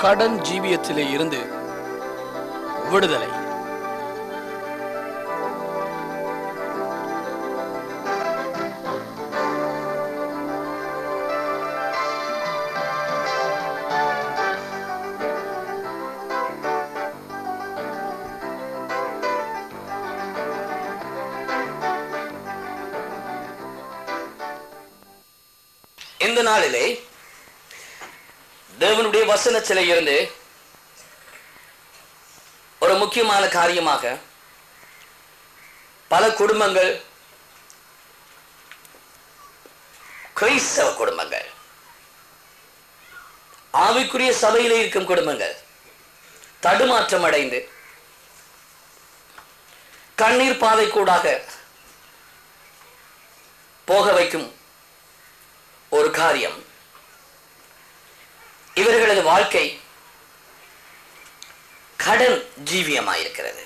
கடன் ஜீவியத்திலே இருந்து விடுதலை இந்த நாளிலே தேவனுடைய வசனத்திலே இருந்து ஒரு முக்கியமான காரியமாக பல குடும்பங்கள் கிறிஸ்தவ குடும்பங்கள் ஆவிக்குரிய சபையிலே இருக்கும் குடும்பங்கள் தடுமாற்றம் அடைந்து கண்ணீர் பாதை கூடாக போக வைக்கும் ஒரு காரியம் இவர்களது வாழ்க்கை கடன் ஜீவியமாயிருக்கிறது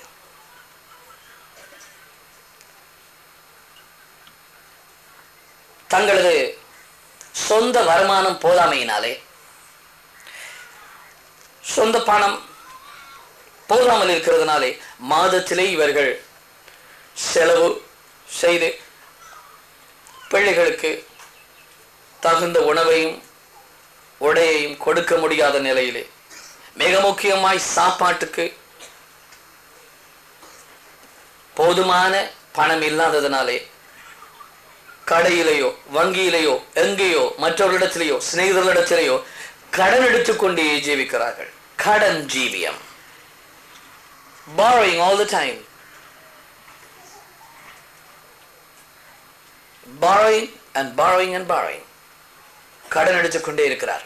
தங்களது சொந்த வருமானம் போதாமையினாலே சொந்த பணம் போதாமல் இருக்கிறதுனாலே மாதத்திலே இவர்கள் செலவு செய்து பிள்ளைகளுக்கு தகுந்த உணவையும் உடையையும் கொடுக்க முடியாத நிலையிலே மிக முக்கியமாய் சாப்பாட்டுக்கு போதுமான பணம் இல்லாததுனாலே கடையிலேயோ வங்கியிலேயோ எங்கேயோ மற்றவர்களிடத்திலேயோ சிநேகிதர்களிடத்திலேயோ கடன் எடுத்துக்கொண்டே ஜீவிக்கிறார்கள் கடன் ஜீவியம் borrowing all the time borrowing and borrowing and borrowing கடன் எடுத்துக்கொண்டே இருக்கிறார்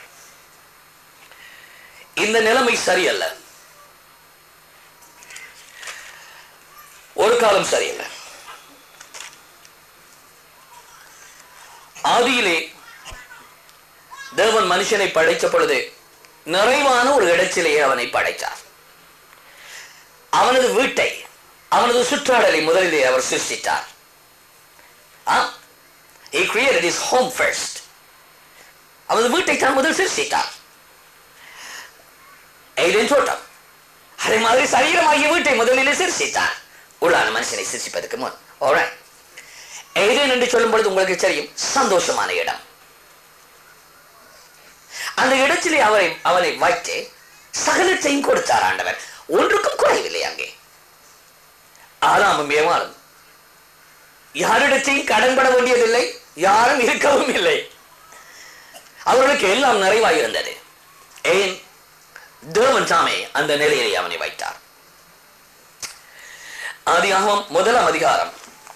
இந்த நிலைமை சரியல்ல ஒரு காலம் சரியில்லை ஆதியிலே தேவன் மனுஷனை படைத்த பொழுது நிறைவான ஒரு இடத்திலே அவனை படைத்தார் அவனது வீட்டை அவனது சுற்றாடலை முதலிலே அவர் சிருஷ்டித்தார் ஆ? He created his home first. அவனது வீட்டை தான் முதல் சிருஷ்டித்தார் ஏதேன் தோட்டம் அதே மாதிரி சரீரமாகிய வீட்டை முதலிலே சிருஷ்டித்தார் உள்ளான மனுஷனை சிருஷ்டிப்பதற்கு முன் Alright. ஏதேன் என்று சொல்லும் பொழுது உங்களுக்கு தெரியும் சந்தோஷமான இடம் அந்த இடத்திலே அவரை அவனை வைத்து சகலத்தையும் கொடுத்தார் ஆண்டவர் ஒன்றுக்கும் குறைவில்லை அங்கே ஆறாமும் ஏமாறும் யாரிடத்தையும் கடன்பட வேண்டியதில்லை யாரும் இருக்கவும் இல்லை அவர்களுக்கு எல்லாம் நிறைவாக இருந்தது ஏன் தேவன் தாமே அந்த நிலையிலே அவனை வைத்தார் ஆதியாகமம் முதலாம் அதிகாரம்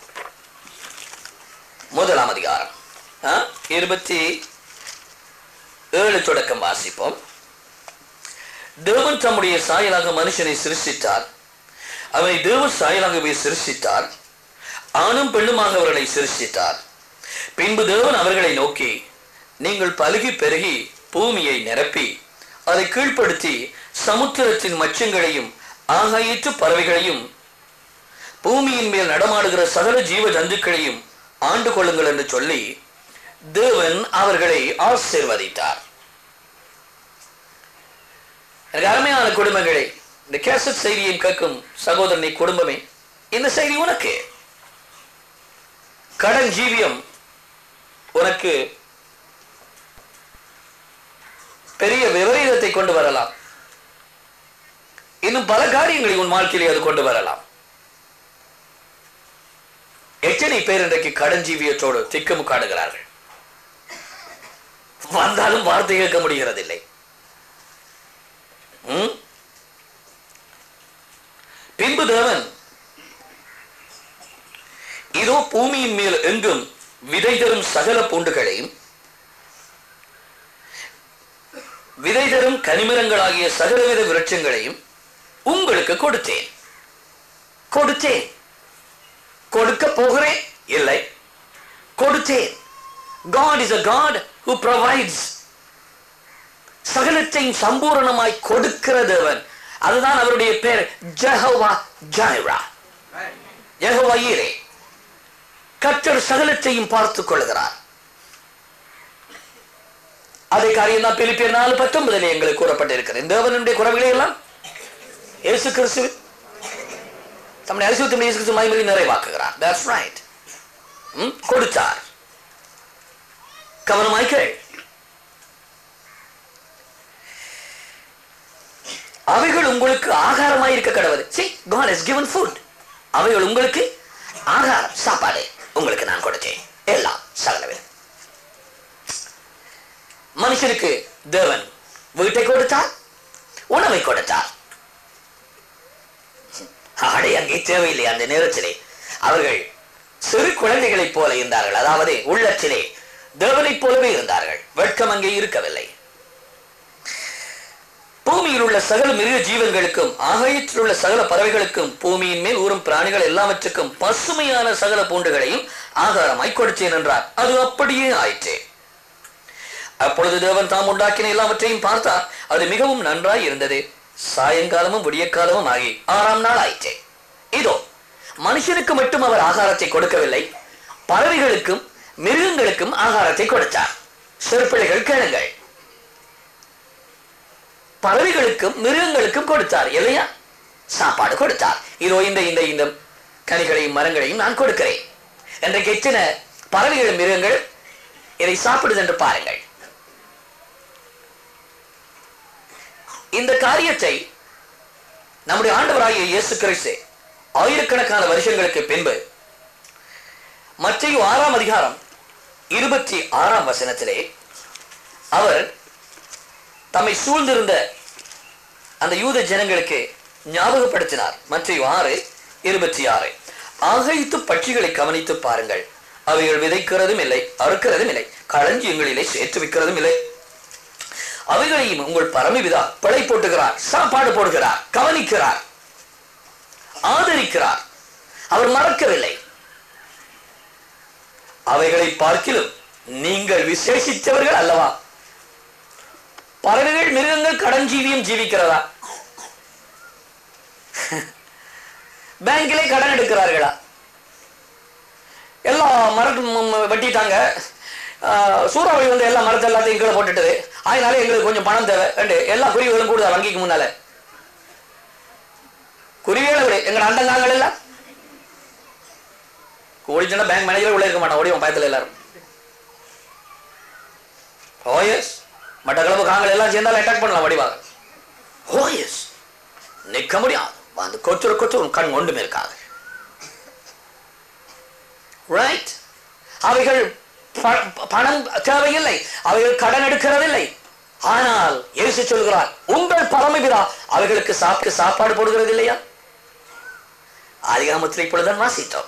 முதலாம் அதிகாரம் ஆ? இருபத்தி ஏழு தொடக்கம் வாசிப்போம் தேவன் தம்முடைய சாயலாக மனுஷனை சிருஷ்டித்தார் அவனை தேவ சாயலாகவே சிருஷ்டித்தார் ஆணும் பெண்ணுமாக அவர்களை சிருஷ்டித்தார் பின்பு தேவன் அவர்களை நோக்கி நீங்கள் பலுகி பெருகி பூமியை நிரப்பி அதை கீழ்ப்படுத்தி சமுத்திரத்தின் மச்சங்களையும் ஆகாயற்று பறவைகளையும் பூமியின் மேல் நடமாடுகிற சகல ஜீவ ஜந்துக்களையும் ஆண்டு கொள்ளுங்கள் என்று சொல்லி தேவன் அவர்களை ஆசீர்வதித்தார் எனக்கு அருமையான குடும்பங்களே இந்த கேசட் செய்தியை கேட்கும் சகோதரனை குடும்பமே இந்த செய்தி உனக்கு கடன் ஜீவியம் உனக்கு பெரிய விபரீதத்தை கொண்டு வரலாம் இன்னும் பல காரியங்களை உன் வாழ்க்கையிலே அது கொண்டு வரலாம் எத்தனை பேர் இன்றைக்கு கடன் ஜீவியத்தோடு திக்குமுக்காடுகிறார்கள் வந்தாலும் வார்த்தை கேட்க முடிகிறதில்லை ம்? பின்பு தேவன் இதோ பூமியின் மேல் எங்கும் விதை தரும் சகல பூண்டுகளையும் விதை தரும் கனிமரங்களாகிய சகலவித விருட்சங்களையும் உங்களுக்கு கொடுத்தேன் கொடுத்தேன் கொடுக்க போகிறேன் இல்லை கொடுத்தேன் God is a God who provides சகலத்தையும் சம்பூரணமாய் கொடுக்கிற தேவன் அதுதான் அவருடைய பேர் ஜெகவா ஜாயிரா ஜெகவா ஈரே கர்த்தர் சகலத்தையும் பார்த்துக் கொள்கிறார் அதே காரியம் தான் பிலிப்பியர் நாலு பத்தொன்பதிலே எங்களுக்கு கூறப்பட்டிருக்கிறது தேவனுடைய குறவுகளை எல்லாம் இயேசு கிறிஸ்து தம்முடைய அரிசுத்தம் இயேசு கிறிஸ்து மகிமையை நிறைவாக்குகிறார் தட்ஸ் ரைட் கொடுத்தார் கவனமாய் கேள் அவைகள் உங்களுக்கு ஆகாரமாய் இருக்க கடவுது see god has given food அவைகள் உங்களுக்கு ஆகாரம் சாப்பாடு உங்களுக்கு நான் கொடுத்தேன் எல்லாம் சகலவே மனுஷனுக்கு தேவன் வீட்டை கொடுத்தார் உணவை கொடுத்தார் ஆடை அங்கே தேவையில்லை அந்த நேரத்திலே அவர்கள் சிறு குழந்தைகளைப் போல இருந்தார்கள் அதாவது உள்ளத்திலே தேவனைப் போலவே இருந்தார்கள் வெட்கம் அங்கே இருக்கவில்லை பூமியில் உள்ள சகல மிருக ஜீவன்களுக்கும் ஆகாயத்தில் உள்ள சகல பறவைகளுக்கும் பூமியின் மேல் ஊறும் பிராணிகள் எல்லாவற்றுக்கும் பசுமையான சகல பூண்டுகளையும் ஆகாரமாய் கொடுத்தேன் என்றார் அது அப்படியே ஆயிற்றே அப்பொழுது தேவன் தாம் உண்டாக்கின எல்லாவற்றையும் பார்த்தார் அது மிகவும் நன்றாய் இருந்தது சாயங்காலமும் விடியற்காலமும் ஆகி ஆறாம் நாள் ஆயிற்றே இதோ மனுஷனுக்கு மட்டும் அவர் ஆகாரத்தை கொடுக்கவில்லை பறவைகளுக்கும் மிருகங்களுக்கும் ஆகாரத்தை கொடுத்தார் சிறுபிள்ளைகள் கேளுங்கள் பறவைகளுக்கும் மிருகங்களுக்கும் கொடுத்தார் இல்லையா சாப்பாடு கொடுத்தார் இதோ இந்த இந்த இந்த கனிகளையும் மரங்களையும் நான் கொடுக்கிறேன் இன்றைக்கு எத்தனை பறவைகள் மிருகங்கள் இதை சாப்பிடுது என்று பாருங்கள் இந்த காரியத்தை நம்முடைய ஆண்டவராகிய இயேசு கிறிஸ்து ஆயிரக்கணக்கான வருஷங்களுக்கு பின்பு மத்திய ஆறாம் அதிகாரம் இருபத்தி ஆறாம் வசனத்திலே அவர் தம்மை சூழ்ந்திருந்த அந்த யூத ஜனங்களுக்கு ஞாபகப்படுத்தினார் மத்திய ஆறு இருபத்தி ஆறு ஆகைத்து பட்சிகளை கவனித்து பாருங்கள் அவைகள் விதைக்கிறதும் இல்லை அறுக்கிறதும் இல்லை களஞ்சியங்களிலே சேர்த்து வைக்கிறதும் இல்லை அவைகளையும் உங்கள் பரமபிதா பிழை போட்டுகிறார் சாப்பாடு போடுகிறார் கவனிக்கிறார் ஆதரிக்கிறார் அவர் மறக்கவில்லை அவைகளை பார்க்கிலும் நீங்கள் விசேஷித்தவர்கள் அல்லவா பறவைகள் மிருகங்கள் கடன் ஜீவியம் ஜீவிக்கிறதா பேங்கிலே கடன் எடுக்கிறார்களா எல்லாம் மரத்து வெட்டிட்டாங்க ஆஹ் சூறாவளி வந்து எல்லா மரத்தை எல்லாத்தையும் கீழே போட்டுட்டது அதனால எங்களுக்கு கொஞ்சம் பணம் தேவை ரெண்டு எல்லா குருவிகளும் கூடுதா வங்கிக்கு முன்னால குருவிகளை விட எங்க அண்டங்காங்கள் எல்லாம் ஓடிச்சுன்னா பேங்க் மேனேஜர் உள்ள இருக்க மாட்டான் ஓடிவன் பயத்துல எல்லாரும் ஓஎஸ் மட்டக்களப்பு காங்கள் எல்லாம் சேர்ந்தாலும் அட்டாக் பண்ணலாம் வடிவாக ஓஎஸ் நிற்க முடியாது வந்து கொச்சுரு கொச்சுரு கண் ஒன்றுமே இருக்காது ரைட் அவைகள் ப- பணம் தேவையில்லை அவைகள் கடன் எடுக்கிறதில்லை ஆனால் இயேசு சொல்கிறார் உங்கள் பரமபிதா அவைகளுக்கு சாப்பிட்டு சாப்பாடு போடுகிறது இல்லையா அதிகாமத்தில் இப்பொழுதுதான் வாசித்தோம்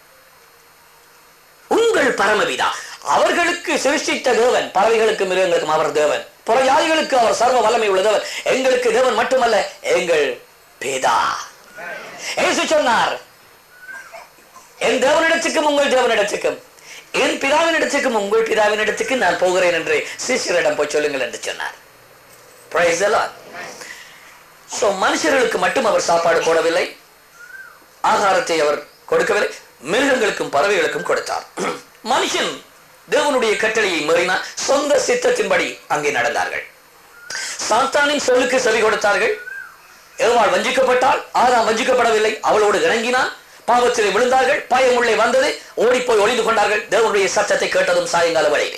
உங்கள் பரமபிதா அவர்களுக்கு சிருஷ்டித்த தேவன் பறவைகளுக்கு மிருகங்களுக்கும் அவர் தேவன் புற ஜாதிகளுக்கு அவர் சர்வ வல்லமை உள்ள தேவன் எங்களுக்கு தேவன் மட்டுமல்ல எங்கள் பிதா இயேசு சொன்னார் என் தேவனிடத்துக்கும் உங்கள் தேவனிடத்துக்கும் என் பிதாவினிடத்துக்கும் உங்கள் பிதாவினிடத்துக்கு நான் போகிறேன் என்று சிஷ்யரிடம் போய் சொல்லுங்கள் என்று சொன்னார் Praise the Lord. So, மனுஷர்களுக்கு மட்டும் அவர் சாப்பாடு போடவில்லை ஆகாரத்தை அவர் கொடுக்கவில்லை மிருகங்களுக்கும் பறவைகளுக்கும் கொடுத்தார் மனுஷன் தேவனுடைய கட்டளையை மீறினார் சொந்த சித்தத்தின்படி அங்கே நடந்தார்கள் சாத்தானின் சொல்லுக்கு செவி கொடுத்தார்கள் ஏவாள் வஞ்சிக்கப்பட்டால் ஆதாம் வஞ்சிக்கப்படவில்லை அவளோடு இறங்கினான் பாவத்திலே விழுந்தார்கள் பாயம் உள்ளே வந்தது ஓடிப்போய் ஒளிந்து கொண்டார்கள் தேவனுடைய சத்தத்தை கேட்டதும் சாயங்கால வேளையிலே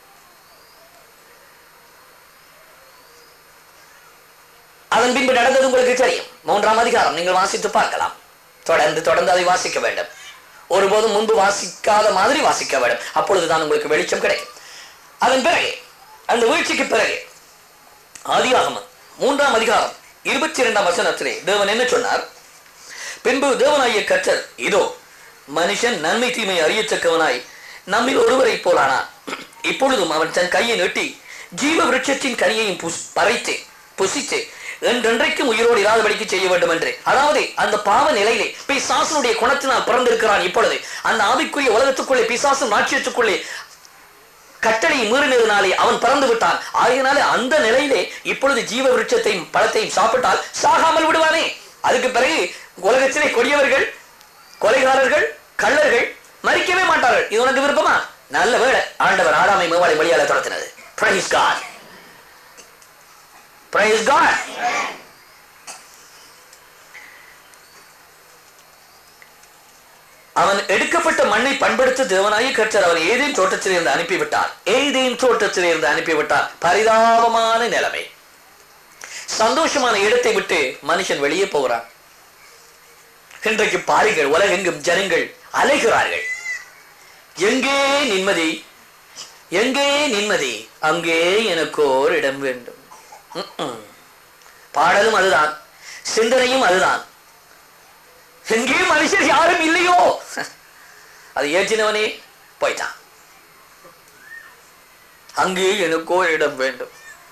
அதன் பின்பு நடந்தது உங்களுக்கு தெரியும் மூன்றாம் அதிகாரம் நீங்கள் வாசித்து பார்க்கலாம் தொடர்ந்து தொடர்ந்து அதை வாசிக்க வேண்டும் ஒருபோதும் முன்பு வாசிக்காத மாதிரி வாசிக்க வேண்டும் அப்பொழுதுதான் உங்களுக்கு வெளிச்சம் கிடைக்கும் அதன் பிறகு அந்த வீழ்ச்சிக்கு பிறகு ஆதியாகமம் மூன்றாம் அதிகாரம் இருபத்தி இரண்டாம் வசனத்திலே தேவன் என்ன சொன்னார் பின்பு தேவனாகிய கற்றல் இதோ மனுஷன் நன்மை தீமை அறியத்தக்கவனாய் நம்மில் ஒருவரை போலானான் இப்பொழுதும் அவன் தன் கையை நீட்டி ஜீவ விருட்சத்தின் கனியையும் புஸ் பறைத்து புசித்து என்றென்றைக்கும் உயிரோடு இராதபடிக்கு செய்ய வேண்டும் என்று அதாவது அந்த பாவ நிலையிலே பிசாசனுடைய குணத்தினால் பிறந்திருக்கிறான் இப்பொழுது அந்த ஆவிக்குரிய உலகத்துக்குள்ளே பிசாசன் ராட்சியத்துக்குள்ளே கட்டளை மீறினதினாலே அவன் பறந்து விட்டான் ஆகையினாலே அந்த நிலையிலே இப்பொழுது ஜீவ விருட்சத்தையும் பழத்தையும் சாப்பிட்டால் சாகாமல் விடுவானே அதுக்கு பிறகு உலகத்திலே கொடியவர்கள் கொலைகாரர்கள் கள்ளர்கள் மறிக்கவே மாட்டார்கள் இது உனக்கு விருப்பமா நல்ல வேளை ஆண்டவர் ஆடாமை மேவாளை வழியால துரத்தினது Praise God. Praise God. அவன் எடுக்கப்பட்ட மண்ணை பண்படுத்த தேவனாய கற்றர் அவன் ஏதேன் தோட்டத்தில் இருந்து அனுப்பிவிட்டார் ஏதேன் தோட்டத்தில் இருந்து அனுப்பிவிட்டார் பரிதாபமான நிலைமை சந்தோஷமான இடத்தை விட்டு மனுஷன் வெளியே போகிறான் இன்றைக்கு பாருங்கள் உலகெங்கும் ஜனங்கள் அலைகிறார்கள் எங்கே நிம்மதி எங்கே நிம்மதி அங்கே எனக்கு ஓர் இடம் வேண்டும் ம்ம். பாடலும் அதுதான் சிந்தனையும் அதுதான் எங்கே மனுஷர் யாரும் இல்லையோ அது ஏற்றினவனே போயிட்டான் அங்கே எனக்கோ இடம் வேண்டும்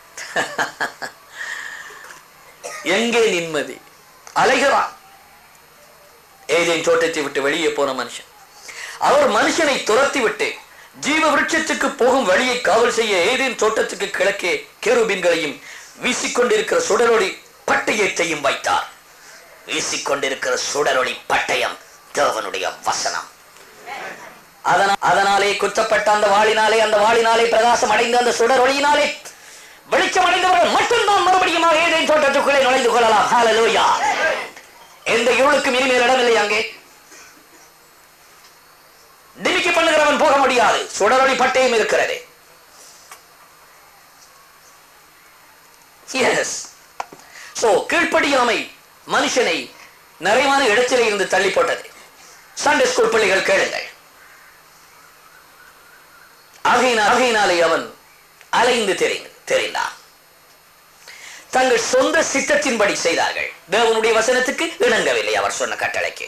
எங்கே நிம்மதி அலைகிறான் ஏதேன் தோட்டத்தை விட்டு வெளியே போன மனுஷன் அவர் மனுஷனை துரத்தி விட்டு ஜீவ விருட்சத்துக்கு போகும் வழியை காவல் செய்ய ஏதேன் தோட்டத்துக்கு கிழக்கே கேருபீன்களையும் வீசிக்கொண்டிருக்கிற சுடரொளி பட்டயத்தையும் வைத்தார் வீசிக்கொண்டிருக்கிற சுடரொளி பட்டயம் தேவனுடைய வசனம் அதனா- அதனாலே குத்தப்பட்ட அந்த வாளினாலே அந்த வாளினாலே பிரகாசம் அடைந்த அந்த சுடரொளியினாலே வெளிச்சம் அடைந்தவர்கள் மட்டும்தான் மறுபடியும் ஏதேன் தோட்டத்துக்குள்ளே நுழைந்து கொள்ளலாம் ஹalleluya எந்த இருளுக்கும் இனிமேல் இடமில்லை அங்கே டிமிக்கி பண்ணுகிறவன் போக முடியாது சுடரொளி பட்டயம் இருக்கிறது எஸ் சோ கீழ்ப்படியாமை மனுஷனை நிறைவான இடத்திலே இருந்து தள்ளி போட்டது சண்டே ஸ்கூல் பிள்ளைகள் கேளுங்கள் ஆகையினால் ஆகையினாலே அவன் அலைந்து தெரிந்து தெரிந்தான் தங்கள் சொந்த சித்தத்தின்படி செய்தார்கள் தேவனுடைய வசனத்துக்கு இணங்கவில்லை அவர் சொன்ன கட்டளைக்கு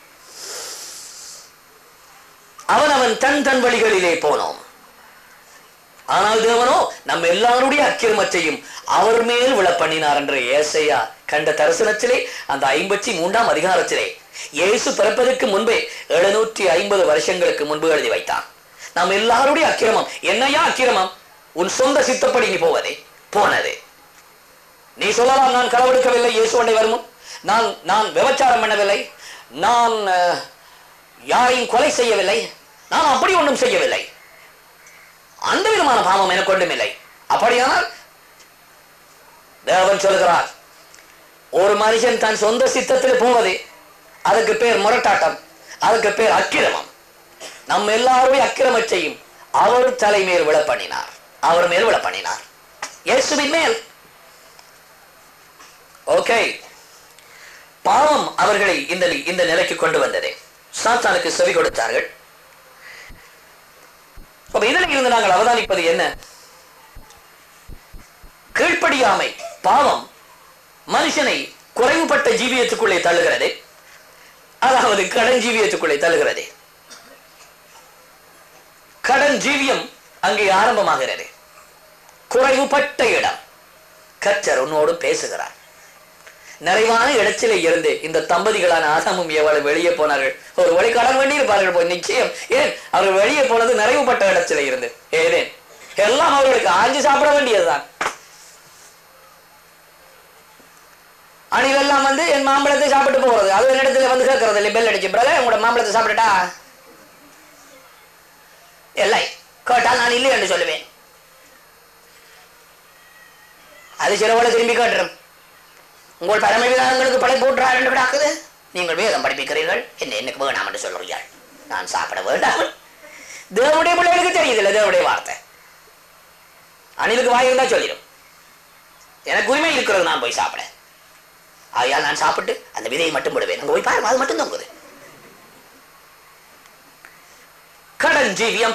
அவன் அவன் தன் தன் வழிகளிலே போனோம் ஆனால் தேவனோ நம்ம எல்லாருடைய அக்கிரமத்தையும் அவர் மேல் விழ பண்ணினார் என்ற ஏசையா கண்ட தரிசனத்திலே அந்த ஐம்பத்தி மூன்றாம் அதிகாரத்திலே இயேசு பிறப்பதற்கு முன்பே எழுநூற்றி ஐம்பது வருஷங்களுக்கு முன்பு எழுதி வைத்தான் நம்ம எல்லாருடைய அக்கிரமம் என்னையா அக்கிரமம் உன் சொந்த சித்தப்படி நீ போவதே போனது நீ சொல்லலாம் நான் களவெடுக்கவில்லை இயேசுவண்டை வருமுன் நான் நான் விபச்சாரம் பண்ணவில்லை நான் அஹ், யாரையும் கொலை செய்யவில்லை நான் அப்படி ஒன்றும் செய்யவில்லை அந்த விதமான பாவம் எனக்கு ஒன்றும் இல்லை அப்படியானால் தேவன் சொல்கிறார் ஒரு மனுஷன் தன் சொந்த சித்தத்தில் போவது அதுக்கு பேர் முரட்டாட்டம் அதுக்கு பேர் அக்கிரமம் நம்ம எல்லாருடைய அக்கிரமத்தையும் அவர் தலை மேல் விழ பண்ணினார் அவர் மேல் விழ பண்ணினார் இயேசுவின் மேல் ஓகே பாவம் அவர்களை இந்த இந்த நிலைக்கு கொண்டு வந்தது சாத்தானுக்கு செவி கொடுத்தார்கள் அப்ப இதில் இருந்து நாங்கள் அவதானிப்பது என்ன கீழ்ப்படியாமை பாவம் மனுஷனை குறைவுபட்ட ஜீவியத்துக்குள்ளே தள்ளுகிறது அதாவது கடன் ஜீவியத்துக்குள்ளே தள்ளுகிறது கடன் ஜீவியம் அங்கே ஆரம்பமாகிறது குறைவுபட்ட இடம் கர்த்தர் உன்னோடு பேசுகிறார் நிறைவான இடத்திலே இருந்து இந்த தம்பதிகளான ஆதாமும் எவ்வளவு வெளியே போனார்கள் ஒரு வழி கடன் வேண்டி இருப்பார்கள் போய் நிச்சயம் ஏன் அவர்கள் வெளியே போனது நிறைவுபட்ட இடத்திலே இருந்து ஏதேன் எல்லாம் அவர்களுக்கு ஆஞ்சு சாப்பிட வேண்டியதுதான் அணிலெல்லாம் வந்து என் மாம்பழத்தை சாப்பிட்டு போறது அது ஒரு இடத்துல வந்து கேட்கறது இல்லை பெல் அடிச்சு பிரதர் உங்களோட மாம்பழத்தை சாப்பிட்டுட்டா இல்லை கேட்டால் நான் இல்லை என்று சொல்லுவேன் அது சிலவோட திரும்பி கேட்டுரும் உங்கள் பரமவிதானங்களுக்கு படை போட்டுறார் என்று விடாக்குது நீங்கள் வேதம் படிப்பிக்கிறீர்கள் என்ன எனக்கு வேணாம் என்று சொல்றீர்கள் நான் சாப்பிட வேண்டாம் தேவனுடைய பிள்ளைகளுக்கு தெரியுதில்ல தேவனுடைய வார்த்தை அணிலுக்கு வாய் இருந்தா சொல்லிடும் எனக்கு உரிமை இருக்கிறது நான் போய் சாப்பிட ஆகையால் நான் சாப்பிட்டு அந்த விதையை மட்டும் விடுவேன் அங்க போய் பாருங்க அது மட்டும் தொங்குது கடன் ஜீவியம்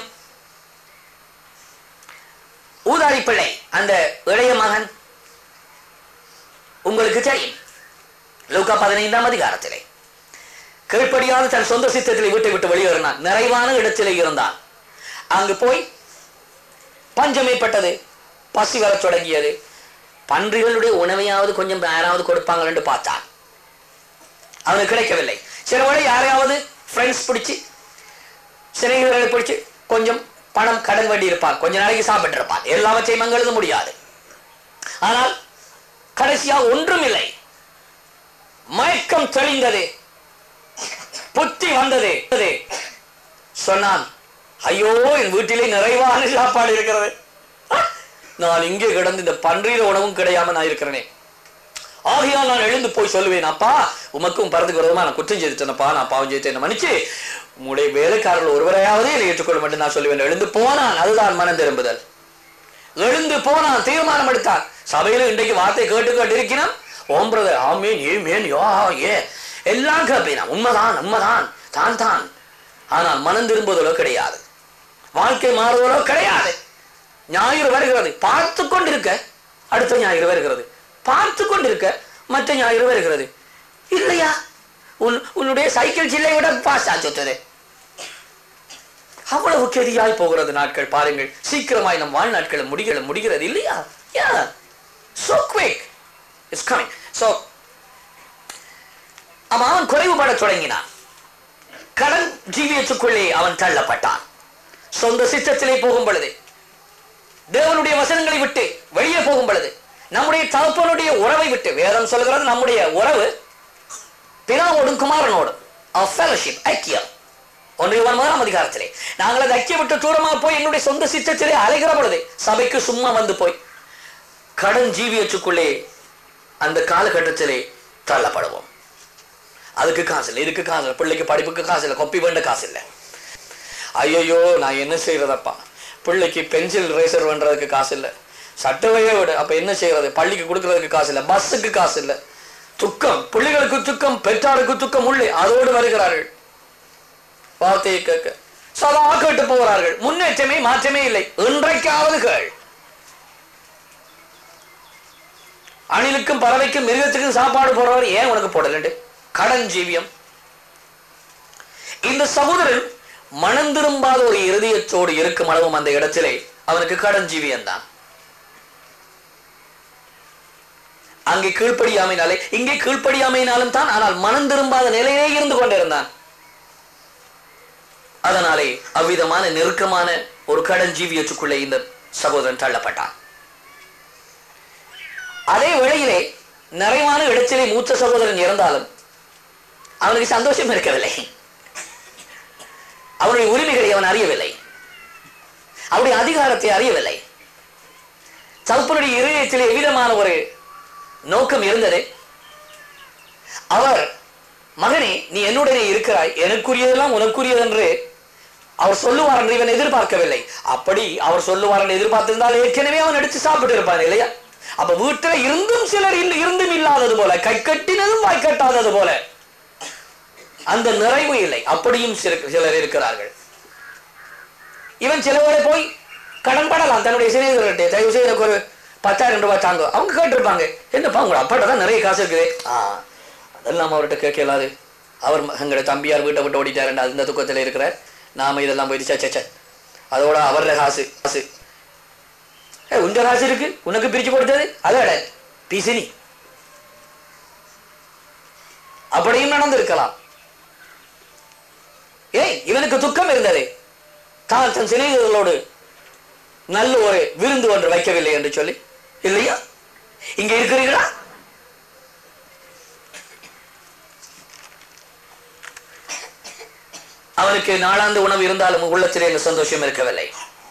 ஊதாரி பிள்ளை அந்த இளைய மகன் உங்களுக்கு தெரியும் லூக்கா பதினைந்தாம் அதிகாரத்திலே கீழ்ப்படியாத தன் சொந்த சித்தத்திலே வீட்டை விட்டு வெளியேறினான் நிறைவான இடத்திலே இருந்தான் அங்கு போய் பஞ்சம் ஏற்பட்டது பசி வரத் தொடங்கியது பன்றிகளுடைய உணவையாவது கொஞ்சம் யாராவது கொடுப்பாங்க என்று பார்த்தான் அவனுக்கு கிடைக்கவில்லை சில வேளை யாரையாவது ஃப்ரெண்ட்ஸ் பிடிச்சி சிறைகளை பிடிச்சி கொஞ்சம் பணம் கடன் வேண்டி இருப்பான் கொஞ்ச நாளைக்கு சாப்பிட்டு இருப்பான் எல்லாவற்றையும் அங்கு எழுத முடியாது ஆனால் கடைசியா ஒன்றும் இல்லை மயக்கம் தெளிந்தது புத்தி வந்தது வந்தது. சொன்னான் ஐயோ என் வீட்டிலே நிறைவான சாப்பாடு இருக்கிறது நான் இங்கே கிடந்து இந்த பன்றியில உணவும் கிடையாம நான் இருக்கிறேனே ஆகையால் நான் எழுந்து போய் சொல்லுவேன் அப்பா உமக்கும் பறந்துக்கு விரோதமா நான் குற்றம் செய்துட்டேனப்பா நான் பாவம் செய்தேன் மன்னிச்சு உங்களுடைய வேலைக்காரர்கள் ஒருவரையாவது என்னை ஏற்றுக்கொள்ளும் என்று நான் சொல்லுவேன் எழுந்து போனான் அதுதான் மனம் திரும்புதல் எழுந்து போனான் தீர்மானம் எடுத்தான் சபையில இன்றைக்கு வார்த்தை கேட்டு கேட்டு இருக்கிறான் ஓம் பிரதர் ஆமேன் ஏ மேன் யோ ஏ எல்லாம் கேட்பேன் உண்மைதான் உண்மைதான் தான் தான் ஆனால் மனம் திரும்புவதோ கிடையாது வாழ்க்கை மாறுவதோ கிடையாது ஞாயிறு வருகிறது பார்த்து கொண்டிருக்க அடுத்த ஞாயிறு வருகிறது பார்த்து கொண்டிருக்க மற்ற ஞாயிறு வருகிறது இல்லையா உன் உன்னுடைய சைக்கிள் சில்லை விட பாஸ் ஆச்சுட்டது அவ்வளவு கெதியாய் போகிறது நாட்கள் பாருங்கள் சீக்கிரமாய் நம் வாழ்நாட்கள் முடிகிற முடிகிறது இல்லையா யா so quick it's coming so அவன் அவன் குறைவுபட தொடங்கினான் கடன் ஜீவியத்துக்குள்ளே அவன் தள்ளப்பட்டான் சொந்த சித்தத்திலே போகும் பொழுது தேவனுடைய வசனங்களை விட்டு வெளியே போகும் பொழுது நம்முடைய தகப்பனுடைய உறவை விட்டு வேதம் சொல்கிறது நம்முடைய உறவு பிதாவோடும் குமாரனோடும் of fellowship ஐக்கியம் ஒன்றிய முதலாம் அதிகாரத்திலே நாங்கள் அதை ஐக்கிய விட்டு தூரமா போய் என்னுடைய சொந்த சித்தத்திலே அலைகிற பொழுது சபைக்கு சும்மா வந்து போய் கடன் ஜீவியத்துக்குள்ளே அந்த காலகட்டத்திலே தள்ளப்படுவோம் அதுக்கு காசு இல்லை இதுக்கு காசு இல்லை பிள்ளைக்கு படிப்புக்கு காசு இல்லை கொப்பி வேண்ட காசு இல்லை ஐயோ நான் என்ன செய்யறதப்பா பிள்ளைக்கு பென்சில் ரேசர் பண்றதுக்கு காசு இல்லை சட்டவையே விட அப்ப என்ன செய்யறது பள்ளிக்கு கொடுக்கறதுக்கு காசு இல்லை பஸ்ஸுக்கு காசு இல்லை துக்கம் பிள்ளைகளுக்கு துக்கம் பெற்றாருக்கு துக்கம் உள்ளே அதோடு வருகிறார்கள் வார்த்தையை கேட்க சதா கேட்டு போகிறார்கள் முன்னேற்றமே மாற்றமே இல்லை இன்றைக்காவது கேள் அணிலுக்கும் பறவைக்கும் மிருகத்துக்கும் சாப்பாடு போடுறவர் ஏன் உனக்கு போடலண்டு கடன் ஜீவியம் இந்த சகோதரன் மனம் திரும்பாத ஒரு இருதயத்தோடு இருக்கும் அளவும் அந்த இடத்திலே அவனுக்கு கடன் ஜீவியம் தான் அங்கே கீழ்ப்படியாமைனாலே இங்கே கீழ்ப்படியாமையினாலும் தான் ஆனால் மனம் திரும்பாத நிலையிலே இருந்து கொண்டிருந்தான் அதனாலே அவ்விதமான நெருக்கமான ஒரு கடன் ஜீவியத்துக்குள்ளே இந்த சகோதரன் தள்ளப்பட்டான் அதே வேளையிலே நிறைவான இடத்திலே மூத்த சகோதரன் இறந்தாலும் அவனுக்கு சந்தோஷம் இருக்கவில்லை அவனுடைய உரிமைகளை அவன் அறியவில்லை அவருடைய அதிகாரத்தை அறியவில்லை தகப்பனுடைய இருதயத்தில் எவ்விதமான ஒரு நோக்கம் இருந்தது அவர் மகனே நீ என்னுடனே இருக்கிறாய் எனக்குரியதெல்லாம் உனக்குரியது என்று அவர் சொல்லுவார் என்று இவன் எதிர்பார்க்கவில்லை அப்படி அவர் சொல்லுவார் என்று எதிர்பார்த்திருந்தால் ஏற்கனவே அவன் எடுத்து சாப்பிட்டு இருப்பான் இல்லையா அப்ப வீட்டுல இருந்தும் சிலர் இல்லை இருந்தும் இல்லாதது போல கை கட்டினதும் வாய் கட்டாதது போல அந்த நிறைவு இல்லை அப்படியும் சில- சிலர் இருக்கிறார்கள் இவன் சிலவரை போய் கடன் படலாம் தன்னுடைய சிநேகிதர்கிட்ட தயவு செய்து எனக்கு ஒரு பத்தாயிரம் ரூபாய் தாங்க அவங்க கேட்டிருப்பாங்க என்னப்பா உங்க அப்பாட்ட தான் நிறைய காசு இருக்குது ஆ அதெல்லாம் அவர்கிட்ட கேட்க இயலாது அவர் ம- எங்களுடைய தம்பியார் வீட்டை விட்டு ஓடிட்டாருண்டு அது இந்த துக்கத்தில் இருக்கிறார் நாம இதெல்லாம் போயிட்டு சே, சே சே அதோட அவர காசு காசு ஏ உண்ட காசு இருக்கு உனக்கு பிரிச்சு கொடுத்தது அதோட பிசினி அப்படியும் நடந்திருக்கலாம் ஏய் இவனுக்கு துக்கம் இருந்தது தான் தன் சிநேகிதர்களோடு நல்ல ஒரு விருந்து ஒன்று வைக்கவில்லை என்று சொல்லி இல்லையா இங்க இருக்கிறீர்களா அவனுக்கு நாளாந்து உணவு இருந்தாலும் உள்ளத்திலே அந்த சந்தோஷம் இருக்கவில்லை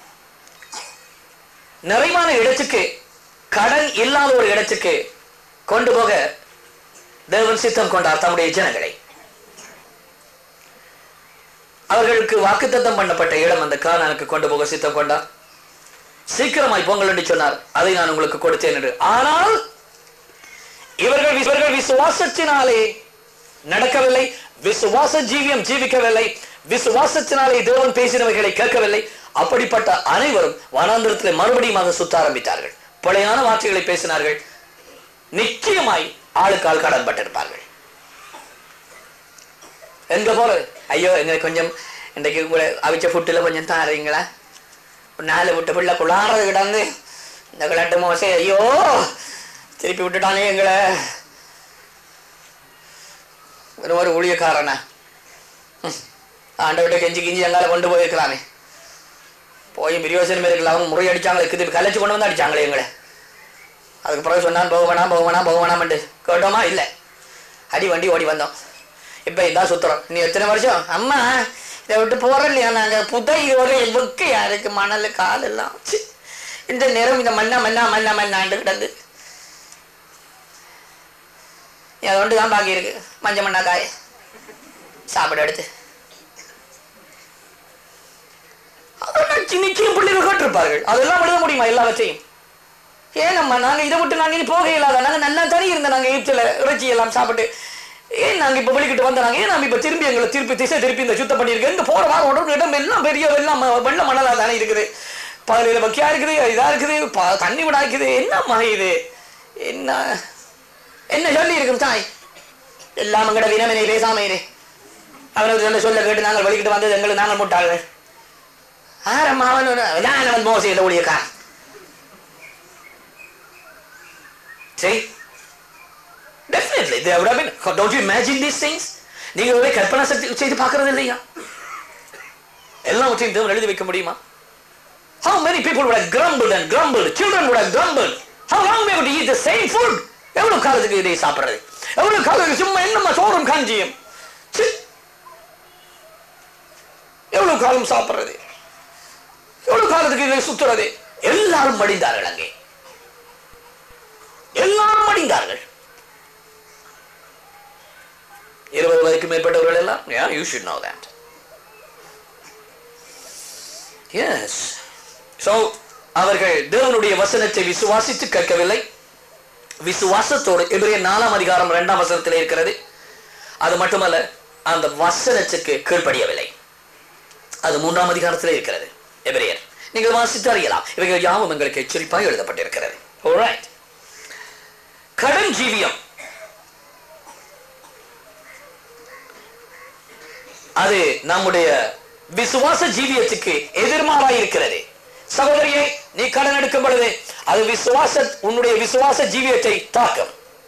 நிறைவான இடத்துக்கு கடன் இல்லாத ஒரு இடத்துக்கு கொண்டு போக தேவன் சித்தம் கொண்டார் தம்முடைய ஜனங்களை அவர்களுக்கு வாக்குத்தத்தம் பண்ணப்பட்ட இடம் அந்த கானானுக்கு கொண்டு போக சித்தம் கொண்டார் சீக்கிரமாய் போங்கள் என்று சொன்னார் அதை நான் உங்களுக்கு கொடுத்தேன் என்று ஆனால் இவர்கள் இவர்கள் விசுவாசத்தினாலே நடக்கவில்லை விசுவாச ஜீவியம் ஜீவிக்கவில்லை விசுவாசத்தினாலே தேவன் பேசினவைகளை கேட்கவில்லை அப்படிப்பட்ட அனைவரும் வனாந்திரத்தில் மறுபடியும் சுத்த ஆரம்பித்தார்கள் பழையான வார்த்தைகளை பேசினார்கள் நிச்சயமாய் ஆளுக்கால் கடன் பட்டிருப்பார்கள் எங்க போறது ஐயோ எங்களுக்கு கொஞ்சம் இன்றைக்கு கூட அவிச்ச ஃபுட்டில் கொஞ்சம் தாரீங்களா ஒரு நாலு விட்டு பிள்ளை குளாறது கிடந்து இந்த கிளட்டு மோசை ஐயோ திருப்பி விட்டுட்டானே எங்களை வெறும் ஒரு ஊழியக்காரனா ம். ஆண்டவர்கிட்ட கெஞ்சி கிஞ்சி எங்கால கொண்டு போயிருக்கலாமே போய் பிரியோசனம் இருக்கலாம் அவங்க முறையடிச்சாங்களே திருப்பி கலைச்சு கொண்டு வந்து அடிச்சாங்களே எங்களை அதுக்கு பிறகு சொன்னான் போக வேணாம் போக வேணாம் போக வேணாம்ட்டு கேட்டோமா இல்லை அடி வண்டி ஓடி வந்தோம் இப்போ இதான் சுத்துறோம் நீ எத்தனை வருஷம் அம்மா இதை விட்டு போகிறோம் இல்லையா நாங்கள் புதை ஒரே வெக்கையா இருக்கு மணல் காலெல்லாம் சி. இந்த நேரம் இந்த மண்ணா மண்ணா மண்ணா மண்ணாண்டு கிடந்து அதுകൊണ്ട് தான் பாக்கி இருக்கு மஞ்ச மண்ணா காய் சாப்பிட எடுத்து அதெல்லாம் சின்ன சின்ன பிள்ளைகள் கேட்டிருப்பார்கள் அதெல்லாம் எழுத முடியுமா எல்லாவற்றையும் ஏன் நம்ம நாங்க இதை விட்டு நாங்க இனி போக இல்லாத நாங்க நல்லா தனி இருந்த நாங்க எகிப்துல இறைச்சி எல்லாம் சாப்பிட்டு ஏன் நாங்க இப்ப வெளிக்கிட்டு வந்தாங்க ஏன் நாம இப்ப திரும்பி எங்களை திருப்பி திசை திருப்பி இந்த சுத்தம் பண்ணியிருக்கோம் இந்த போற வாரம் ஒரு இடம் எல்லாம் பெரிய எல்லாம் ம- வெள்ள மணலா தானே இருக்குது பகலில பக்கியா இருக்குது இதா இருக்குது ப- தண்ணி விடா இருக்குது என்னம்மா இது என்ன என்ன சொல்லி இருக்கும் தாய் எல்லாம் எங்கட வினமனை பேசாமையிலே அவனுக்கு சொல்ல சொல்ல கேட்டு நாங்கள் வெளிக்கிட்டு வந்தது எங்களுக்கு நாங்கள் முட்டாள்கள் ஆரம்மா அவன் அவன் மோசையில் ஊழியக்கா சரி Definitely, they would have been. Don't you imagine these things? நீங்க ஒரே கற்பனை சக்தி செய்து பார்க்கறது இல்லையா எல்லாவற்றையும் தேவன் எழுதி வைக்க முடியுமா How many people would have grumbled and grumbled? Children would have grumbled. How long they would eat the same food? எவ்வளவு காலத்துக்கு இதை சாப்பிடுறது எவ்வளவு காலத்துக்கு சும்மா என்னம்மா சோறும் கஞ்சியும் சி. எவ்வளவு காலம் சாப்பிடுறது எவ்வளவு காலத்துக்கு இதை சுத்துறது எல்லாரும் மடிந்தார்கள் அங்கே எல்லாரும் மடிந்தார்கள் இருபது வயதுக்கு மேற்பட்டவர்கள் எல்லாம் yeah you should know that yes so அவர்கள் தேவனுடைய வசனத்தை விசுவாசித்து கேட்கவில்லை விசுவாசத்தோடு எபிரேயர் நாலாம் அதிகாரம் இரண்டாம் வசனத்தில் இருக்கிறது அது மட்டுமல்ல அந்த வசனத்துக்கு கீழ்ப்படியவில்லை அது மூன்றாம் அதிகாரத்தில் இருக்கிறது எபிரேயர் நீங்கள் வாசித்து அறியலாம் இவைகள் யாவும் எங்களுக்கு எச்சரிப்பாக எழுதப்பட்டிருக்கிறது alright கடன் ஜீவியம் அது நம்முடைய விசுவாச ஜீவியத்துக்கு எதிர்மாறாய் இருக்கிறது சகோதரியே நீ கடன் எடுக்கும் பொழுது அது விசுவாச உன்னுடைய விசுவாச ஜீவியத்தை தாக்கும்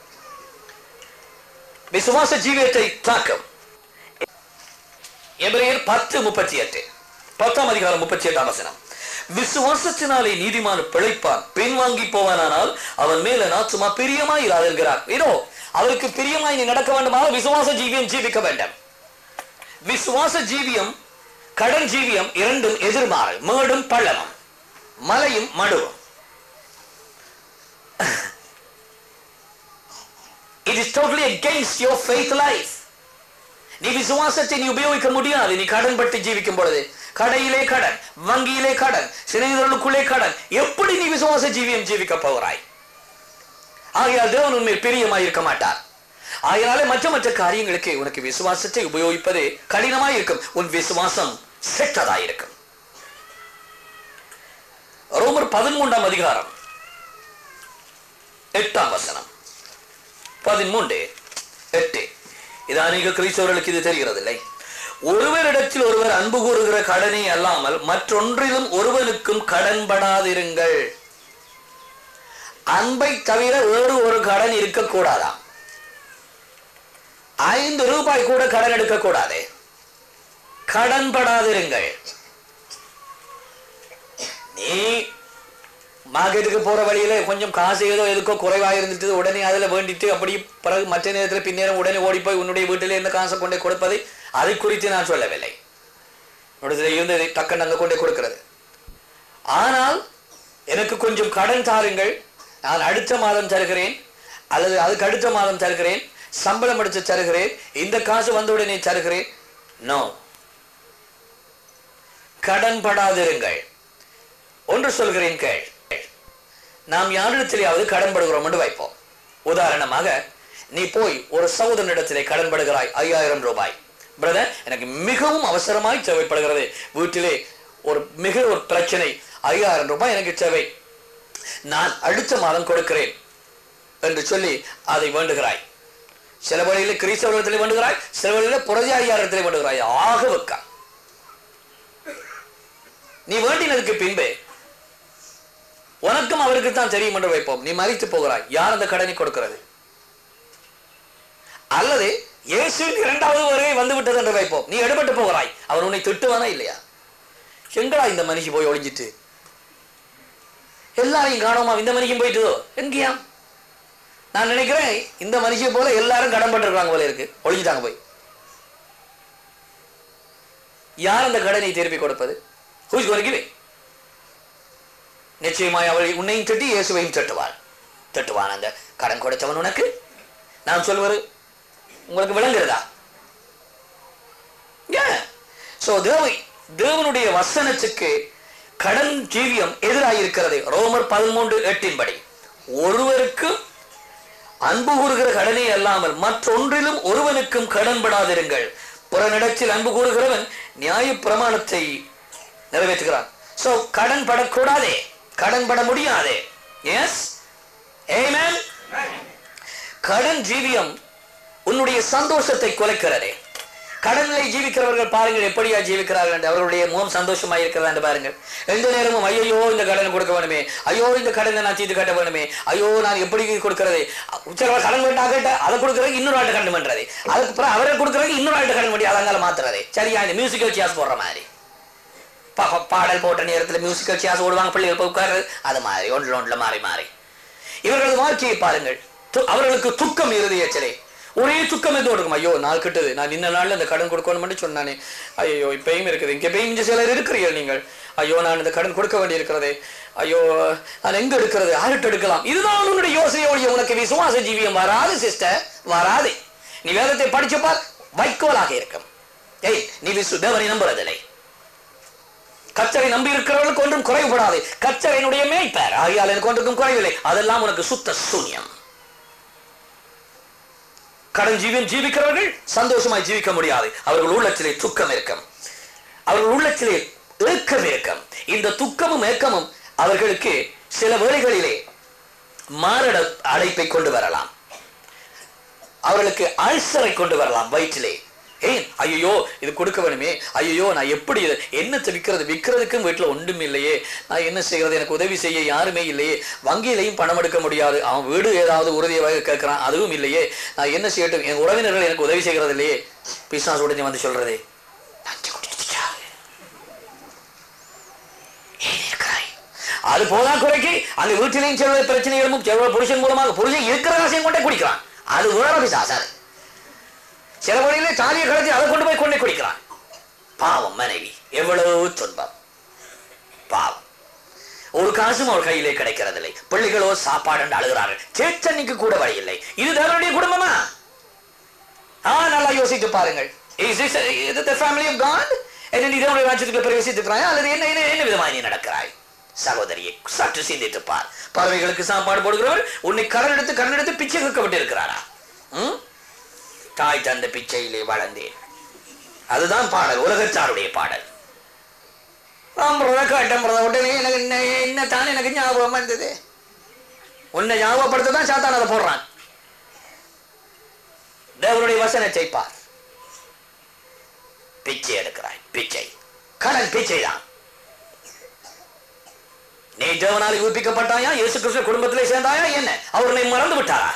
விசுவாச ஜீவியத்தை தாக்கும் எபிரேயர் பத்து முப்பத்தி எட்டு பத்தாம் அதிகாரம் முப்பத்தி எட்டாம் வசனம் விசுவாசத்தினாலே நீதிமான் பிழைப்பான் பின்வாங்கி போவானானால் அவன் மேல நாத்துமா பிரியமாய் இராதென்கிறார் இதோ அவருக்கு பிரியமாய் நீ நடக்க வேண்டுமானால் விசுவாச ஜீவியம் ஜீவிக்க வேண்டும் விசுவாச ஜீவியம் கடன் ஜீவியம் இரண்டும் எதிர்மாறு மேடும் பள்ளமும் மலையும் மடுவும் it is totally against your faith life நீ விசுவாசத்தை நீ உபயோகிக்க முடியாது நீ கடன் பட்டு ஜீவிக்கும் பொழுது கடையிலே கடன் வங்கியிலே கடன் சிறைகளுக்குள்ளே கடன் எப்படி நீ விசுவாச ஜீவியம் ஜீவிக்க போகிறாய் ஆகையால் தேவன் உண்மையில் பிரியமாய் இருக்க மாட்டார் ஆகையாலே மற்ற மற்ற காரியங்களுக்கு உனக்கு விசுவாசத்தை உபயோகிப்பது கடினமாய் இருக்கும் உன் விசுவாசம் செட்டதாய் இருக்கும் ரோமர் பதிமூன்றாம் அதிகாரம் எட்டாம் வசனம் பதிமூன்று எட்டு இது அநேக கிறிஸ்தவர்களுக்கு இது தெரிகிறதில்லை ஒருவரிடத்தில் ஒருவர் அன்பு கூறுகிற கடனை அல்லாமல் மற்றொன்றிலும் ஒருவனுக்கும் கடன்படாதிருங்கள் அன்பை தவிர வேறு ஒரு கடன் இருக்கக்கூடாதாம் ஐந்து ரூபாய் கூட கடன் எடுக்கக்கூடாது கடன்படாதிருங்கள் நீ மார்க்கெட்டுக்கு போற வழியில கொஞ்சம் காசு ஏதோ எதுக்கோ குறைவா இருந்துட்டு உடனே அதுல வேண்டிட்டு அப்படி பிறகு மற்ற நேரத்துல பின்னேரம் உடனே ஓடி போய் உன்னுடைய வீட்டில இருந்த காசை கொண்டே கொடுப்பதை அதை குறித்து நான் சொல்லவில்லை உன்னுடைய இருந்ததை டக்குன்னு அங்க கொண்டே கொடுக்கிறது ஆனால் எனக்கு கொஞ்சம் கடன் தாருங்கள் நான் அடுத்த மாதம் தருகிறேன் அல்லது அதுக்கு அடுத்த மாதம் தருகிறேன் சம்பளம் எடுத்து தருகிறேன் இந்த காசு வந்த உடனே தருகிறேன் நோ கடன் படாதிருங்கள் ஒன்று சொல்கிறேன் கேள் நாம் யாரிடத்திலேயாவது கடன்படுகிறோம் என்று வைப்போம் உதாரணமாக நீ போய் ஒரு சகோதரனிடத்திலே கடன்படுகிறாய் ஐயாயிரம் ரூபாய் பிரதர் எனக்கு மிகவும் அவசரமாய் தேவைப்படுகிறது வீட்டிலே ஒரு மிக ஒரு பிரச்சனை ஐயாயிரம் ரூபாய் எனக்கு தேவை நான் அடுத்த மாதம் கொடுக்கிறேன் என்று சொல்லி அதை வேண்டுகிறாய் சில வழியில் கிறிஸ்தவர்களிடத்திலே வேண்டுகிறாய் சில வழியில் புரஜாரியாரத்திலே வேண்டுகிறாய் ஆக வைக்கா நீ வேண்டினதுக்கு பின்பே உனக்கும் அவருக்கு தான் தெரியும் என்று வைப்போம் நீ மறித்து போகிறாய் யார் அந்த கடனை கொடுக்கிறது அல்லது இயேசுவின் இரண்டாவது வருகை வந்து விட்டது என்று வைப்போம் நீ எடுபட்டு போகிறாய் அவர் உன்னை திட்டுவானா இல்லையா எங்கடா இந்த மனுஷி போய் ஒளிஞ்சிட்டு எல்லாரையும் காணோமா இந்த மனுஷன் போயிட்டுதோ எங்கேயா நான் நினைக்கிறேன் இந்த மனுஷியை போல எல்லாரும் கடன் பட்டிருக்காங்க போல இருக்கு ஒளிஞ்சிட்டாங்க போய் யார் அந்த கடனை திருப்பி கொடுப்பது ஹூஸ் கோன் கிவ் நிச்சயமாய் அவள் உன்னையும் தட்டி இயேசுவையும் தட்டுவாள் தட்டுவான் அந்த கடன் கொடுத்தவன் உனக்கு நான் சொல்வது உங்களுக்கு விளங்குறதா சோ தேவை தேவனுடைய வசனத்துக்கு கடன் ஜீவியம் எதிராக இருக்கிறது ரோமர் பதிமூன்று எட்டின் படி ஒருவருக்கு அன்பு கூறுகிற கடனே அல்லாமல் மற்றொன்றிலும் ஒருவனுக்கும் கடன்படாதிருங்கள் புறநிடத்தில் அன்பு கூறுகிறவன் நியாய பிரமாணத்தை நிறைவேற்றுகிறான் சோ கடன் படக்கூடாதே கடன் பட முடியாதே எஸ் ஏமேன் கடன் ஜீவியம் உன்னுடைய சந்தோஷத்தை குலைக்கிறதே கடனிலே ஜீவிக்கிறவர்கள் பாருங்கள் எப்படியா ஜீவிக்கிறார்கள் என்று அவர்களுடைய முகம் சந்தோஷமா இருக்கிறதா என்று பாருங்கள் எந்த நேரமும் ஐயோ இந்த கடனை கொடுக்க வேணுமே ஐயோ இந்த கடனை நான் தீர்த்து கட்ட வேணுமே ஐயோ நான் எப்படி கொடுக்கறது சிலவர் கடன் வேண்டாம் கேட்ட அதை கொடுக்கறதுக்கு இன்னொரு ஆள்கிட்ட கடன் பண்றது அதுக்கு அப்புறம் அவரை கொடுக்கறதுக்கு இன்னொரு ஆள்கிட்ட கடன் பண்ணி அதங்கால மாத்துறது சரியா இந்த மியூசிக்கல் சேர்ஸ் போடுற மாதிரி பா- பா- பாடல் போட்ட நேரத்தில் மியூசிக்கல் சேர்ஸ் ஓடுவாங்க பிள்ளைகள் போய் உட்காரு அது மாதிரி ஒன்றில் ஒன்றில் மாறி மாறி இவர்களது வாழ்க்கையை பாருங்கள் து- அவர்களுக்கு துக்கம் இருதயத்திலே ஒரே துக்கம் எது கொடுக்கும் ஐயோ நாள் கிட்டது நான் இன்ன நாள்ல இந்த கடன் கொடுக்கணும்னு சொன்னானே ஐயோ இப்பயும் இருக்குது இங்கே இப்பயும் இங்கே சிலர் இருக்கிறீர்கள் நீங்கள் ஐயோ நான் இந்த கடன் கொடுக்க வேண்டி இருக்கிறதே ஐயோ நான் எங்க எடுக்கிறது யார்கிட்ட எடுக்கலாம் இதுதான் உன்னுடைய யோசனை ஒழிய உனக்கு விசுவாச ஜீவியம் வராது சிஸ்டர் வராது நீ வேதத்தை படிச்சு பார் வைக்கோலாக இருக்கும் ஏய் நீ விசு தேவனை நம்புறதில்லை கச்சரை நம்பி இருக்கிறவர்களுக்கு ஒன்றும் குறைவுபடாது கச்சரையினுடைய மேய்ப்பர் ஆகியால் எனக்கு ஒன்றுக்கும் குறைவில்லை அதெல்லாம் உனக்கு சுத்த சூன்யம் கடன் ஜீவியம் ஜீவிக்கிறவர்கள் சந்தோஷமாய் ஜீவிக்க முடியாது அவர்கள் உள்ளத்திலே துக்கம் இருக்கும் அவர்கள் உள்ளத்திலே ஏக்கம் இருக்கும் இந்த துக்கமும் ஏக்கமும் அவர்களுக்கு சில வேளைகளிலே மாரட அடைப்பை கொண்டு வரலாம் அவர்களுக்கு அல்சரை கொண்டு வரலாம் வயிற்றிலே ஏன் ஐயோ இது கொடுக்க வேணுமே ஐயோ நான் எப்படி இதை என்னத்தை விற்கிறது விற்கிறதுக்கும் வீட்டில் ஒன்றும் இல்லையே நான் என்ன செய்கிறது எனக்கு உதவி செய்ய யாருமே இல்லையே வங்கியிலையும் பணம் எடுக்க முடியாது அவன் வீடு ஏதாவது உறுதியாக கேட்கிறான் அதுவும் இல்லையே நான் என்ன செய்யட்டும் என் உறவினர்கள் எனக்கு உதவி செய்கிறது இல்லையே பிசாஸ் உடனே வந்து சொல்றதே நஞ்சு குடிச்சிட்டா ஏன் இருக்கிறாய் அது போதா குறைக்கு அந்த வீட்டிலையும் சில பிரச்சனைகளும் சில புருஷன் மூலமாக புருஷன் இருக்கிற காசையும் கொண்டே குடிக்கிறான் அது வேற பிசாசாரு சில வழியிலே தாலியை கலத்தி அதை கொண்டு போய் கொண்டே குடிக்கிறான் பாவம் மனைவி எவ்வளவு துன்பம் பாவம் ஒரு காசும் அவர் கையிலே கிடைக்கிறதில்லை பிள்ளைகளோ சாப்பாடு என்று அழுகிறார்கள் சேச்சன்னிக்கு கூட வழி இல்லை இது தேவனுடைய குடும்பமா ஆ நல்லா யோசித்து பாருங்கள் Is this a- is it the family of God? என்ன நீ தேவனுடைய ராஜ்யத்துக்குள்ள பிரவேசித்துக்கிறாய் அல்லது என்ன என்ன என்ன விதமாக நீ நடக்கிறாய் சகோதரியை சற்று சிந்தித்து பார் பறவைகளுக்கு சாப்பாடு போடுகிறவர் உன்னை கடன் எடுத்து கடன் எடுத்து பிச்சை கேட்கப்பட்டு இருக்கிறாரா ம்? தாய் தந்த பிச்சையிலே வளர்ந்தேன் அதுதான் பாடல் உலகத்தாருடைய பாடல் கேட்டேன் உடனே எனக்கு என்ன என்ன தான் எனக்கு ஞாபகம் வந்தது உன்னை ஞாபகப்படுத்த தான் சாத்தான் அதை போடுறான் தேவனுடைய வசனத்தை பார் பிச்சை எடுக்கிறாய் பிச்சை கடன் பிச்சை தான் நீ தேவனால் உயிர்ப்பிக்கப்பட்டாயா இயேசு கிறிஸ்து குடும்பத்திலே சேர்ந்தாயா என்ன அவர் உன்னை மறந்து விட்டாரா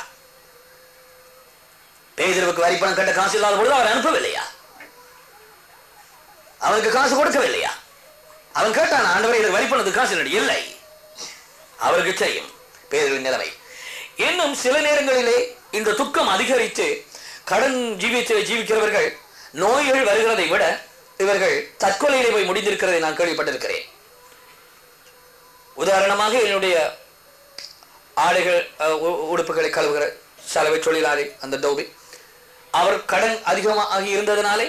பேதருக்கு வரி பணம் கட்ட காசு இல்லாத பொழுது அவர் அனுப்பவில்லையா அவனுக்கு காசு கொடுக்கவில்லையா அவன் கேட்டான் ஆண்டவரை எனக்கு வரி பணத்துக்கு காசு இல்லை இல்லை அவருக்கு தெரியும் பேதரின் நிலைமை இன்னும் சில நேரங்களிலே இந்த துக்கம் அதிகரித்து கடன் ஜீவியத்தில் ஜீவிக்கிறவர்கள் நோய்கள் வருகிறதை விட இவர்கள் தற்கொலையிலே போய் முடிந்திருக்கிறதை நான் கேள்விப்பட்டிருக்கிறேன் உதாரணமாக என்னுடைய ஆடைகள் அஹ், உ- உடுப்புகளை கழுவுகிற சலவை தொழிலாளி அந்த டோபி அவர் கடன் அதிகமாக இருந்ததனாலே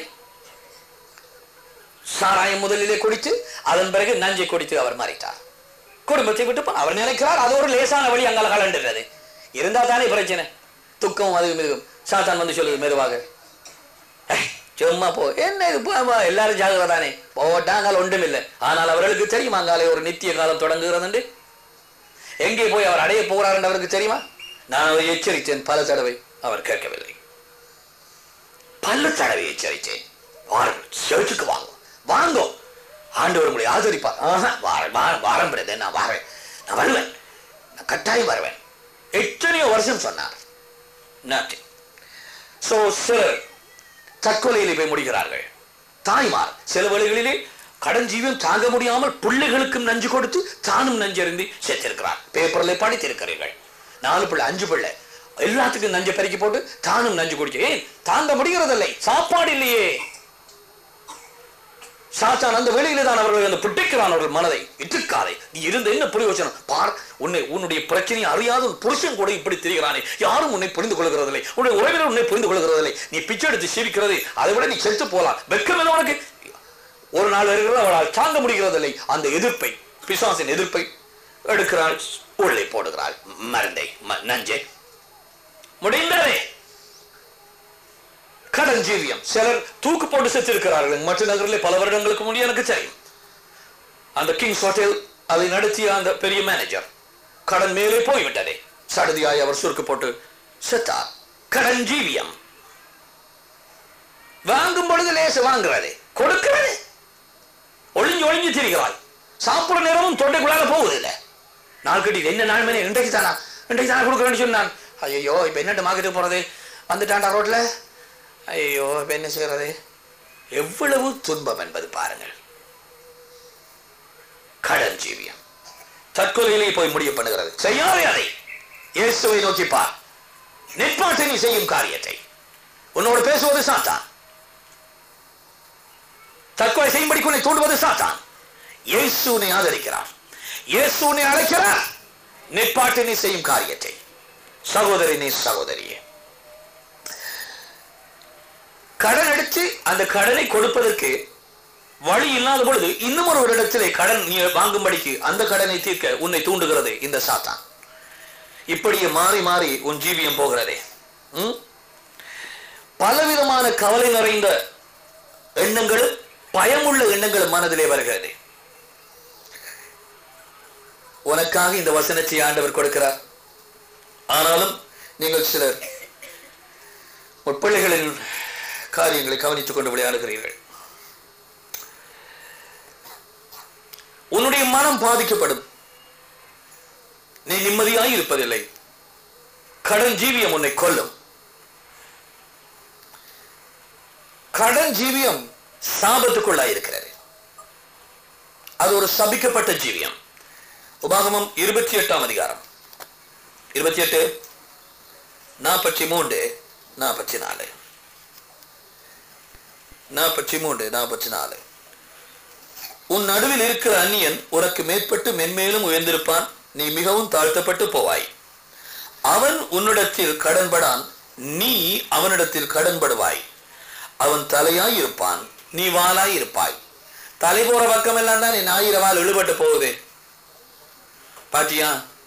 சாராயம் முதலிலே குடித்து அதன் பிறகு நஞ்சை குடித்து அவர் மறைத்தார் குடும்பத்தை விட்டு போ- அவர் நினைக்கிறார் அது ஒரு லேசான வழி அங்கால கலண்டுறது இருந்தா தானே பிரச்சனை துக்கம் அதுவும் இதுவும் சாத்தான் வந்து சொல்லுது மெதுவாக "ஏய், சும்மா போ என்ன இது போ, போ, எல்லாரும் ஜாகிரதை தானே போட்டாங்கால் ஒன்றும் இல்லை ஆனால் அவர்களுக்கு தெரியுமா அங்காலே ஒரு நித்திய காலம் தொடங்குகிறது எங்கே போய் அவர் அடைய போகிறார் என்று அவருக்கு தெரியுமா நான் அவரை எச்சரித்தேன் பல தடவை அவர் கேட்கவில்லை பல தடவை எச்சரித்தேன் வாருங்கள் சேர்ச்சுக்கு வாங்க வாங்கோ ஆண்டவர் உங்களை ஆதரிப்பார் ஆஹா வாரேன் வாரம் வாரம் பிரதே நான் வாரேன் நான் வருவேன் நான் கட்டாயம் வருவேன் எத்தனையோ வருஷம் சொன்னார் நத்திங் சோ சிலர் தற்கொலையிலே போய் முடிகிறார்கள் தாய்மார் சில வேளைகளிலே கடன் ஜீவன் தாங்க முடியாமல் பிள்ளைகளுக்கும் நஞ்சு கொடுத்து தானும் நஞ்சறிந்து செத்திருக்கிறார் பேப்பர்ல படித்திருக்கிறீர்கள் நாலு பிள்ளை அஞ்சு பிள்ளை எல்லாத்துக்கும் நஞ்சு பெருக்கி போட்டு தானும் நஞ்சு குடிச்சு ஏன் தாங்க முடிகிறதில்லை சாப்பாடு இல்லையே சாத்தான் அந்த வேளையில தான் அவர்கள் அந்த பிடிக்கிறான் அவர்கள் மனதை இட்டுக்காதே நீ இருந்த என்ன பிரயோஜனம் பார் உன்னை உன்னுடைய பிரச்சனையை அறியாத ஒரு புருஷன் கூட இப்படி தெரிகிறானே யாரும் உன்னை புரிந்து கொள்கிறதில்லை உன்னுடைய உறவினர் உன்னை புரிந்து கொள்கிறதில்லை நீ பிச்சை எடுத்து சீவிக்கிறது அதை விட நீ செத்து போலாம் வெக்கம் இல்லை உனக்கு ஒரு நாள் வருகிறது அவளால் தாங்க முடிகிறதில்லை அந்த எதிர்ப்பை பிசாசின் எதிர்ப்பை எடுக்கிறாள் உள்ளே போடுகிறாள் மருந்தை ம- நஞ்சை முடிந்ததே கடன் ஜீவியம் சிலர் தூக்கு போட்டு செத்திருக்கிறார்கள் மற்ற நகரில் பல வருடங்களுக்கு முன்னே எனக்கு தெரியும் அந்த கிங்ஸ் ஹோட்டல் அதை நடத்திய அந்த பெரிய மேனேஜர் கடன் மேலே போய்விட்டதே சடுதியாய் அவர் சுருக்கு போட்டு செத்தார் கடன் ஜீவியம் வாங்கும் பொழுது லேச வாங்குறது கொடுக்கிறது ஒளிஞ்சு ஒளிஞ்சு திரிகிறாய் சாப்பிடுற நேரமும் தொண்டைக்குள்ளாக போவதில்லை நாள் கட்டி என்ன நாள் மணி இன்றைக்கு தானா இன்றைக்கு தானே கொடுக்குறேன்னு சொன்னான் ஐயோ இப்போ என்னட்டு மார்க்கெட்டுக்கு போகிறது வந்துட்டான்டா ரோட்ல ஐயோ இப்போ என்ன செய்யறது எவ்வளவு துன்பம் என்பது பாருங்கள் கடன் ஜீவியம் தற்கொலையிலே போய் முடிய பண்ணுகிறது செய்யாதே அதை இயேசுவை நோக்கி பார் நிற்பாட்டு நீ செய்யும் காரியத்தை உன்னோடு பேசுவது சாத்தான் தற்கொலை செய்யும்படி உன்னை தூண்டுவது சாத்தான் இயேசு உன்னை ஆதரிக்கிறார் இயேசு உன்னை அழைக்கிறார் நிற்பாட்டு நீ செய்யும் காரியத்தை சகோதரி நீ சகோதரியே கடன் எடுத்து அந்த கடனை கொடுப்பதற்கு வழி இல்லாத பொழுது இன்னும் ஒரு இடத்திலே கடன் நீ வாங்கும்படிக்கு அந்த கடனை தீர்க்க உன்னை தூண்டுகிறது இந்த சாத்தான் இப்படியே மாறி மாறி உன் ஜீவியம் போகிறதே ம்? பலவிதமான கவலை நிறைந்த எண்ணங்களும் பயமுள்ள எண்ணங்களும் மனதிலே வருகிறது உனக்காக இந்த வசனத்தை ஆண்டவர் கொடுக்கிறார் ஆனாலும் நீங்கள் சிலர் உன் பிள்ளைகளின் காரியங்களை கவனித்துக் கொண்டு விளையாடுகிறீர்கள் உன்னுடைய மனம் பாதிக்கப்படும் நீ நிம்மதியாய் இருப்பதில்லை கடன் ஜீவியம் உன்னை கொல்லும் கடன் ஜீவியம் சாபத்துக்குள்ளாய் இருக்கிறது அது ஒரு சபிக்கப்பட்ட ஜீவியம் உபாகமம் இருபத்தி எட்டாம் அதிகாரம் இருபத்தி எட்டு நாற்பத்தி மூன்று நாற்பத்தி நாலு நாற்பத்தி மூன்று நாற்பத்தி நாலு உன் நடுவில் இருக்கிற அந்நியன் உனக்கு மேற்பட்டு மென்மேலும் உயர்ந்திருப்பான் நீ மிகவும் தாழ்த்தப்பட்டு போவாய் அவன் உன்னிடத்தில் கடன்படான் நீ அவனிடத்தில் கடன்படுவாய் அவன் தலையாய் இருப்பான் நீ வாளாய் இருப்பாய் தலை போற பக்கம் எல்லாம் தான் நீ ஞாயிறு வால் இழுபட்டு போகுது பாத்தியா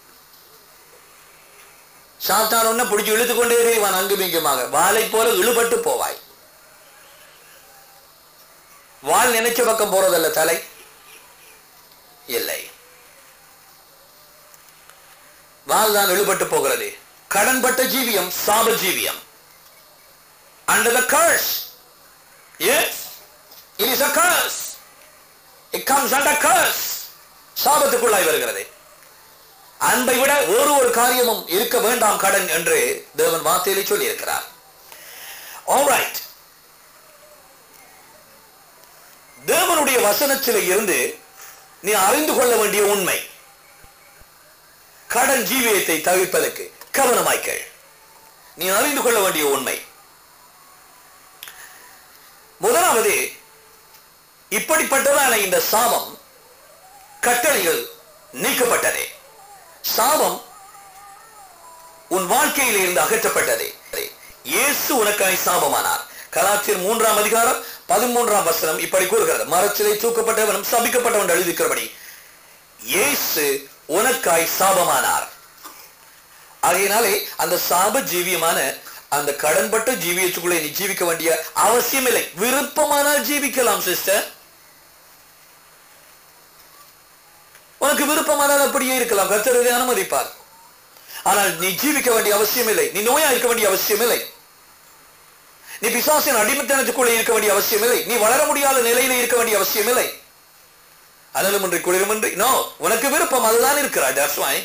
சாத்தான் உன்னை பிடிச்சி இழுத்து கொண்டே இவன் அங்கு மிங்குமாக வாளை போல இழுபட்டு போவாய் வால் நினைச்ச பக்கம் போறதல்ல தலை இல்லை வால் தான் இழுபட்டு போகிறது கடன்பட்ட ஜீவியம் சாப ஜீவியம் under the curse yes it is a curse it comes under curse சாபத்துக்குள்ளாய் வருகிறது அன்பை விட ஒரு ஒரு காரியமும் இருக்க வேண்டாம் கடன் என்று தேவன் வார்த்தையிலே சொல்லி இருக்கிறார் ஆல்ரைட் தேவனுடைய வசனத்திலே இருந்து நீ அறிந்து கொள்ள வேண்டிய உண்மை கடன் ஜீவியத்தை தவிர்ப்பதற்கு கவனமாய்க்கள் நீ அறிந்து கொள்ள வேண்டிய உண்மை முதலாவது இப்படிப்பட்டதான இந்த சாபம் கட்டளைகள் நீக்கப்பட்டதே சாபம் உன் வாழ்க்கையில் இருந்து அகற்றப்பட்டதே இயேசு உனக்காய் சாபமானார் கலாச்சியர் மூன்றாம் அதிகாரம் பதிமூன்றாம் வசனம் இப்படி கூறுகிறது மரச்சிலை தூக்கப்பட்டவனும் சபிக்கப்பட்டவன் எழுதிக்கிறபடி இயேசு உனக்காய் சாபமானார் ஆகையினாலே அந்த சாப ஜீவியமான அந்த கடன்பட்ட ஜீவியத்துக்குள்ளே நீ ஜீவிக்க வேண்டிய அவசியம் இல்லை விருப்பமானால் ஜீவிக்கலாம் சிஸ்டர் உனக்கு விருப்பமானால் அப்படியே இருக்கலாம் கர்த்தர் இதை அனுமதிப்பார் ஆனால் நீ ஜீவிக்க வேண்டிய அவசியம் இல்லை நீ நோயா இருக்க வேண்டிய அவசியம் இல்லை நீ பிசாசின் அடிமத்தனத்துக்குள்ளே இருக்க வேண்டிய அவசியம் இல்லை நீ வளர முடியாத நிலையில இருக்க வேண்டிய அவசியம் இல்லை அனலுமின்றி குளிருமின்றி நோ உனக்கு விருப்பம் அதுதான் இருக்கிறாய் that's why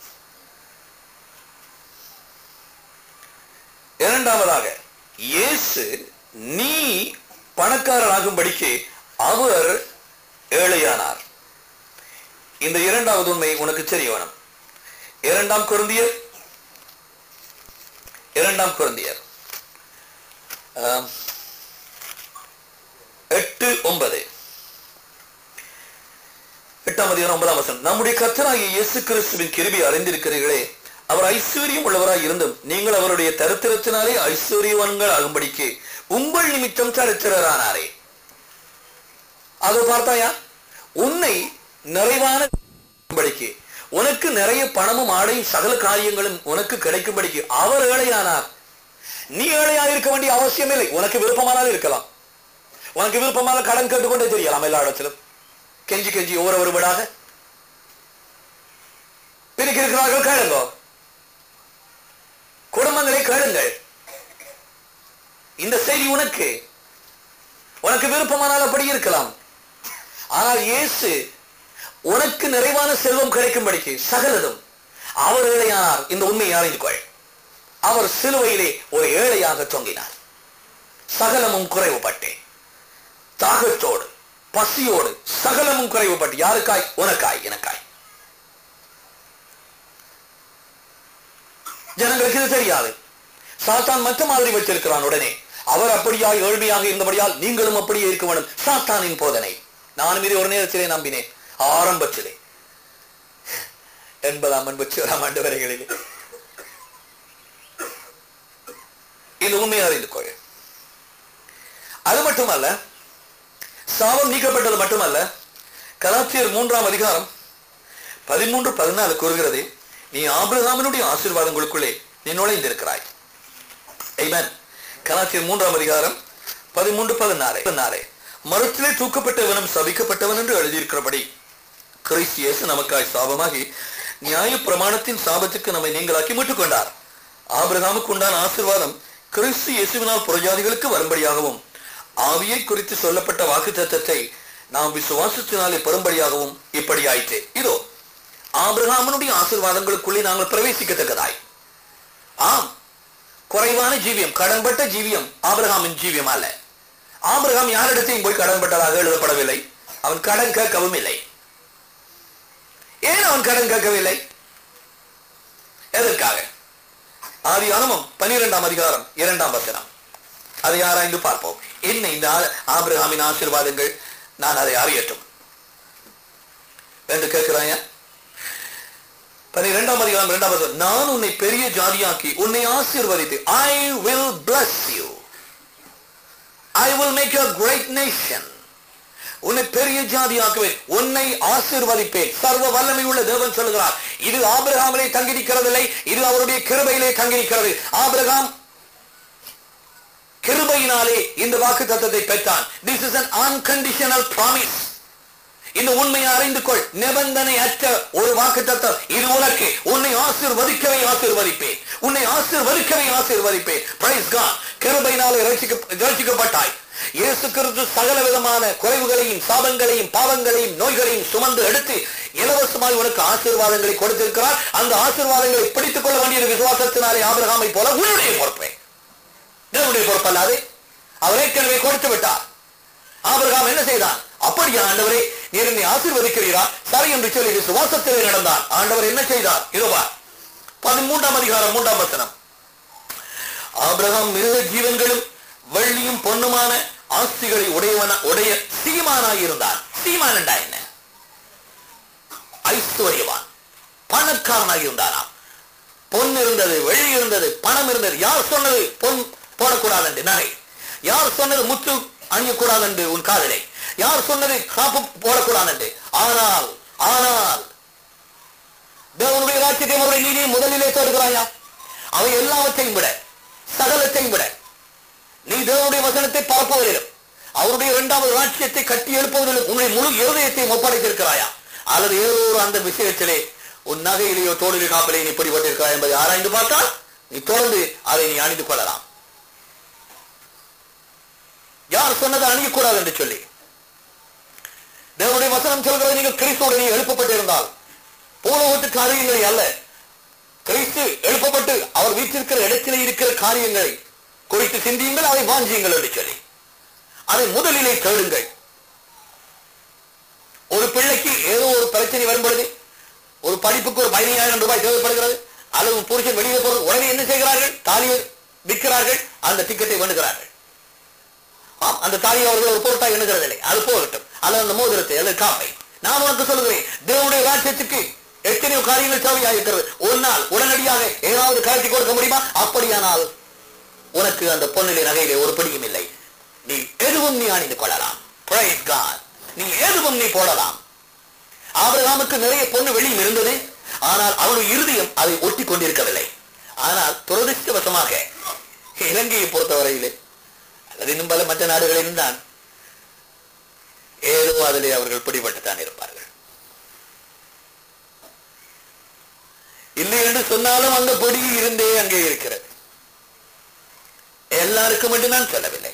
இரண்டாவதாக இயேசு நீ பணக்காரராகும்படிக்கு அவர் ஏழையானார் இந்த இரண்டாவது உண்மை உனக்கு தெரிய வேணும் இரண்டாம் குருந்தியர் இரண்டாம் குருந்தியர் ஆம், எட்டு ஒன்பது எட்டாம் அதிகாரம் ஒன்பதாம் வசனம் நம்முடைய கர்த்தராகிய இயேசு கிறிஸ்துவின் கிருபை அறிந்திருக்கிறீர்களே அவர் ஐஸ்வர்யம் உள்ளவராய் இருந்தும் நீங்கள் அவருடைய தரித்திரத்தினாலே ஐஸ்வர்யவான்கள் ஆகும்படிக்கு உங்கள் நிமித்தம் தரித்திரரானாரே அதை பார்த்தாயா உன்னை நிறைவான படிக்கு உனக்கு நிறைய பணமும் ஆடையும் சகல காரியங்களும் உனக்கு கிடைக்கும்படிக்கு அவர் ஏழையானார் நீ ஏழையா இருக்க வேண்டிய அவசியம் இல்லை உனக்கு விருப்பமானால் இருக்கலாம் உனக்கு விருப்பமான கடன் கேட்டுக்கொண்டே தெரியலாம் எல்லா இடத்திலும் கெஞ்சி கெஞ்சி ஒவ்வொரு ஒரு வீடாக பிரிக்க இருக்கிறார்கள் கேளுங்கோ குடும்பங்களை கேளுங்கள் இந்த செய்தி உனக்கு உனக்கு விருப்பமானால் அப்படி இருக்கலாம் ஆனால் இயேசு உனக்கு நிறைவான செல்வம் கிடைக்கும்படிக்கு சகலதும் அவர் ஏழையானார் இந்த உண்மையை அறிந்து கொள் அவர் சிலுவையிலே ஒரு ஏழையாக தொங்கினார் சகலமும் குறைவுபட்டேன் தாகத்தோடு பசியோடு சகலமும் குறைவுபட்டு யாருக்காய் உனக்காய் எனக்காய் ஜனங்களுக்கு இது தெரியாது சாத்தான் மற்ற மாதிரி வச்சிருக்கிறான் உடனே அவர் அப்படியாய் ஏழ்மையாக இருந்தபடியால் நீங்களும் அப்படியே இருக்க வேண்டும் சாத்தானின் போதனை நானும் இது ஒரு நேரத்திலே நம்பினேன் ஆரம்பத்திலே எண்பதாம் எண்பத்தி ஆண்டு வரைகளிலே இது உண்மையை அறிந்து கொள் அது மட்டுமல்ல சாபம் நீக்கப்பட்டது மட்டுமல்ல கலாச்சியர் மூன்றாம் அதிகாரம் பதிமூன்று பதினாலு கூறுகிறது நீ ஆபிரகாமினுடைய ஆசீர்வாதங்களுக்குள்ளே நீ நுழைந்திருக்கிறாய் Amen. கலாச்சியர் மூன்றாம் அதிகாரம் பதிமூன்று பதினாறு பதினாறு மரத்திலே தூக்கப்பட்டவனும் சபிக்கப்பட்டவன் என்று எழுதியிருக்கிறபடி கிறிஸ்து இயேசு நமக்காய் சாபமாகி நியாய பிரமாணத்தின் சாபத்துக்கு நம்மை நீங்களாக்கி மீட்டுக் கொண்டார் ஆபிரகாமுக்கு உண்டான ஆசீர்வாதம் கிறிஸ்து இயேசுவினால் புறஜாதிகளுக்கு வரும்படியாகவும் ஆவியை குறித்து சொல்லப்பட்ட வாக்கு தத்தத்தை நாம் விசுவாசத்தினாலே பெறும்படியாகவும் இப்படி ஆயிற்று இதோ ஆபிரகாமனுடைய ஆசீர்வாதங்களுக்குள்ளே நாங்கள் பிரவேசிக்கத்தக்கதாய் ஆம் குறைவான ஜீவியம் கடன்பட்ட ஜீவியம் ஆபிரகாமின் ஜீவியம் அல்ல ஆபிரகாம் யாரிடத்தையும் போய் கடன்பட்டதாக எழுதப்படவில்லை அவன் கடன் கேட்கவும் இல்லை ஏன் அவன் கடன் கேட்கவில்லை எதற்காக ஆதி அனுமம் பனிரெண்டாம் அதிகாரம் இரண்டாம் வசனம் அதை ஆராய்ந்து பார்ப்போம் என்ன இந்த ஆ- ஆபிரகாமின் ஆசீர்வாதங்கள் நான் அதை அறியட்டும் என்று கேட்கிறாயா பனிரெண்டாம் அதிகாரம் இரண்டாம் வசனம் நான் உன்னை பெரிய ஜாதியாக்கி உன்னை ஆசீர்வதித்து ஐ வில் bless you ஐ will make you a great nation உன்னை பெரிய ஜாதியாக்குவேன் உன்னை ஆசீர்வதிப்பேன் சர்வ வல்லமை உள்ள தேவன் சொல்லுகிறார் இது ஆபிரகாமிலே தங்கி நிற்கிறதில்லை இது அவருடைய கிருபையிலே தங்கி நிற்கிறது ஆபிரகாம் கிருபையினாலே இந்த வாக்கு தத்தத்தை பெற்றான் this is an unconditional promise இந்த உண்மையை அறிந்து கொள் நிபந்தனை அற்ற ஒரு வாக்கு தத்தம் இது உனக்கு உன்னை ஆசீர்வதிக்கவே ஆசீர்வதிப்பேன் உன்னை ஆசீர்வதிக்கவே ஆசீர்வதிப்பேன் பிரைஸ் காட் கிருபையினாலே ரட்சிக்க ரட்சிக்கப்பட்டாய் இயேசு கிறிஸ்து சகல விதமான குறைவுகளையும் சாபங்களையும் பாவங்களையும் நோய்களையும் சுமந்து எடுத்து இலவசமாய் உனக்கு ஆசீர்வாதங்களை கொடுத்திருக்கிறார் அந்த ஆசீர்வாதங்களை பிடித்துக் கொள்ள வேண்டிய விசுவாசத்தினாலே ஆபிரகாமை போல உன்னுடைய பொறுப்பே தேவனுடைய பொறுப்பல்லாது அவர் ஏற்கனவே கொடுத்து விட்டார் ஆபிரகாம் என்ன செய்தான் அப்படியா ஆண்டவரே நீர் என்னை ஆசீர்வதிக்கிறீரா சரி என்று சொல்லி விசுவாசத்திலே நடந்தான் ஆண்டவர் என்ன செய்தார் இதுவா பதிமூன்றாம் அதிகாரம் மூன்றாம் வசனம் ஆபிரகாம் மிருக ஜீவன்களும் வெள்ளியும் பொன்னுமான ஆஸ்திகளை உடையவன உடைய சீமானாய் இருந்தான் சீமான் என்றா என்ன ஐஸ்வர்யவான் பணக்காரனாய் இருந்தானாம் பொன் இருந்தது வெள்ளி இருந்தது பணம் இருந்தது யார் சொன்னது பொன் போடக்கூடாது என்று நகை யார் சொன்னது முத்து அணியக்கூடாது என்று உன் காதலை யார் சொன்னது காப்பு போடக்கூடாது என்று ஆனால் ஆனால் தேவனுடைய ராஜ்யத்தையும் அவருடைய நீதியை முதலிலே தேடுகிறாயா அவை எல்லாவற்றையும் விட சகலத்தையும் விட நீ தேவனுடைய வசனத்தை பார்ப்பவரிலும் அவருடைய இரண்டாவது ராஜ்யத்தை கட்டி எழுப்புவதிலும் உன்னுடைய முழு இருதயத்தையும் ஒப்படைத்திருக்கிறாயா அல்லது ஏதோ ஒரு அந்த விஷயத்திலே உன் நகையிலேயோ தோளிலே காப்பிலே நீ பிடிபட்டிருக்கிறாய் என்பதை ஆராய்ந்து பார்த்தால் நீ தொடர்ந்து அதை நீ அணிந்து கொள்ளலாம் யார் சொன்னதை அணியக்கூடாது என்று சொல்லி தேவனுடைய வசனம் சொல்கிறது நீங்கள் கிறிஸ்துவோடு நீ எழுப்பப்பட்டிருந்தால் பூலோகத்து காரியங்களை அல்ல கிறிஸ்து எழுப்பப்பட்டு அவர் வீட்டிருக்கிற இடத்திலே இருக்கிற காரியங்களை குறித்து சிந்தியுங்கள் அதை வாஞ்சியுங்கள் என்று சொல்லி அதை முதலிலே கேளுங்கள் ஒரு பிள்ளைக்கு ஏதோ ஒரு பிரச்சனை வரும் பொழுது ஒரு படிப்புக்கு ஒரு பதினையாயிரம் ரூபாய் தேவைப்படுகிறது அல்லது ஒரு புருஷன் வெளியே போறது உடனே என்ன செய்கிறார்கள் தாலியை விற்கிறார்கள் அந்த டிக்கெட்டை வேண்டுகிறார்கள் ஆம், அந்த தாலியை அவர்கள் ஒரு பொருட்டாக எண்ணுகிறதில்லை அது போகட்டும் அல்லது அந்த மோதிரத்தை அல்லது காப்பை நான் உனக்கு சொல்லுகிறேன் தேவனுடைய ராஜ்யத்துக்கு எத்தனையோ காரியங்கள் தேவையாக இருக்கிறது ஒரு நாள் உடனடியாக ஏதாவது கலத்தி கொடுக்க முடியுமா அப்படியானால் உனக்கு அந்த பொன்னிலே நகையிலே ஒரு பிடியும் இல்லை நீ எதுவும் நீ அணிந்து கொள்ளலாம் Praise God. நீ எதுவும் நீ போடலாம் ஆபிரகாமுக்கு நிறைய பொண்ணு வெளியும் இருந்தது ஆனால் அவனுடைய இருதயம் அதை ஒட்டி கொண்டிருக்கவில்லை ஆனால் துரதிருஷ்டவசமாக இலங்கையை பொறுத்தவரையிலே அல்லது இன்னும் பல மற்ற நாடுகளிலும் தான் ஏதோ அதிலே அவர்கள் பிடிபட்டுத்தான் இருப்பார்கள் இல்லை என்று சொன்னாலும் அங்க பொடி இருந்தே அங்கே இருக்கிறது எல்லாருக்கும் என்று நான் சொல்லவில்லை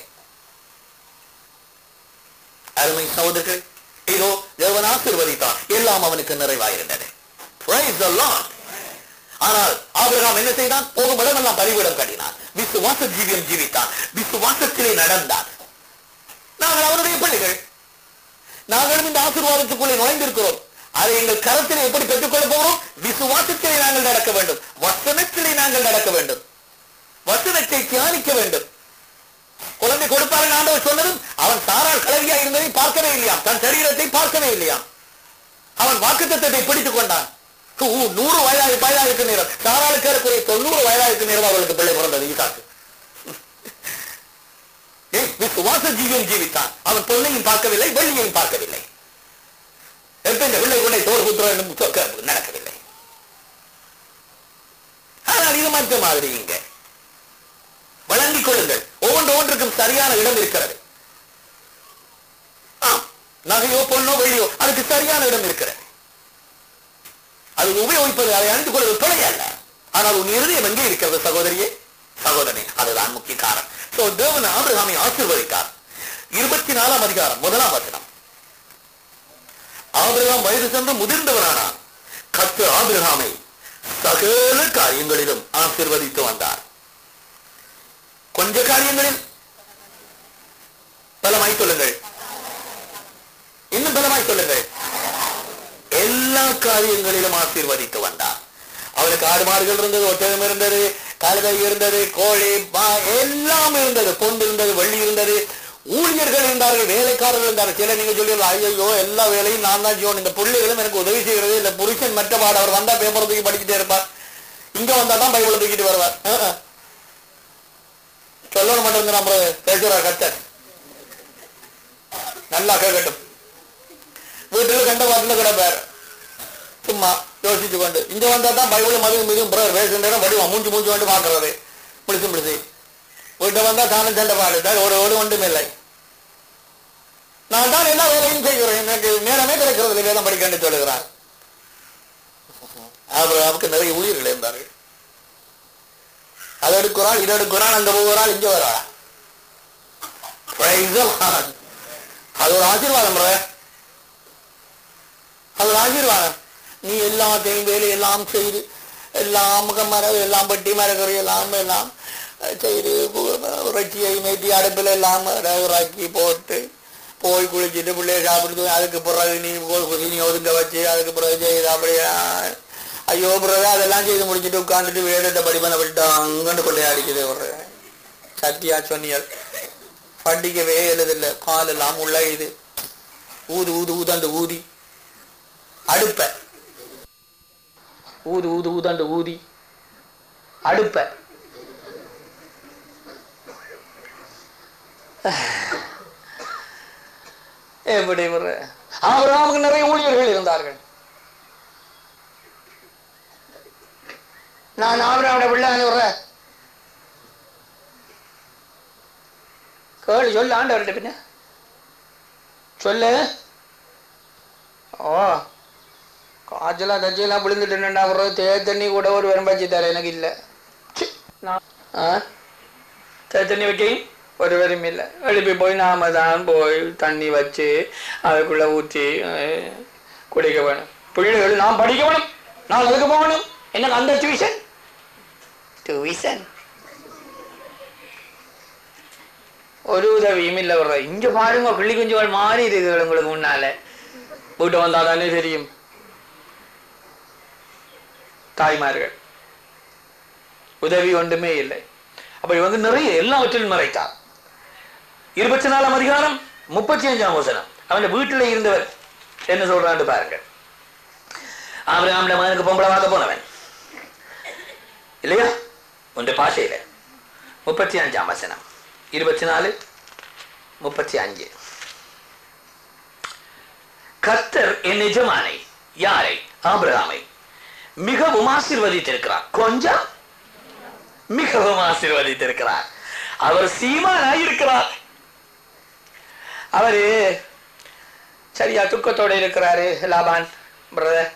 அருமை சகோதரர்கள் இதோ தேவன் ஆசீர்வதித்தான் எல்லாம் அவனுக்கு நிறைவாயிருந்தது Praise the Lord. ஆனால் ஆபிரகாம் என்ன செய்தான் போகும் இடமெல்லாம் பலிபீடம் கட்டினான் விசுவாச ஜீவியம் ஜீவித்தான் விசுவாசத்திலே நடந்தான் நாங்கள் அவருடைய பிள்ளைகள் நாங்களும் இந்த ஆசீர்வாதத்துக்குள்ளே நுழைந்திருக்கிறோம் அதை எங்கள் கரத்திலே எப்படி பெற்றுக்கொள்ள போகிறோம் விசுவாசத்திலே நாங்கள் நடக்க வேண்டும் வசனத்திலே நாங்கள் நடக்க வேண்டும் வசனத்தை தியானிக்க வேண்டும் குழந்தை கொடுப்பாரு ஆண்டவர் சொன்னதும் அவன் சாரால் கலவியா இருந்ததை பார்க்கவே இல்லையாம் தன் சரீரத்தை பார்க்கவே இல்லையாம் அவன் வாக்குத்தத்தை பிடித்துக் கொண்டான் ஊ, நூறு வயதாக வயதாக இருக்க நேரம் சாராளுக்கு ஏறக்குறைய தொண்ணூறு வயதாக இருக்க நேரம் அவளுக்கு பிள்ளை பிறந்தது ஈசாக்கு ஏய், விசுவாச ஜீவியம் ஜீவித்தான் அவன் பொண்ணையும் பார்க்கவில்லை வெள்ளியையும் பார்க்கவில்லை எப்ப இந்த பிள்ளை கொண்டை தோல் குத்துற நடக்கவில்லை ஆனால் இது மற்ற மாதிரி இங்க வழங்கிக் கொள்ளுங்கள் ஒவ்வொன்று ஒவ்வொன்றுக்கும் சரியான இடம் இருக்கிறது ஆம், நகையோ பொண்ணோ வெள்ளியோ அதுக்கு சரியான இடம் இருக்கிறது அது உபயோகிப்பது அதை அணிந்து கொள்வது தொலை அல்ல ஆனால் உன் இருதயம் எங்கே இருக்கிறது சகோதரியே சகோதரனே அதுதான் முக்கிய காரணம் சோ தேவன் ஆபிரகாமை ஆசீர்வதித்தார் இருபத்தி நாலாம் அதிகாரம் முதலாம் வசனம் ஆபிரகாம் வயது சென்று முதிர்ந்தவரானார் கத்து ஆபிரகாமை சகல காரியங்களிலும் ஆசீர்வதித்து வந்தார் கொஞ்ச காரியங்களில் பலமாய் சொல்லுங்கள் இன்னும் பலமாய் சொல்லுங்கள் எல்லா காரியங்களிலும் ஆசீர்வதித்து வந்தார் அவனுக்கு ஆடு மாடுகள் இருந்தது ஒட்டகம் இருந்தது கழுதை இருந்தது கோழி மா- எல்லாம் இருந்தது பொன் இருந்தது வெள்ளி இருந்தது ஊழியர்கள் இருந்தார்கள் வேலைக்காரர்கள் இருந்தார்கள் சில நீங்க சொல்லி ஐயோ எல்லா வேலையும் நான் தான் செய்யணும் இந்த பிள்ளைகளும் எனக்கு உதவி செய்கிறது இல்ல புருஷன் மற்ற பாடு அவர் வந்தா பேப்பர் தூக்கி படிச்சுட்டே இருப்பார் இங்க வந்தா தான் பைபிளை தூக்கிட்டு வருவார் அஹ், அஹ். சொல்லணும் மட்டும் நம்ம பேசுறார் கத்தர் நல்லா கேட்கட்டும் வீட்டுல கண்ட பாட்டுல கிடப்பார் சும்மா யோசிச்சு கொண்டு இங்க வந்தா தான் பைபிள் மதியம் மிகவும் பிறர் பேசுகின்ற வடிவம் மூஞ்சி மூஞ்சி கொண்டு பாக்குறது பிடிச்சு பிடிச்சு வீட்டை வந்தா தானும் சண்டை பாடு தான் ஒரு ஒரு ஒன்றும் இல்லை நான் தான் எல்லா வேலையும் செய்கிறேன் எனக்கு நேரமே கிடைக்கிறது இல்லை வேதம் படிக்கன்னு சொல்லுகிறார் அவருக்கு நிறைய ஊழியர்கள் இருந்தார்கள் அதை எடுக்கிறாள் இதை எடுக்கிறாள் அந்த போகிறாள் இங்க வராள் Praise the Lord. அது ஒரு ஆசீர்வாதம் bro. அது ஒரு ஆசீர்வாதம் நீ எல்லாத்தையும் வேலை எல்லாம் செய்து எல்லாம் மரம் எல்லாம் பட்டி மரக்கறி எல்லாம் எல்லாம் செய்து இறைச்சியை மேய்த்தி அடுப்பில் எல்லாம் இறக்கி போட்டு போய் குளிச்சுட்டு பிள்ளைய சாப்பிட்டு அதுக்கு பிறகு நீ போய் நீ ஒதுங்க வச்சு அதுக்கு பிறகு செய்து அப்படியே ஐயோ பிறகு அதெல்லாம் செய்து முடிச்சுட்டு உட்காந்துட்டு வேதத்தை படிப்பனை விட்டு அங்கன்னு கொள்ளையாடிக்குது ஒரு சத்தியா சொன்னியல் படிக்கவே எழுதில்ல கால் எல்லாம் உள்ள இது ஊது ஊது ஊதாண்டு ஊதி அடுப்ப ஊது ஊது ஊதாண்டு ஊதி அடுப்ப எப்படி ஒரு ஆபிரகாமுக்கு நிறைய ஊழியர்கள் இருந்தார்கள் நான் ஆபிரகாமோட பிள்ளை சொல்றேன் கேளு சொல்லு ஆண்டவர்கிட்ட பின்ன சொல்லு ஓ காய்ச்சலாம் தச்செல்லாம் விழுந்துட்டுண்டா அப்புறம் தே தண்ணி கூட ஒரு வெறும்பாச்சி தர எனக்கு இல்லை ஆ தே தண்ணி வைக்கையும் ஒரு வெறும் இல்லை எழுப்பி போய் நாம தான் போய் தண்ணி வச்சு அதுக்குள்ள ஊற்றி குடிக்க வேணும் பிள்ளைகள் நான் படிக்க வேணும் நான் அதுக்கு போகணும் எனக்கு அந்த டியூஷன் டியூஷன் ஒரு உதவியும் இல்லை வர்ற இங்க பாருங்க கிள்ளி குஞ்சுகள் மாறி இருக்குது உங்களுக்கு முன்னால வீட்டை வந்தா தானே தெரியும் தாய்மார்கள் உதவி ஒன்றுமே இல்லை அப்ப இவங்க நிறைய எல்லாவற்றிலும் மறைத்தார் இருபத்தி நாலாம் அதிகாரம் முப்பத்தி அஞ்சாம் வசனம் அவன் வீட்டில் இருந்தவர் என்ன சொல்றான்னு பாருங்க ஆபிரகாம் மகனுக்கு பொம்பளை பார்க்க போனவன் இல்லையா உண்டு பாஷையில முப்பத்தி அஞ்சாம் வசனம் இருபத்தி நாலு முப்பத்தி அஞ்சு கர்த்தர் என் எஜமானை யாரை ஆபிரகாமை மிகவும் ஆசீர்வதித்திருக்கிறார் கொஞ்சம் மிகவும் ஆசீர்வதித்திருக்கிறார் அவர் சீமானாய் இருக்கிறார் அவரு சரியா துக்கத்தோட இருக்கிறாரு லாபான் பிரதர்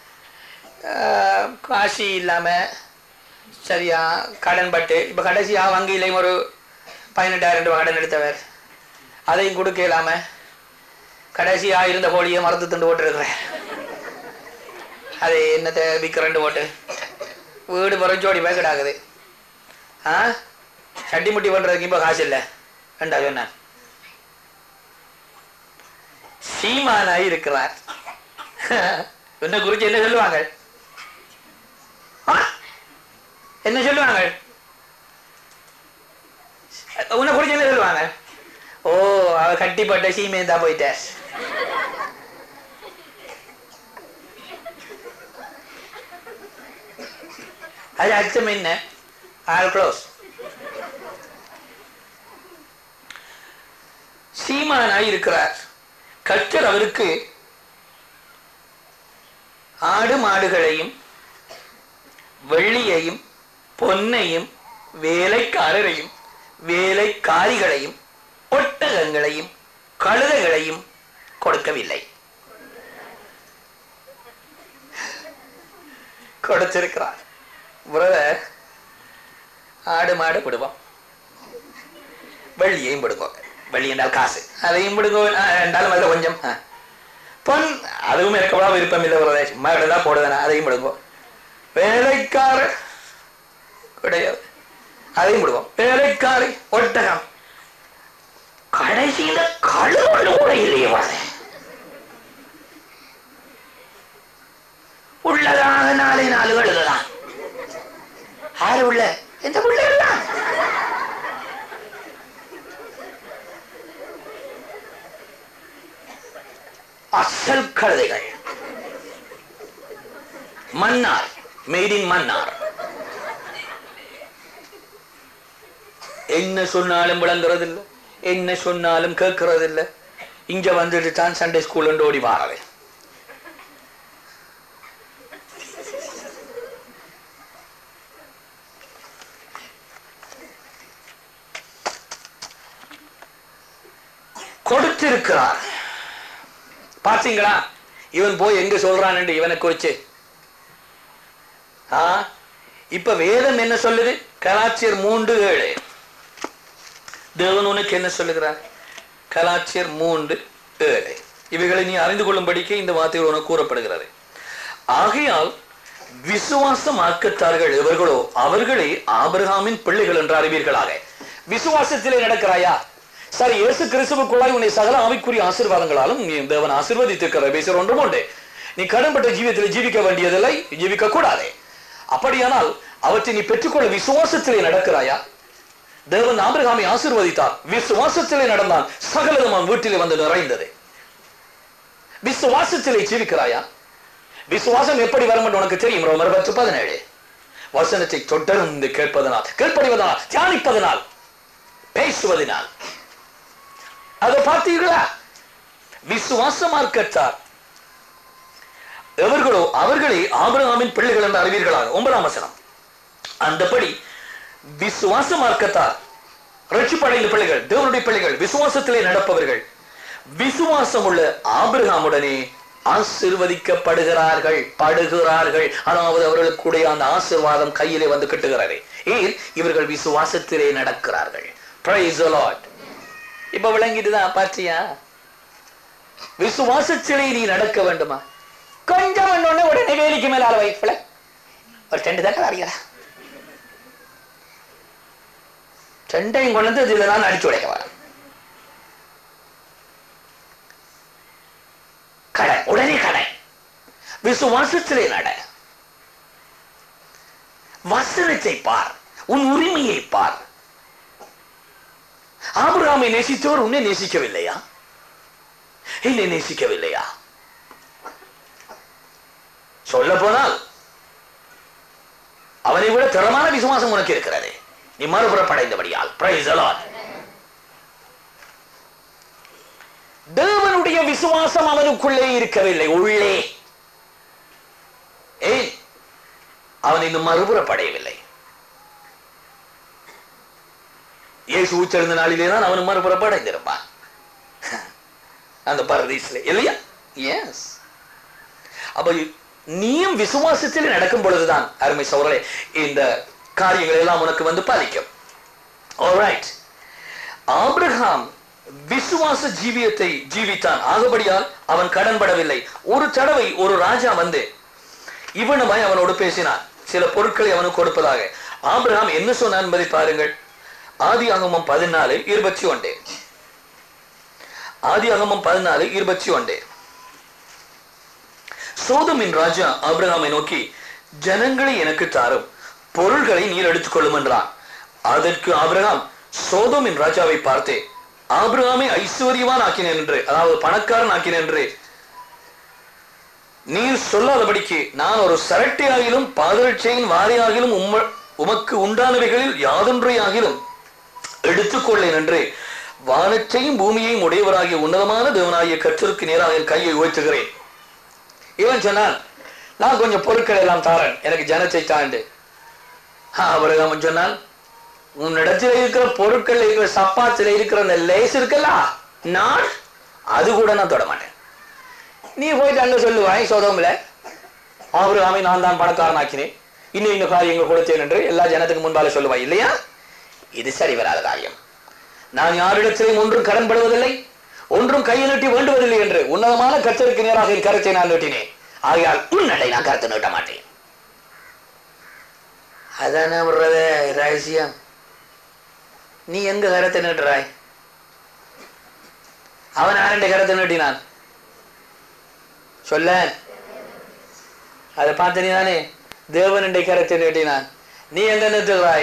காசி இல்லாம சரியா கடன் பட்டு இப்ப கடைசியா வங்கியிலையும் ஒரு பதினெட்டாயிரம் ரூபாய் கடன் எடுத்தவர் அதையும் கொடுக்க இல்லாம கடைசியா இருந்த கோழியை மறந்து துண்டு போட்டுருக்கிறேன் அது என்னத்தை விற்கிறண்டு போட்டு வீடு புறஞ்சோடி போய் கிடாக்குது ஆ சட்டி முட்டி பண்றதுக்கு இப்போ காசு இல்லை வேண்டா சொன்ன சீமானாய் இருக்கிறார் உன்னை குறிச்சு என்ன சொல்லுவாங்க ஆ? என்ன சொல்லுவாங்க உன்னை குறிச்சு என்ன சொல்லுவாங்க ஓ அவ கட்டிப்பட்ட சீமே தான் போயிட்டார் அது அர்த்தம் என்ன ஆல் க்ளோஸ் சீமானாய் இருக்கிறார் கர்த்தர் அவருக்கு ஆடு மாடுகளையும் வெள்ளியையும் பொன்னையும் வேலைக்காரரையும் வேலைக்காரிகளையும் ஒட்டகங்களையும் கழுதைகளையும் கொடுக்கவில்லை கொடுத்திருக்கிறார் பிரதர் ஆடு மாடு விடுவோம் வெள்ளியையும் விடுவோம் வெள்ளி என்றால் காசு அதையும் விடுவோம் ரெண்டாலும் அதில் கொஞ்சம் ஆ. பொன் அதுவும் எனக்கு அவ்வளோ விருப்பம் இல்லை பிரதேஷ் சும்மா தான் போடுவேன் அதையும் விடுவோம் வேலைக்கார கிடையாது அதையும் விடுவோம் வேலைக்காரி ஒட்டகம் கடைசியில கழுவல் கூட இல்லையே வாழ உள்ளதாக நாளை நாலு கழுதுதான் ஆறு உள்ள எந்த உள்ள எல்லாம் அசல் கழுதைகள் மன்னார் மேட் இன் மன்னார் என்ன சொன்னாலும் விளங்குறது இல்ல என்ன சொன்னாலும் கேட்கறது இல்ல இங்க வந்துட்டு தான் சண்டே ஸ்கூல் ஓடி வாரது கொடுத்திருக்கிறார் பாத்தீங்களா இவன் போய் எங்க சொல்றான் இவனை குறிச்சு ஆ இப்ப வேதம் என்ன சொல்லுது கலாச்சியர் மூன்று ஏழு தேவன் உனக்கு என்ன சொல்லுகிறார் கலாச்சியர் மூன்று ஏழு இவைகளை நீ அறிந்து கொள்ளும்படிக்கு இந்த வார்த்தைகள் உனக்கு கூறப்படுகிறது ஆகையால் விசுவாச மார்க்கத்தார்கள் எவர்களோ அவர்களே ஆபிரகாமின் பிள்ளைகள் என்று அறிவீர்களாக விசுவாசத்திலே நடக்கிறாயா சரி இயேசு கிறிஸ்துவுக்குள்ளாய் உன்னை சகல ஆவிக்குரிய ஆசீர்வாதங்களாலும் நீ தேவன் ஆசீர்வதித்திருக்கிற பேசுற ஒன்றும் உண்டு நீ கடன்பட்ட ஜீவியத்தில் ஜீவிக்க வேண்டியதில்லை ஜீவிக்க கூடாதே அப்படியானால் அவற்றை நீ பெற்றுக்கொள்ள விசுவாசத்திலே நடக்கிறாயா தேவன் ஆபிரகாமை ஆசீர்வதித்தார் விசுவாசத்திலே நடந்தான் சகலதும் அவன் வீட்டிலே வந்து நிறைந்தது விசுவாசத்திலே ஜீவிக்கிறாயா விசுவாசம் எப்படி வரும் என்று உனக்கு தெரியும் ரோமர் பத்து பதினேழு வசனத்தை தொடர்ந்து கேட்பதனால் கேட்படுவதனால் தியானிப்பதனால் பேசுவதனால் அதை பார்த்தீர்களா விசுவாச மார்க்கத்தார் எவர்களோ அவர்களே ஆபிரகாமின் பிள்ளைகள் என்று அறிவீர்களாக ஒன்பதாம் வசனம் அந்தபடி விசுவாச மார்க்கத்தார் ரட்சிப்படைந்த பிள்ளைகள் தேவனுடைய பிள்ளைகள் விசுவாசத்திலே நடப்பவர்கள் விசுவாசம் உள்ள ஆபிரகாமுடனே ஆசிர்வதிக்கப்படுகிறார்கள் படுகிறார்கள் அதாவது அவர்களுக்குடைய அந்த ஆசிர்வாதம் கையிலே வந்து கிட்டுகிறது ஏன் இவர்கள் விசுவாசத்திலே நடக்கிறார்கள் Praise the Lord. இப்ப விளங்கிட்டுதான் பாத்தியா விசுவாசத்திலே நீ நடக்க வேண்டுமா கொஞ்சம் ஒண்ணு உடனே வேலைக்கு மேல ஆள வைக்கல ஒரு ரெண்டு தக்க அறிகிறா ரெண்டையும் கொண்டு வந்து இதுல நான் அடிச்சு உடைக்கவா கடை உடனே கடை விசுவாசத்திலே நட வசனத்தை பார் உன் உரிமையை பார் ஆபிரகாமை நேசித்தவர் உன்னை நேசிக்கவில்லையா என்னை நேசிக்கவில்லையா சொல்ல போனால் அவனை விட திறமான விசுவாசம் உனக்கு இருக்கிறது நீ மறுபுறப்படைந்தபடியால் Praise the Lord. தேவனுடைய விசுவாசம் அவனுக்குள்ளே இருக்கவில்லை உள்ளே ஏன் அவன் இன்னும் மறுபுறப்படையவில்லை இயேசு உச்சரிந்த நாளிலே தான் அவன் மறுபுறப்படைந்திருப்பான் அந்த பரதீசிலே இல்லையா எஸ் அப்ப நீயும் விசுவாசத்தில் நடக்கும் பொழுதுதான் அருமை சௌரே இந்த காரியங்கள் எல்லாம் உனக்கு வந்து பாதிக்கும் Alright. ஆபிரகாம் விசுவாச ஜீவியத்தை ஜீவித்தான் ஆகபடியால் அவன் கடன்படவில்லை ஒரு தடவை ஒரு ராஜா வந்து இவனுமாய் அவனோடு பேசினான் சில பொருட்களை அவனுக்கு கொடுப்பதாக ஆபிரகாம் என்ன சொன்னான் என்பதை பாருங்கள் ஆதி அகமம் பதினாலு இருபத்தி ஒன்று ஆதி அகமம் பதினாலு இருபத்தி ஒன்று சோதமின் ராஜா ஆபிரகாமை நோக்கி ஜனங்களை எனக்கு தாரும் பொருள்களை நீர் எடுத்துக் கொள்ளும் என்றான் அதற்கு ஆபிரகாம் சோதமின் ராஜாவை பார்த்து ஆபிரகாமை ஐஸ்வர்யவான் ஆக்கினேன் என்று அதாவது பணக்காரன் ஆக்கினேன் என்று நீர் சொல்லாதபடிக்கு நான் ஒரு சரட்டையாகிலும் பாதரட்சையின் வாரியாகிலும் உம்ம உமக்கு உண்டானவைகளில் யாதொன்றையாகிலும் எடுத்துக்கொள்ளேன் என்று வானத்தையும் பூமியையும் உடையவராகிய உன்னதமான தேவனாகிய கற்றருக்கு நேராக என் கையை உயர்த்துகிறேன் இவன் சொன்னான் நான் கொஞ்சம் பொருட்கள் எல்லாம் தாரேன் எனக்கு ஜனத்தை தாண்டு அவருக்கு அவன் சொன்னான் உன்னிடத்தில் இருக்கிற பொருட்கள் இருக்கிற சப்பாத்துல இருக்கிற அந்த லேஸ் இருக்குல்ல நான் அது கூட நான் தொட மாட்டேன் நீ போயிட்டு அங்க சொல்லுவாய் சோதம்ல ஆபிரகாமை நான் தான் பணக்காரனாக்கினேன் இன்னும் இந்த காரியங்கள் கொடுத்தேன் என்று எல்லா ஜனத்துக்கு முன்பால சொல்லுவாய் இல்லையா இது சரி வராத காரியம் நான் யாரிடத்திலையும் ஒன்றும் கடன்படுவதில்லை ஒன்றும் கையை நீட்டி வேண்டுவதில்லை என்று உன்னதமான கர்த்தருக்கு நேராக என் கருத்தை நான் நீட்டினேன் ஆகையால் உன்னடை நான் கருத்து நீட்ட மாட்டேன் அதானே விடுறது ரகசியம் நீ எங்க கருத்தை நீட்டுறாய் அவன் ஆரண்ட கருத்தை நீட்டினான் சொல்ல அதை பார்த்து நீ தானே தேவனுடைய கருத்தை நீட்டினான் நீ எங்க நிறுத்துகிறாய்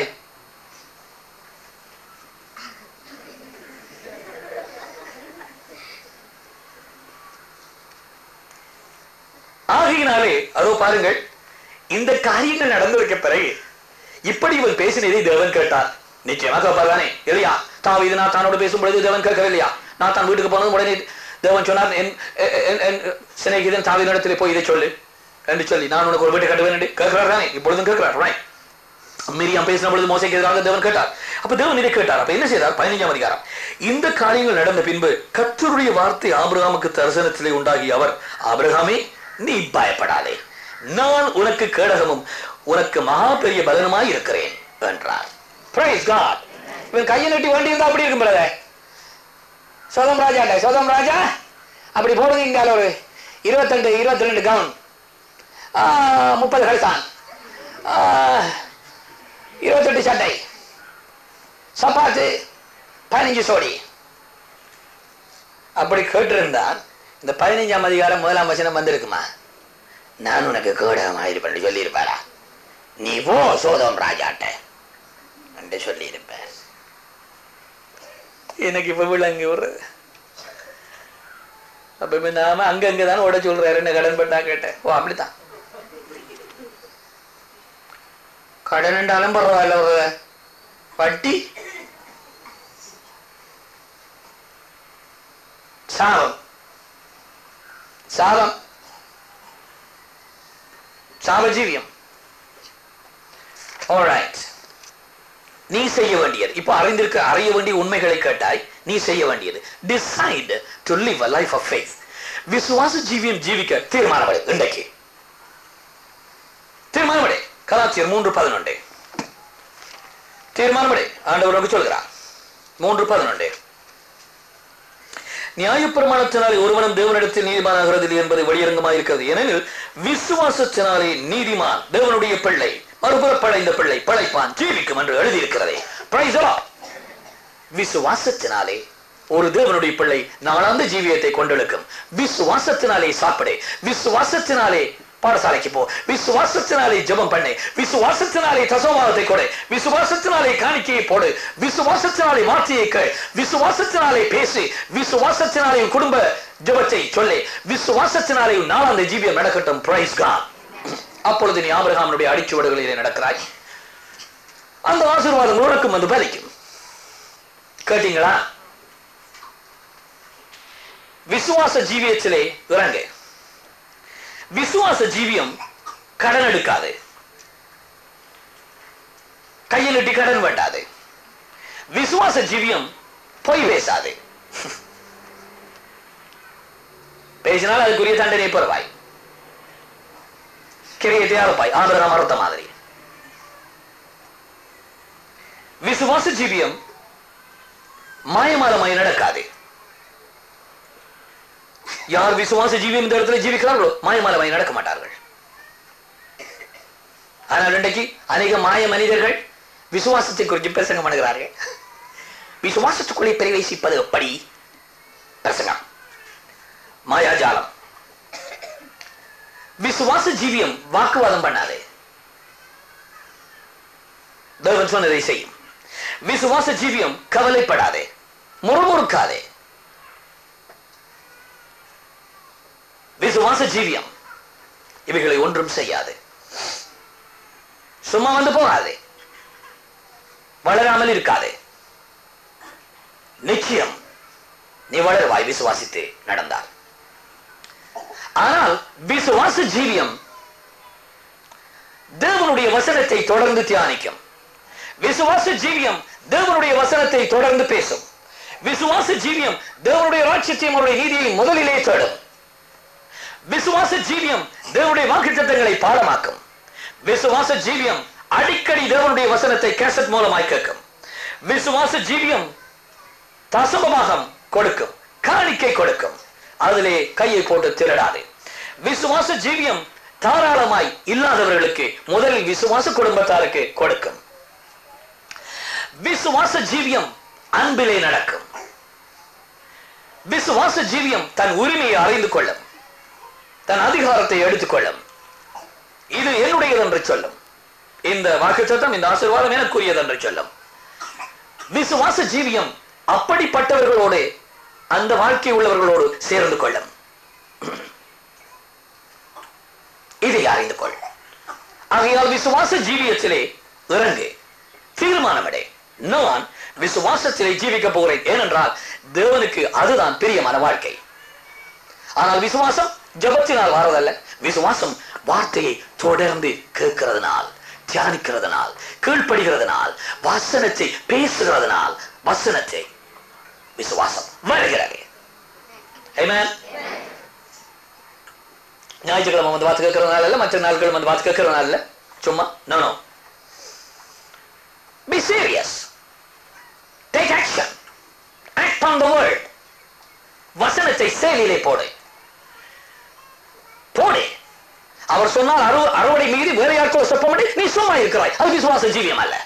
ஆகையினாலே அதோ பாருங்கள் இந்த காரியங்கள் நடந்திருக்க பிறகு இப்படி இவன் பேசினதை தேவன் கேட்டார் நிச்சயமா கேட்பார்தானே இல்லையா தான் இது நான் தானோடு பேசும் பொழுது தேவன் கேட்கவில்லையா நான் தான் வீட்டுக்கு போனதும் உடனே தேவன் சொன்னார் என் என்- என் சிநேகிதன் தாவின் இடத்துல போய் இதை சொல்லு என்று சொல்லி நான் உனக்கு ஒரு வீட்டை கட்டுவேன் என்று கேட்கிறார் தானே இப்பொழுதும் கேட்கிறார் right? மிரியாம் பேசின பொழுது மோசைக்கு எதிராக தேவன் கேட்டார் அப்ப தேவன் இதை கேட்டார் அப்ப என்ன செய்தார் பதினைஞ்சாம் அதிகாரம் இந்த காரியங்கள் நடந்த பின்பு கர்த்தருடைய வார்த்தை ஆபிரகாமுக்கு தரிசனத்திலே உண்டாகி அவர் ஆபிரகாமே நீ பயப்படாதே நான் உனக்கு கேடகமும் உனக்கு மகா பெரிய பலனுமாய் இருக்கிறேன் என்றார் Praise God. இவன் கையை நட்டி வண்டி இருந்தா அப்படி இருக்கும் பிரதர் சோதம் ராஜா இல்ல சோதம் ராஜா அப்படி போடுங்க இங்கால ஒரு இருபத்தெண்டு இருபத்தி ரெண்டு கவுன் முப்பது கழுத்தான் இருபத்தெட்டு சட்டை சப்பாத்து பதினஞ்சு சோடி அப்படி கேட்டிருந்தால் இந்த பதினஞ்சாம் அதிகாரம் முதலாம் வசனம் வந்திருக்குமா நான் உனக்கு கேடகமாக இருப்பேன் சொல்லியிருப்பாரா நீ போ சோதம் ராஜாட்ட என்று சொல்லியிருப்பேன் எனக்கு இப்ப விளங்கி விடுறது அப்ப இப்ப நாம அங்கங்க தானே ஓட சொல்றாரு என்ன கடன் பட்டா கேட்டேன் ஓ அப்படித்தான் கடன் என்றாலும் பரவாயில்ல ஒரு வட்டி சாபம் சாபம் சாபஜீவியம் ஆல்ரைட் நீ செய்ய வேண்டியது இப்போ அறிந்திருக்க அறிய வேண்டிய உண்மைகளை கேட்டாய் நீ செய்ய வேண்டியது decide to live a life of faith விசுவாச ஜீவியம் ஜீவிக்க தீர்மானமடை இன்றைக்கு தீர்மானமடை கலாச்சியர் மூன்று பதினொன்று தீர்மானமடை ஆண்டவர் சொல்கிறார் மூன்று பதினொன்று நியாயப்பிரமாணத்தினாலே ஒருவனும் தேவனிடத்தில் நீதிமானாகிறது என்பது வெளியரங்கமாக இருக்கிறது ஏனெனில் விசுவாசத்தினாலே நீதிமான் தேவனுடைய பிள்ளை மறுபுறப்படைந்த பிள்ளை பழைப்பான் ஜீவிக்கும் என்று எழுதியிருக்கிறதே Praise the Lord. விசுவாசத்தினாலே ஒரு தேவனுடைய பிள்ளை நாளாந்த ஜீவியத்தை கொண்டெடுக்கும் விசுவாசத்தினாலே சாப்பிடு விசுவாசத்தினாலே பாடசாலைக்கு போ விசுவாசத்தினாலே ஜெபம் பண்ணு விசுவாசத்தினாலே தசோமானத்தை கொடு விசுவாசத்தினாலே காணிக்கையை போடு விசுவாசத்தினாலே வார்த்தையை கேள் விசுவாசத்தினாலே பேசு விசுவாசத்தினாலே உன் குடும்ப ஜெபத்தை சொல்லு விசுவாசத்தினாலே உன் நாளாந்த ஜீவியம் நடக்கட்டும் பிரைஸ் காட் அப்பொழுது நீ ஆபிரகாமனுடைய அடிச்சுவடுகளிலே நடக்கிறாய் அந்த ஆசீர்வாதம் உனக்கும் வந்து பலிக்கும் கேட்டீங்களா விசுவாச ஜீவியத்திலே இறங்க விசுவாச ஜீவியம் கடன் எடுக்காது கையில் இட்டி கடன் வேண்டாது விசுவாச ஜீவியம் பொய் பேசாது பேசினால் அதுக்குரிய தண்டனை பெறுவாய் கிரியத்தை அறுப்பாய் ஆபிரகாம் அறுத்த மாதிரி விசுவாச ஜீவியம் மாயமாலமாய் நடக்காது யார் விசுவாச ஜீவியம் இந்த இடத்துல ஜீவிக்கிறார்களோ மாயமாலமாய் நடக்க மாட்டார்கள் ஆனால் இன்றைக்கு அநேக மாய மனிதர்கள் விசுவாசத்தை குறித்து பிரசங்கம் பண்ணுகிறார்கள் விசுவாசத்துக்குள்ளே பிரவேசிப்பது எப்படி பிரசங்கம் மாயாஜாலம் விசுவாச ஜீவியம் வாக்குவாதம் பண்ணாதே தேவன் சொன்னதை செய்யும் விசுவாச ஜீவியம் கவலைப்படாதே முறுமுறுக்காதே விசுவாச ஜீவியம் இவைகளை ஒன்றும் செய்யாது சும்மா வந்து போகாதே வளராமல் இருக்காதே நிச்சயம் நீ வளருவாய் விசுவாசித்து நடந்தால் ஆனால் விசுவாச ஜீவியம் தேவனுடைய வசனத்தை தொடர்ந்து தியானிக்கும் விசுவாச ஜீவியம் தேவனுடைய வசனத்தை தொடர்ந்து பேசும் விசுவாச ஜீவியம் தேவனுடைய ராட்சியத்தையும் அவருடைய நீதியை முதலிலே தேடும் விசுவாச ஜீவியம் தேவனுடைய வாக்குத்தத்தங்களை பாடமாக்கும் விசுவாச ஜீவியம் அடிக்கடி தேவனுடைய வசனத்தை கேசட் மூலமாய் கேட்கும் விசுவாச ஜீவியம் தசமபாகம் கொடுக்கும் காணிக்கை கொடுக்கும் அதிலே கையை போட்டு திருடாது விசுவாச ஜீவியம் தாராளமாய் இல்லாதவர்களுக்கு முதலில் விசுவாச குடும்பத்தாருக்கு கொடுக்கும் விசுவாச ஜீவியம் அன்பிலே நடக்கும் விசுவாச ஜீவியம் தன் உரிமையை அறிந்து கொள்ளும் தன் அதிகாரத்தை எடுத்துக்கொள்ளும் இது என்னுடையது என்று சொல்லும் இந்த வாக்குச்சத்தம் இந்த ஆசீர்வாதம் எனக்குரியது என்று சொல்லும் விசுவாச ஜீவியம் அப்படிப்பட்டவர்களோடு அந்த வாழ்க்கை உள்ளவர்களோடு சேர்ந்து கொள்ளும் இதை அறிந்து கொள் ஆகையால் விசுவாச ஜீவியத்திலே இறங்கு தீர்மானமடே நான் விசுவாசத்திலே ஜீவிக்க போகிறேன் ஏனென்றால் தேவனுக்கு அதுதான் பிரியமான வாழ்க்கை ஆனால் விசுவாசம் ஜபத்தினால் வரதல்ல விசுவாசம் வார்த்தையை தொடர்ந்து கேட்கிறதுனால் தியானிக்கிறதுனால் கீழ்ப்படுகிறதுனால் வசனத்தை பேசுகிறதுனால் வசனத்தை விசுவாசம் வருகிறது Amen. ஞாயிற்றுக்கிழமை வந்து பார்த்து கேட்கறதுனால இல்ல மற்ற நாட்கள் வந்து பார்த்து கேட்கறதுனால இல்ல சும்மா no no be serious take action act on the world வசனத்தை செயலிலே போடு போடு அவர் சொன்னால் அறு அறுவடை மீது வேற யாருக்கோ செப்பமடி நீ சும்மா இருக்கிறாய் அது விசுவாச ஜீவியம் அல்ல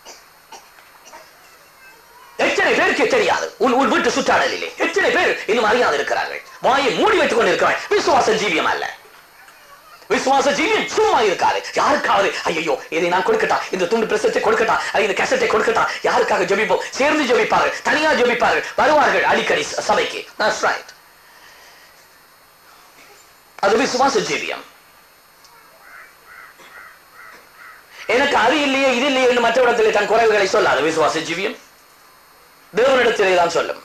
எத்தனை பேருக்கு தெரியாது உன் உன் வீட்டு சுற்றாடலிலே எத்தனை பேர் இன்னும் அறியாது இருக்கிறார்கள் வாயை மூடி வைத்துக் கொண்டு இருக்கிறாய் விசுவாச ஜீவியம் அல்ல விசுவாச ஜீவியம் சும்மா இருக்காது யாருக்காவது ஐயோ இதை நான் கொடுக்கட்டா இந்த துண்டு பிரசத்தை கொடுக்கட்டா அல்லது இந்த கேசட்டை கொடுக்கட்டா யாருக்காக ஜெபிப்போம் சேர்ந்து ஜெபிப்பார்கள் தனியா ஜெபிப்பார்கள் வருவார்கள் அடிக்கடி ச- சபைக்கு That's right. அது விசுவாச ஜீவியம் எனக்கு அது இல்லையே இது இல்லையே என்று மற்றவரிடத்திலே தன் குறைவுகளை சொல்லாது விசுவாச ஜீவியம் தேவனிடத்திலே தான் சொல்லும்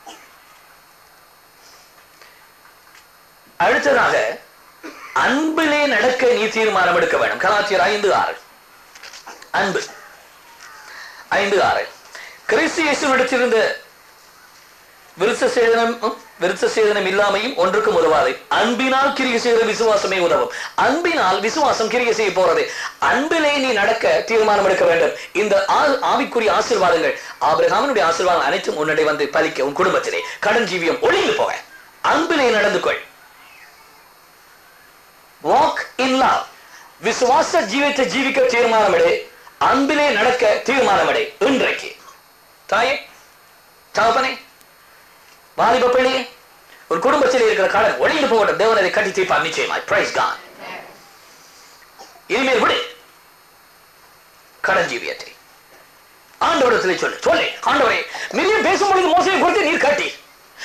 அடுத்ததாக அன்பிலே நடக்க நீ தீர்மானம் எடுக்க வேண்டும் கலாச்சியர் ஐந்து ஆறு அன்பு ஐந்து ஆறு கிறிஸ்து இயேசுவிடத்திலிருந்த விருத்த சேதனம் விருத்த சேதனம் இல்லாமையும் ஒன்றுக்கும் உதவாது அன்பினால் கிரியை செய்கிற விசுவாசமே உதவும் அன்பினால் விசுவாசம் கிரியை செய்ய போறது அன்பிலே நீ நடக்க தீர்மானம் எடுக்க வேண்டும் இந்த ஆ- ஆவிக்குரிய ஆசீர்வாதங்கள் ஆபிரகாமனுடைய ஆசீர்வாதம் அனைத்தும் உன்னுடைய வந்து பலிக்க உன் குடும்பத்திலே கடன் ஜீவியம் ஒளிந்து போக அன்பிலே நடந்து கொள் வாக் இன் லவ் விசுவாச ஜீவித்தை ஜீவிக்க தீர்மானமிடு அன்பிலே நடக்க தீர்மானமிடு இன்றைக்கு தாயே தகப்பனே வாலிப பிள்ளையே ஒரு குடும்பத்தில் இருக்கிற கடன் ஒளிந்து போகட்டும் தேவன் அதை கட்டி தீர்ப்பார் நிச்சயமாய் பிரைஸ் கான் இனிமேல் விடு கடன் ஜீவியத்தை ஆண்டவரத்திலே சொல்லு சொல்லு ஆண்டவரே மிரியம் பேசும் பொழுது மோசையை குறித்து நீர் கேட்டீர்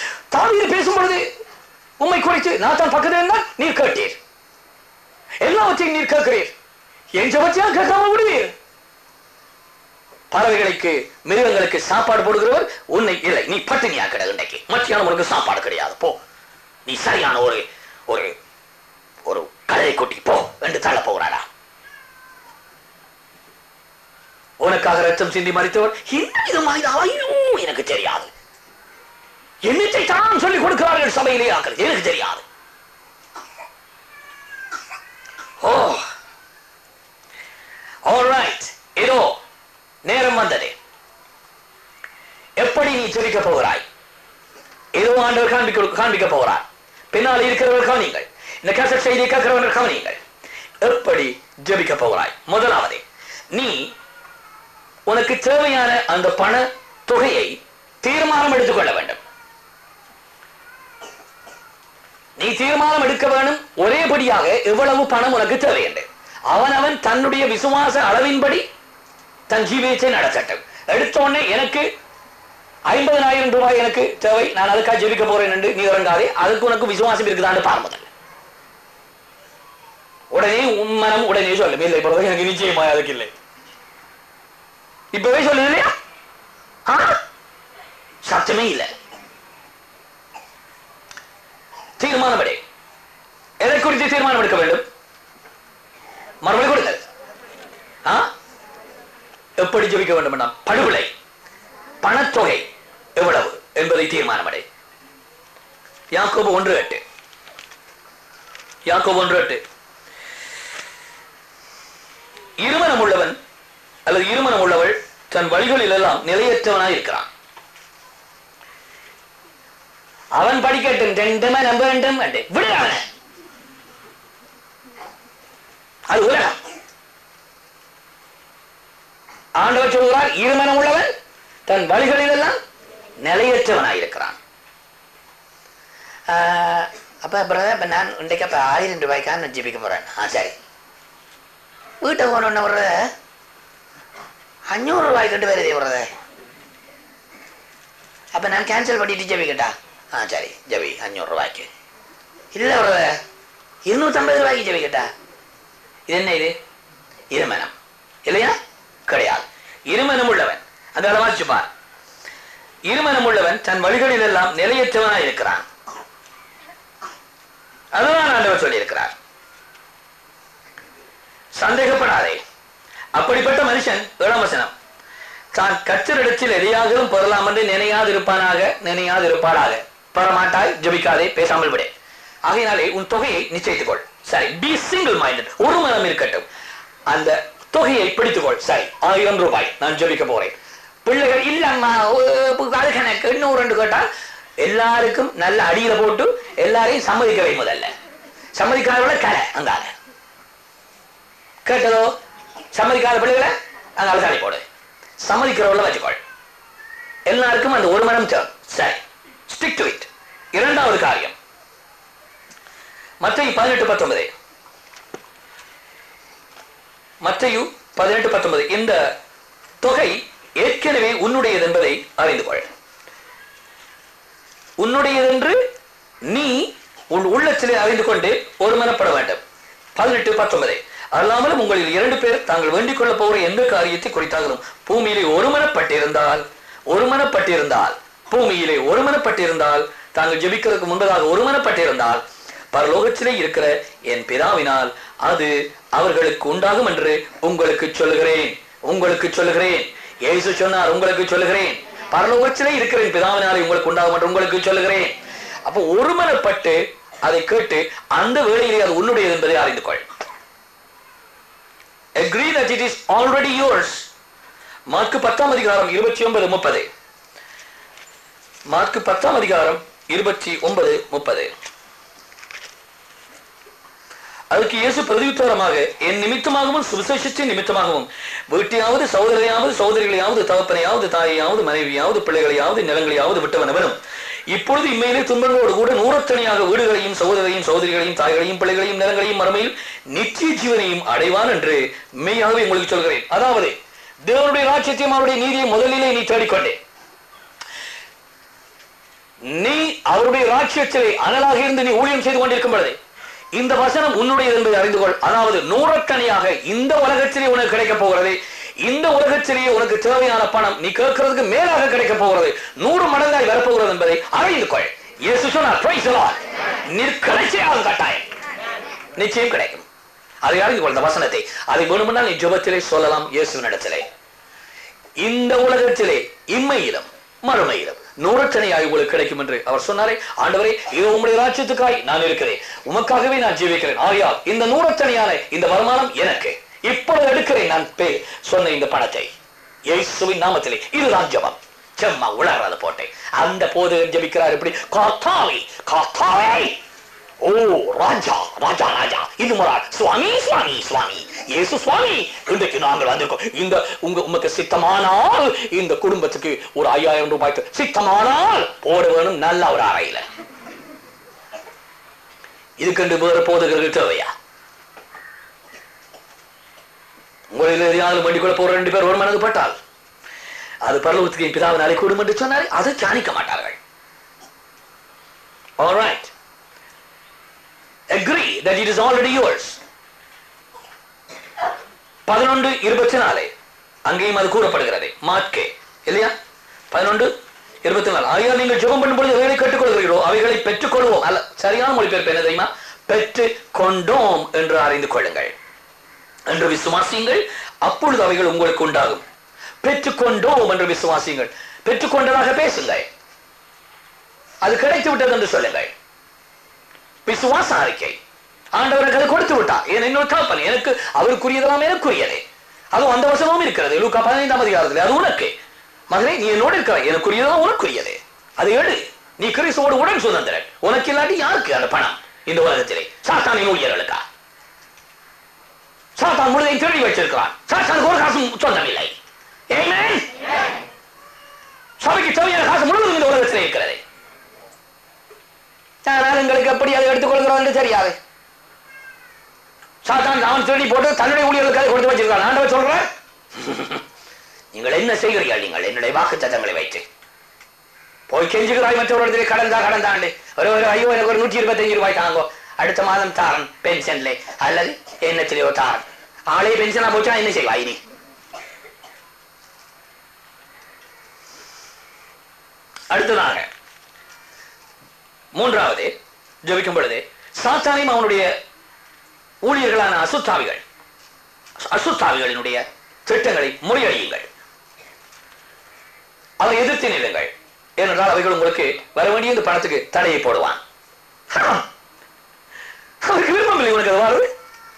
தாவீது பேசும் பொழுது உம்மை குறித்து நான் தான் பக்கத்தில் இருந்தால் நீர் கேட்டீர் எல்லாவற்றையும் ஜபத்தை நீர் கேட்கிறீர் என் ஜபத்தையா கேட்காம விடுவீர் பறவைகளுக்கு மிருகங்களுக்கு சாப்பாடு போடுகிறவர் உன்னை இல்லை நீ பட்டினியா கிட இன்றைக்கு மத்தியானம் உனக்கு சாப்பாடு கிடையாது போ நீ சரியான ஒரு ஒரு ஒரு கழுதை குட்டி போ என்று தள்ள போகிறாரா உனக்காக ரத்தம் சிந்தி மறித்தவர் என்ன இது மனிதாவையோ எனக்கு தெரியாது என்னத்தை தான் சொல்லிக் கொடுக்கிறார்கள் சபையிலே ஆக்கள் எனக்கு தெரியாது ஓ ஆல்ரைட் இதோ நேரம் வந்தது எப்படி நீ ஜெபிக்க போகிறாய் ஏதோ ஆண்டவர் காண்பிக்க காண்பிக்க போகிறார் பின்னால் இருக்கிறவர்கள் கவனிங்கள் இந்த கேசட் செய்தி கேட்கிறவர்கள் கவனிங்கள் எப்படி ஜெபிக்க போகிறாய் முதலாவது நீ உனக்கு தேவையான அந்த பண தொகையை தீர்மானம் எடுத்துக்கொள்ள வேண்டும் நீ தீர்மானம் எடுக்க வேண்டும் ஒரேபடியாக எவ்வளவு பணம் உனக்கு தேவை என்று அவனவன் தன்னுடைய விசுவாச அளவின்படி தன் ஜீவியத்தை நடத்தட்டும் எடுத்த உடனே எனக்கு ஐம்பதனாயிரம் ரூபாய் எனக்கு தேவை நான் அதுக்காக ஜெபிக்க போறேன் என்று நீ இறங்காதே அதுக்கு உனக்கு விசுவாசம் இருக்குதான்னு பாரு முதல்ல உடனே உன் மனம் உடனே சொல்லு இல்லை இப்போ எனக்கு நிச்சயமா அதுக்கு இல்லை இப்பவே சொல்லுது இல்லையா ஆ? சத்தமே இல்லை தீர்மானம் எடு எதை குறித்து தீர்மானம் எடுக்க வேண்டும் மறுபடி கொடுங்கள் ஆ? எப்படி ஜெபிக்க வேண்டும் என்றால் படுகொலை பணத்தொகை எவ்வளவு என்பதை தீர்மானம் எடு யாக்கோபு ஒன்று எட்டு யாக்கோபு ஒன்று எட்டு இருமனம் உள்ளவன் அல்லது இருமனம் உள்ளவள் தன் வழிகளில் எல்லாம் நிலையற்றவனாய் இருக்கிறான் அவன் படிக்கட்டும் ரெண்டுமே நம்ப வேண்டும் என்று விடு அவனை அது உலகம் ஆண்டவர் சொல்கிறார் இருமனம் உள்ளவன் தன் வழிகளில் எல்லாம் நிலையற்றவனாயிருக்கிறான் ஆஹ், அப்ப பிரதர் இப்ப நான் இன்றைக்கு அப்ப ஆயிரம் ரூபாய்க்காக நான் ஜெபிக்க போறேன் ஆ சரி வீட்டை போனோன்னு வர்றத அஞ்சூறு ரூபாய் கட்டு வருதே வர்றத அப்ப நான் கேன்சல் பண்ணிட்டு ஜெபிக்கட்டா ஆ சரி ஜெபி அஞ்சூறு ரூபாய்க்கு இல்லை வர்றத இருநூத்தம்பது ரூபாய்க்கு ஜெபிக்கட்டா இது என்ன இது இருமனம் இல்லையா கிடையாது இருமனம் உள்ளவன் அந்த அளவாச்சு பார் இருமனம் உள்ளவன் தன் வழிகளில் எல்லாம் நிலையற்றவனா இருக்கிறான் அதுதான் ஆண்டவர் சொல்லியிருக்கிறார் சந்தேகப்படாதே அப்படிப்பட்ட மனுஷன் இளவசனம் தான் கற்றரிடத்தில் எதையாகவும் பெறலாம் என்று நினையாதிருப்பானாக நினையாதிருப்பாளாக பெறமாட்டாய் ஜபிக்காதே பேசாமல் விடு ஆகையினாலே உன் தொகையை நிச்சயித்துக் கொள் சரி பி சிங்கிள் மைண்டட் ஒரு மனம் இருக்கட்டும் அந்த தொகையை பிடித்துக்கொள் சரி ஆயிரம் ரூபாய் நான் ஜபிக்க போறேன் பிள்ளைகள் இல்லம்மா ஓ, அது கணக்கு இன்னும் ரெண்டு கேட்டால் எல்லாருக்கும் நல்ல அடியில போட்டு எல்லாரையும் சம்மதிக்க வை முதல்ல சம்மதிக்காதவள கலை அங்கால கேட்டதோ சம்மதிக்காத பிள்ளைகளை அங்கால தலை போடு சம்மதிக்கிறவள வச்சுக்கொள் எல்லாருக்கும் அந்த ஒரு மனம் தேவை சரி ஸ்டிக் டு இட் இரண்டாவது காரியம் மத்திய பதினெட்டு பத்தொன்பது மத்தையு பதினெட்டு பத்தொன்பது இந்த தொகை ஏற்கனவே உன்னுடையது என்பதை அறிந்து கொள் உன்னுடையதென்று நீ உன் உள்ளத்திலே அறிந்து கொண்டு ஒருமனப்பட வேண்டும் பதினெட்டு பத்தொன்பது அல்லாமலும் உங்களில் இரண்டு பேர் தாங்கள் வேண்டிக் கொள்ள போகிற எந்த காரியத்தை குறித்தாலும் பூமியிலே ஒருமனப்பட்டிருந்தால் ஒருமனப்பட்டிருந்தால் பூமியிலே ஒருமனப்பட்டிருந்தால் தாங்கள் ஜெபிக்கிறதுக்கு முன்பதாக ஒருமனப்பட்டிருந்தால் பரலோகத்திலே இருக்கிற என் பிதாவினால் அது அவர்களுக்கு உண்டாகும் என்று உங்களுக்கு சொல்லுகிறேன் உங்களுக்கு சொல்லுகிறேன் இயேசு சொன்னார் உங்களுக்கு சொல்லுகிறேன் பரலோகத்திலே இருக்கிற என் பிதாவினாலே உங்களுக்கு உண்டாகும் என்று உங்களுக்கு சொல்லுகிறேன் அப்போ ஒருமனப்பட்டு அதை கேட்டு அந்த வேளையிலே அது உன்னுடையது என்பதை அறிந்து கொள் agree that it is already yours Mark பத்தாம் அதிகாரம் இருபத்தி ஒன்பது முப்பது மார்க்கு பத்தாம் அதிகாரம் இருபத்தி ஒன்பது முப்பது அதுக்கு இயேசு பிரதியுத்தரமாக என் நிமித்தமாகவும் சுவிசேஷத்தின் நிமித்தமாகவும் வீட்டையாவது சகோதரையாவது சகோதரிகளையாவது தகப்பனையாவது தாயையாவது மனைவியாவது பிள்ளைகளையாவது நிலங்களையாவது விட்டவன் அவனும் இப்பொழுது இம்மையிலே துன்பங்களோடு கூட நூறத்தனையாக வீடுகளையும் சகோதரையும் சகோதரிகளையும் தாய்களையும் பிள்ளைகளையும் நிலங்களையும் மறுமையில் நித்திய ஜீவனையும் அடைவான் என்று மெய்யாகவே உங்களுக்கு சொல்கிறேன் அதாவது தேவனுடைய ராஜ்யத்தையும் அவருடைய நீதியை முதலிலே நீ தேடிக்கொண்டே நீ அவருடைய ராஜ்யத்திலே அனலாக இருந்து நீ ஊழியம் செய்து கொண்டிருக்கும் பொழுது இந்த வசனம் உன்னுடையது என்பதை அறிந்து கொள் அதாவது நூறக்கணியாக இந்த உலகத்திலே உனக்கு கிடைக்க போகிறது இந்த உலகத்திலேயே உனக்கு தேவையான பணம் நீ கேட்கறதுக்கு மேலாக கிடைக்க போகிறது நூறு மடங்காய் வரப்போகிறது என்பதை அறிந்து கொள் இயேசு சொன்னார் praise the Lord. நிற்கடைசியாகும் கட்டாயம் நிச்சயம் கிடைக்கும் அதை அறிந்து கொள் இந்த வசனத்தை அதை வேணுமென்றால் நீ ஜெபத்திலே சொல்லலாம் இயேசுவினிடத்திலே இந்த உலகத்திலே இம்மையிலும் மறுமையிலும் நூறத்தனையாய் உங்களுக்கு கிடைக்கும் என்று அவர் சொன்னாரே ஆண்டவரே இது உம்முடைய ராஜ்யத்துக்காய் நான் இருக்கிறேன் உமக்காகவே நான் ஜீவிக்கிறேன் ஆகையால் இந்த நூறத்தனையான இந்த வருமானம் எனக்கு இப்பொழுது எடுக்கிறேன் நான் பே- சொன்ன இந்த பணத்தை இயேசுவின் நாமத்திலே இதுதான் ஜெபம் செம்மா உளறது போட்டேன் அந்த போது ஜெபிக்கிறார் இப்படி காத்தாவை காத்தாவை ஓ ராஜா ராஜா ராஜா இது முறை சுவாமி சுவாமி சுவாமி இயேசு சுவாமி இன்றைக்கு நாங்கள் வந்திருக்கோம் இந்த உங்க உமக்கு சித்தமானால் இந்த குடும்பத்துக்கு ஒரு ஐயாயிரம் ரூபாய்க்கு சித்தமானால் போட வேணும் நல்ல ஒரு அறையில இதுக்கென்று வேறு போதுகிறது தேவையா உங்களில் எதையாவது வேண்டிக் கொள்ள போற ரெண்டு பேர் ஒரு மனது பட்டால் அது பரலோகத்துக்கு என் பிதாவினாலே கூடும் என்று சொன்னாரே அதை தியானிக்க மாட்டார்கள் All right. agree that it is already yours பதினொன்று இருபத்தி நாலு அங்கேயும் அது கூறப்படுகிறது மாட்கே இல்லையா பதினொன்று இருபத்தி நாலு ஆகையால் நீங்கள் ஜெபம் பண்ணும்பொழுது எவைகளை கற்றுக்கொள்கிறீர்களோ அவைகளை பெற்றுக்கொள்வோம் அல்ல சரியான மொழிபெயர்ப்பு என்ன தெரியுமா பெற்று கொண்டோம் என்று அறிந்து கொள்ளுங்கள் என்று விசுவாசியுங்கள் அப்பொழுது அவைகள் உங்களுக்கு உண்டாகும் பெற்றுக்கொண்டோம் என்று விசுவாசியுங்கள் பெற்றுக்கொண்டதாக பேசுங்கள் அது கிடைத்து விட்டது என்று சொல்லுங்கள் விசுவாச அறிக்கை ஆண்டவருக்கு அதை கொடுத்து விட்டார் ஏன் என்னோட தகப்பன் எனக்கு அவருக்குரியதெல்லாம் எனக்குரியதே அதுவும் அந்த வசனமும் இருக்கிறது லூக்கா பதினைந்தாம் அதிகாரத்தில் அது உனக்கு மகனே நீ என்னோடு இருக்கிற எனக்குரியதெல்லாம் உனக்குரியதே அதை எடு நீ கிறிஸ்துவோடு உடன் சுதந்திரன் உனக்கு இல்லாட்டி யாருக்கு அந்த பணம் இந்த உலகத்திலே சாத்தானின் ஊழியர்களுக்கா சாத்தான் முழுதையும் திருடி வச்சிருக்கிறான் சாத்தானுக்கு ஒரு காசும் சொந்தம் இல்லை Amen? சபைக்கு தேவையான காசு முழுவதும் இந்த உலகத்திலே இருக்கிறது ஆனால் எங்களுக்கு எப்படி அதை எடுத்துக்கொள்கிறோம் என்று தெரியாது சாத்தான் அவன் திருடி போட்டு தன்னுடைய ஊழியர்களுக்கு அதை கொடுத்து வச்சிருக்கான் ஆண்டவர் சொல்றேன் நீங்கள் என்ன செய்கிறீர்கள் நீங்கள் என்னுடைய வாக்கு சத்தங்களை வைத்து போய் கெஞ்சுகிறாய் மற்றவரிடத்திலே கடந்தா கடந்தாண்டு ஒரு ஒரு ஐயோ எனக்கு ஒரு நூற்றி இருபத்தஞ்சு ரூபாய் தாங்கோ அடுத்த மாதம் தாரன் பென்ஷன்ல அல்லது என்னத்திலேயோ தாரன் ஆளே பென்ஷனா போச்சா என்ன செய்வாய் நீ அடுத்ததாக மூன்றாவது ஜெபிக்கும் பொழுது சாத்தானையும் அவனுடைய ஊழியர்களான அசுத்தாவிகள் அசுத்தாவிகளினுடைய திட்டங்களை முறியடியுங்கள் அதை எதிர்த்து நில்லுங்கள் ஏனென்றால் அவைகள் உங்களுக்கு வர வேண்டிய இந்த பணத்துக்கு தடையை போடுவான் அவருக்கு விருப்பம் இல்லை உனக்கு அது வாழ்வு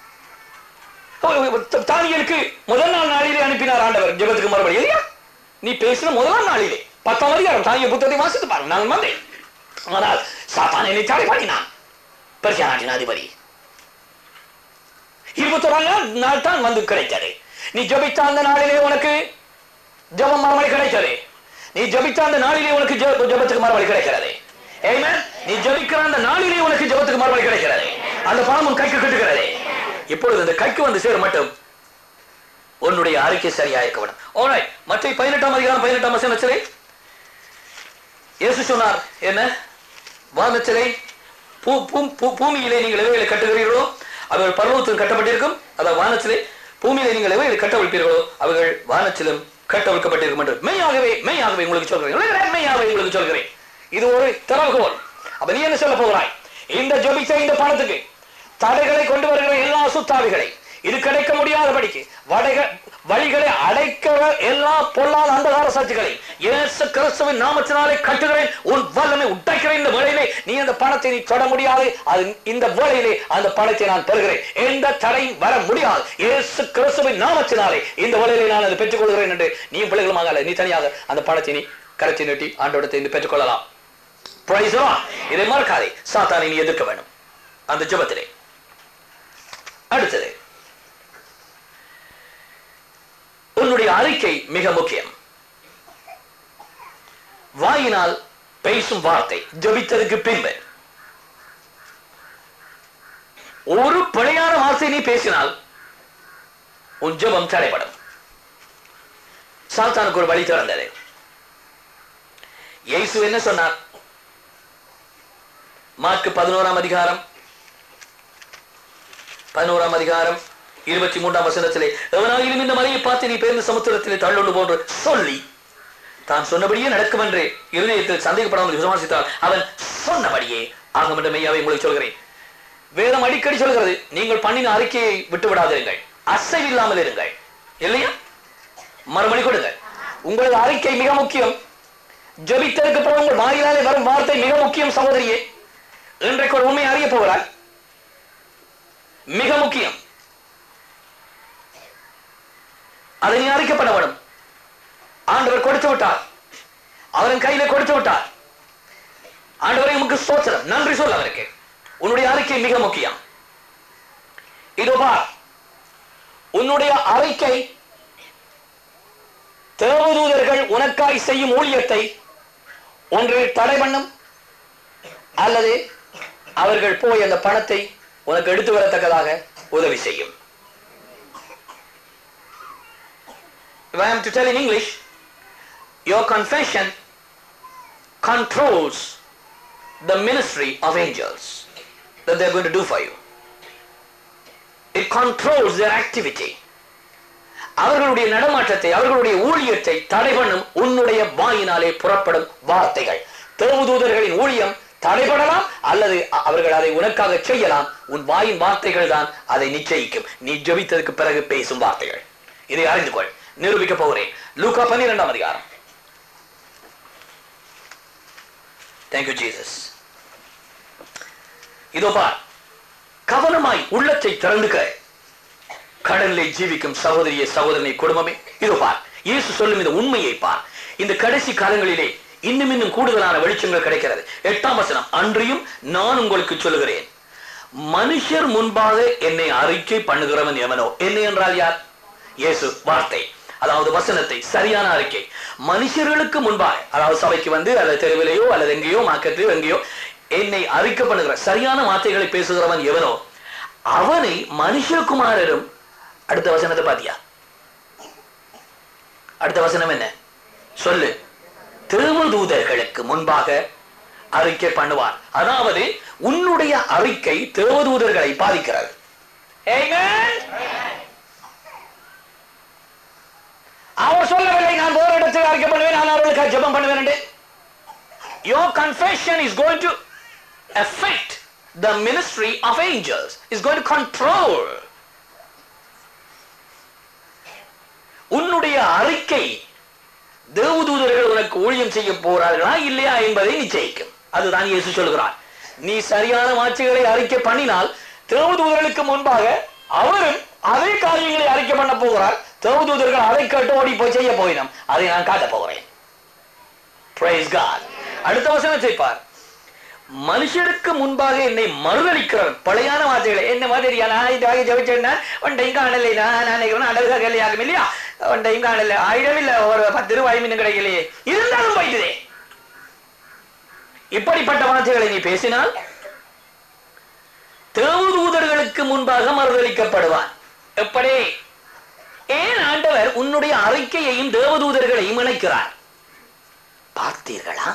தானியலுக்கு முதல் நாள் நாளிலே அனுப்பினார் ஆண்டவர் ஜெபத்துக்கு மறுபடி இல்லையா நீ பேசின முதலாம் நாளிலே பத்தாம் அதிகாரம் தானிய புத்தகத்தை வாசித்து பாருங்க நான் வந்தேன் ஆனால் சாத்தான் என்னை தடை பண்ணினான் பெர்சியா நாட்டின் அதிபதி இருபத்தோராம் நாள் நாள் தான் வந்து கிடைத்தது நீ ஜபித்த அந்த நாளிலே உனக்கு ஜபம் மறுமொழி கிடைத்தது நீ ஜபித்த அந்த நாளிலே உனக்கு ஜெப- ஜெபத்துக்கு மறுமொழி கிடைக்கிறது Amen? நீ ஜபிக்கிற அந்த நாளிலே உனக்கு ஜபத்துக்கு மறுமொழி கிடைக்கிறது அந்த பணம் உன் கைக்கு கிட்டுகிறது இப்பொழுது அந்த கைக்கு வந்து சேர மட்டும் உன்னுடைய அறிக்கை சரியா இருக்க வேண்டும் Alright, மற்ற பதினெட்டாம் அதிகாரம் பதினெட்டாம் வசனத்திலே இயேசு சொன்னார் என்ன வானத்திலே பூ பூ- பூ- பூமியிலே நீங்கள் எவைகளை கட்டுகிறீர்களோ அவைகள் பர்வத்தில் கட்டப்பட்டிருக்கும் அதாவது வானத்திலே பூமியிலே நீங்கள் எவைகளை கட்டவிழ்ப்பீர்களோ அவைகள் வானத்திலும் கட்டவிழ்க்கப்பட்டிருக்கும் என்று மெய்யாகவே மெய்யாகவே உங்களுக்கு சொல்கிறேன் உலகளே மெய்யாகவே உங்களுக்கு சொல்கிறேன் இது ஒரு திறவுகோல் அப்ப நீ என்ன சொல்ல போகிறாய் இந்த ஜபித்த இந்த பணத்துக்கு தடைகளை கொண்டு வருகிற எல்லா சுத்தாவிகளை இது கிடைக்க முடியாதபடிக்கு வடைக வழிகளை அடைக்கிற எல்லா பொல்லாத அந்தகார சக்திகளை இயேசு கிறிஸ்துவின் நாமத்தினாலே கட்டுகிறேன் உன் வல்லமை உடைக்கிறேன் இந்த வேளையிலே நீ அந்த பணத்தை நீ தொட முடியாது அது இந்த வேளையிலே அந்த பணத்தை நான் பெறுகிறேன் எந்த தடையும் வர முடியாது இயேசு கிறிஸ்துவின் நாமத்தினாலே இந்த வேளையிலே நான் அதை பெற்றுக்கொள்கிறேன் என்று நீ பிள்ளைகளுமாக அல்ல, நீ தனியாக அந்த பணத்தை நீ கரைச்சி நீட்டி ஆண்டோடத்தை நீ பெற்றுக்கொள்ளலாம் Praise the Lord. இதை மறக்காதே சாத்தானை நீ எதிர்க்க வேண்டும் அந்த ஜெபத்திலே அடுத்தது உன்னுடைய அறிக்கை மிக முக்கியம் வாயினால் பேசும் வார்த்தை ஜபித்ததுக்கு பின்பு ஒரு பிழையான வார்த்தை நீ பேசினால் உன் ஜெபம் தடைப்படும் சாத்தானுக்கு ஒரு வழி திறந்தது இயேசு என்ன சொன்னார் மார்க்கு பதினோராம் அதிகாரம் பதினோராம் அதிகாரம் இருபத்தி மூன்றாம் வசனத்திலே எவனாயிலும் இந்த மலையை பார்த்து நீ பேருந்து சமுத்திரத்திலே தள்ளுண்டு போன்று சொல்லி தான் சொன்னபடியே நடக்கும் என்று இருதயத்தில் சந்தேகப்படாமல் விசுவாசித்தால் அவன் சொன்னபடியே ஆகும் என்ற மெய்யாவை உங்களுக்கு சொல்கிறேன் வேதம் அடிக்கடி சொல்கிறது நீங்கள் பண்ணின அறிக்கையை விட்டு விடாதிருங்கள் அசைவில்லாமல் இருங்கள் இல்லையா மறுமொழி கொடுங்கள் உங்களது அறிக்கை மிக முக்கியம் ஜெபித்ததுக்கு பிறகு உங்கள் வாயிலாலே வரும் வார்த்தை மிக முக்கியம் சகோதரியே இன்றைக்கு ஒரு உண்மை அறிய போகிறார் மிக முக்கியம் அதை நீ அறிக்கப்பட வேண்டும் ஆண்டவர் கொடுத்து விட்டார் அவரின் கையில கொடுத்து விட்டார் ஆண்டவரை உமக்கு ஸ்தோத்திரம் நன்றி சொல் அவருக்கு உன்னுடைய அறிக்கை மிக முக்கியம் இதோ பார் உன்னுடைய அறிக்கை தேவதூதர்கள் உனக்காய் செய்யும் ஊழியத்தை ஒன்றில் தடை பண்ணும் அல்லது அவர்கள் போய் அந்த பணத்தை உனக்கு எடுத்து வரத்தக்கதாக உதவி செய்யும் If I am to tell in English, your confession controls the ministry of angels that they are going to do for you. It controls their activity. அவர்களுடைய நடமாட்டத்தை அவர்களுடைய ஊழியத்தை தடை பண்ணும் உன்னுடைய வாயினாலே புறப்படும் வார்த்தைகள் தேவதூதர்களின் ஊழியம் தடைபடலாம் அல்லது அ- அவர்கள் அதை உனக்காக செய்யலாம் உன் வாயின் வார்த்தைகள் தான் அதை நிச்சயிக்கும் நீ ஜெபித்ததுக்கு பிறகு பேசும் வார்த்தைகள் இதை அறிந்து கொள் நிரூபிக்க போகிறேன் லூக்கா பன்னிரெண்டாம் அதிகாரம் தேங்க்யூ ஜீசஸ் இதோ பார் கவனமாய் உள்ளத்தை திறந்துக்க கடலிலே ஜீவிக்கும் சகோதரிய சகோதரனை குடும்பமே இதோ பார் இயேசு சொல்லும் இந்த உண்மையை பார் இந்த கடைசி காலங்களிலே இன்னும் இன்னும் கூடுதலான வெளிச்சங்கள் கிடைக்கிறது எட்டாம் வசனம் அன்றியும் நான் உங்களுக்கு சொல்லுகிறேன் மனுஷர் முன்பாக என்னை அறிக்கை பண்ணுகிறவன் எவனோ என்னை என்றால் யார் இயேசு வார்த்தை அதாவது வசனத்தை சரியான அறிக்கை மனுஷர்களுக்கு முன்பாக அதாவது சபைக்கு வந்து அல்லது தெருவிலேயோ அல்லது எங்கேயோ மார்க்கெட்டிலோ எங்கேயோ என்னை அறிக்கை பண்ணுகிற சரியான வார்த்தைகளை பேசுகிறவன் எவனோ அவனை மனுஷகுமாரரும் அடுத்த வசனத்தை பாத்தியா அடுத்த வசனம் என்ன சொல்லு தேவதூதர்களுக்கு முன்பாக அறிக்கை பண்ணுவார் அதாவது உன்னுடைய அறிக்கை தேவதூதர்களை பாதிக்கிறது Amen. அவர் சொல்லவில்லை நான் வேறு இடத்தில் அறிக்கை பண்ணுவேன் நான் அவர்களுக்கு ஜெபம் பண்ணுவேன் என்று. Your confession is going to affect the ministry of angels. Is going to control. உன்னுடைய அறிக்கை தேவதூதர்கள் உனக்கு ஊழியம் செய்ய போறார்களா இல்லையா என்பதை நிச்சயிக்கும் அதுதான் இயேசு சொல்கிறார் நீ சரியான வார்த்தைகளை அறிக்கை பண்ணினால் தேவதூதர்களுக்கு முன்பாக அவரும் அதே காரியங்களை அறிக்கை பண்ண போகிறார் தேவதூதர்கள் அதை கேட்டு ஓடி போய் செய்ய போயினோம் அதை நான் காட்ட போகிறேன் Praise God. அடுத்த வசனத்தை பார் மனுஷருக்கு முன்பாக என்னை மறுதளிக்கிறவன் பழையான வார்த்தைகளை என்ன மாதிரியா நான் இதாக ஜபிச்சேன்னா ஒன்றையும் காணலை நான் நினைக்கிறேன் அழகாக கல்யாணம் இல்லையா ஒன்றையும் காணல ஆயிரம் இல்ல ஒரு பத்து ரூபாய் மீன் கிடைக்கலையே இருந்தாலும் போயிட்டுதே இப்படிப்பட்ட வார்த்தைகளை நீ பேசினால் தேவதூதர்களுக்கு முன்பாக மறுதளிக்கப்படுவான் எப்படி ஏன் ஆண்டவர் உன்னுடைய அறிக்கையையும் தேவதூதர்களையும் இணைக்கிறார் பார்த்தீர்களா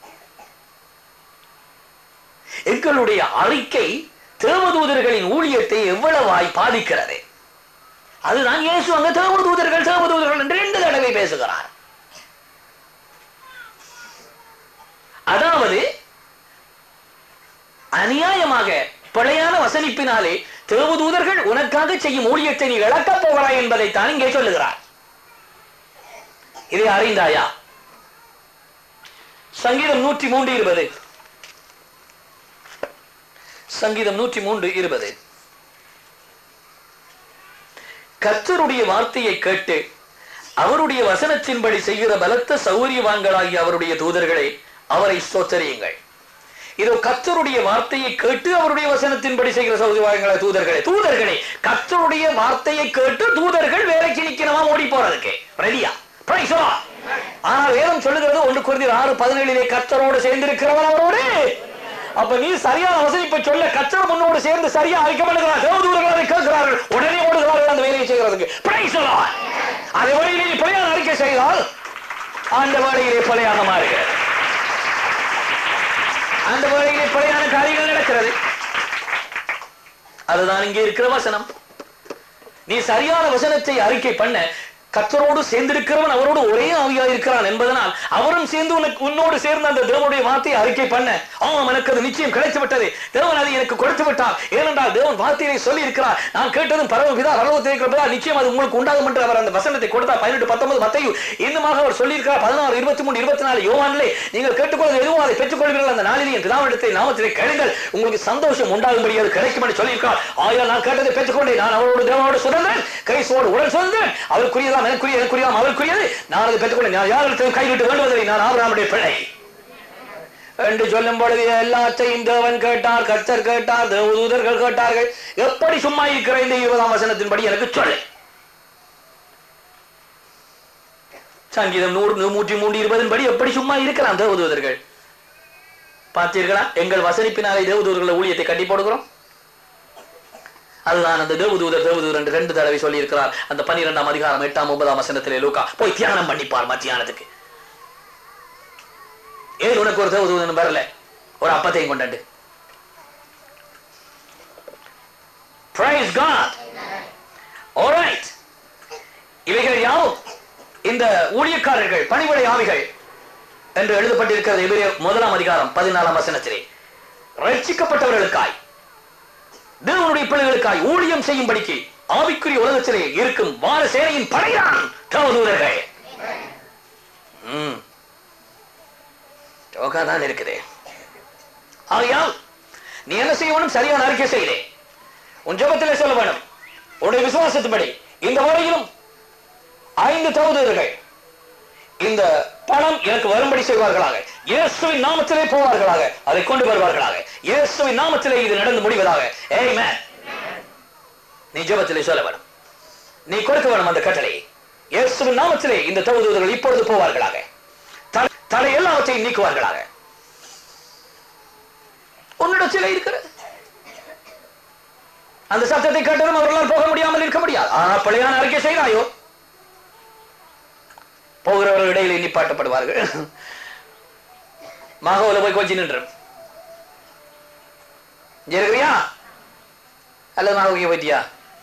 எங்களுடைய அறிக்கை தேவதூதர்களின் ஊழியத்தை எவ்வளவாய் பாதிக்கிறது அதுதான் இயேசு அங்க தேவதூதர்கள் தேவதூதர்கள் என்று ரெண்டு தடவை பேசுகிறார் அதாவது அநியாயமாக பிழையான வசனிப்பினாலே தேவதூதர்கள் உனக்காக செய்யும் ஊழியத்தை நீ இழக்கப் போகிறாய் என்பதைத்தான் இங்கே சொல்லுகிறார் இதை அறிந்தாயா சங்கீதம் நூற்றி மூன்று இருபது சங்கீதம் நூற்றி மூன்று இருபது கர்த்தருடைய வார்த்தையை கேட்டு அவருடைய வசனத்தின்படி செய்கிற பலத்த சௌரியவான்களாகிய அவருடைய தூதர்களை அவரை ஸ்தோத்தரியுங்கள் இதோ கர்த்தருடைய வார்த்தையை கேட்டு அவருடைய வசனத்தின்படி செய்கிற சௌரியவான்களை தூதர்களே தூதர்களே கர்த்தருடைய வார்த்தையை கேட்டு தூதர்கள் வேலைக்கு நிக்கணுமா ஓடி போறதுக்கு ரெடியா Praise the Lord. ஆனால் வேதம் சொல்லுகிறது ஒன்று குறைந்த ஆறு பதினேழிலே கர்த்தரோடு சேர்ந்திருக்கிறவன் அவரோடு அப்ப நீ சரியான வசதிப்பை சொல்ல கச்சரம் முன்னோடு சேர்ந்து சரியா அறிக்கப்படுகிறார் தேவதூதர்கள் அதை கேட்கிறார்கள் உடனே ஓடுகிறார்கள் அந்த வேலையை செய்கிறதுக்கு Praise the Lord. அதை வழியிலே நீ பிழையான அறிக்கை செய்தால் அந்த வேலையிலே பிழையாக மாறுகிறது அந்த வேலையிலே பிழையான காரியங்கள் நடக்கிறது அதுதான் இங்கே இருக்கிற வசனம் நீ சரியான வசனத்தை அறிக்கை பண்ண கத்தரோடு சேர்ந்திருக்கிறவன் அவரோடு ஒரே ஆவியா இருக்கிறான் என்பதனால் அவரும் சேர்ந்து உனக்கு உன்னோடு சேர்ந்த அந்த தேவனுடைய வார்த்தையை அறிக்கை பண்ண ஆமாம் எனக்கு அது நிச்சயம் கிடைத்து விட்டது தேவன் அதை எனக்கு கொடுத்து விட்டார் ஏனென்றால் தேவன் வார்த்தையை சொல்லி இருக்கிறார் நான் கேட்டதும் பரவபிதா பரவத்தில் இருக்கிறதா நிச்சயம் அது உங்களுக்கு உண்டாகும் என்று அவர் அந்த வசனத்தை கொடுத்தார் பதினெட்டு பத்தொன்பது மத்தையும் இன்னுமாக அவர் சொல்லியிருக்கிறார் பதினாறு இருபத்தி மூணு இருபத்தி நாலு யோவானிலே நீங்கள் கேட்டுக்கொள்வது எதுவும் அதை பெற்றுக்கொள்வீர்கள் அந்த நாளிலே என் பிதாவிடத்தை நாமத்திலே கேளுங்கள் உங்களுக்கு சந்தோஷம் உண்டாகும்படி அது கிடைக்கும் என்று சொல்லியிருக்கிறார் ஆயா நான் கேட்டதை பெற்றுக்கொண்டேன் நான் அவரோடு தேவனோடு சுதந்திரன் கைசோடு உடன் சுதந்திரன் அவருக்குரியதாம் எனக்குரிய எனக்குரியதாம் அவருக்குரியது நான் அதை பெற்றுக்கொண்டேன் நான் யாரிடத்தையும் கைவிட்டு வேண்டுவதில்லை நான் ஆபிரகாமுடைய பிள்ளை என்று சொல்லும் பொழுது எல்லாத்தையும் தேவன் கேட்டார் கர்த்தர் கேட்டார் தேவதூதர்கள் கேட்டார்கள் எப்படி சும்மா இருக்கிற இந்த இருபதாம் வசனத்தின்படி எனக்கு சொல்லு சங்கீதம் நூறு நூற்றி மூன்று இருபதின் படி எப்படி சும்மா இருக்கலாம் தேவதூதர்கள் பார்த்தீர்களா எங்கள் வசனிப்பினாலே தேவதூதர்களை ஊழியத்தை கட்டி போடுகிறோம் அதுதான் அந்த தேவதூதர் தேவதூதர் என்று ரெண்டு தடவை சொல்லி இருக்கிறார் அந்த பன்னிரெண்டாம் அதிகாரம் எட்டாம் ஒன்பதாம் வசனத்திலே லூக்கா போய் தியானம் பண்ணிப்பார் மத்தியானத்துக்கு ஏன் உனக்கு ஒரு தேவதூதன் வரல ஒரு அப்பத்தையும் கொண்டாண்டு Praise God. Alright. இவைகள் யாவும் இந்த ஊழியக்காரர்கள் பணிவிடை ஆவிகள் என்று எழுதப்பட்டிருக்கிறது எபிரேயர் முதலாம் அதிகாரம் பதினாலாம் வசனத்திலே ரட்சிக்கப்பட்டவர்களுக்காய் தேவனுடைய பிள்ளைகளுக்காய் ஊழியம் செய்யும்படிக்கு ஆவிக்குரிய உலகத்திலே இருக்கும் வார சேனையின் படையான் தேவதூதர்கள் ம் ஜோகா தான் இருக்குது ஆகையால் நீ என்ன செய்யணும் சரியான அறிக்கை செய்தே உன் ஜெபத்திலே சொல்ல வேணும் உன்னுடைய விசுவாசத்தின்படி இந்த வரையிலும் ஐந்து தகுதியர்கள் இந்த பணம் எனக்கு வரும்படி செய்வார்களாக இயேசுவின் நாமத்திலே போவார்களாக அதை கொண்டு வருவார்களாக இயேசுவின் நாமத்திலே இது நடந்து முடிவதாக ஆமென் நீ ஜெபத்திலே சொல்ல வேணும் நீ கொடுக்க வேணும் அந்த கட்டளை இயேசுவின் நாமத்திலே இந்த தகுதியர்கள் இப்பொழுது போவார்களாக தடை- தடை எல்லாவற்றையும் நீக்குவார்களாக உன்னிடத்திலே இருக்கிறது அந்த சத்தத்தை கேட்டதும் அவர்களால் போக முடியாமல் இருக்க முடியாது ஆனால் பிள்ளையான அறிக்கை செய்கிறாயோ போகிறவர்கள் இடையிலே நிப்பாட்டப்படுவார்கள் மகோல போய் கொஞ்சம் நின்று இங்க இருக்கிறியா அல்லது மகோக்கு போயிட்டியா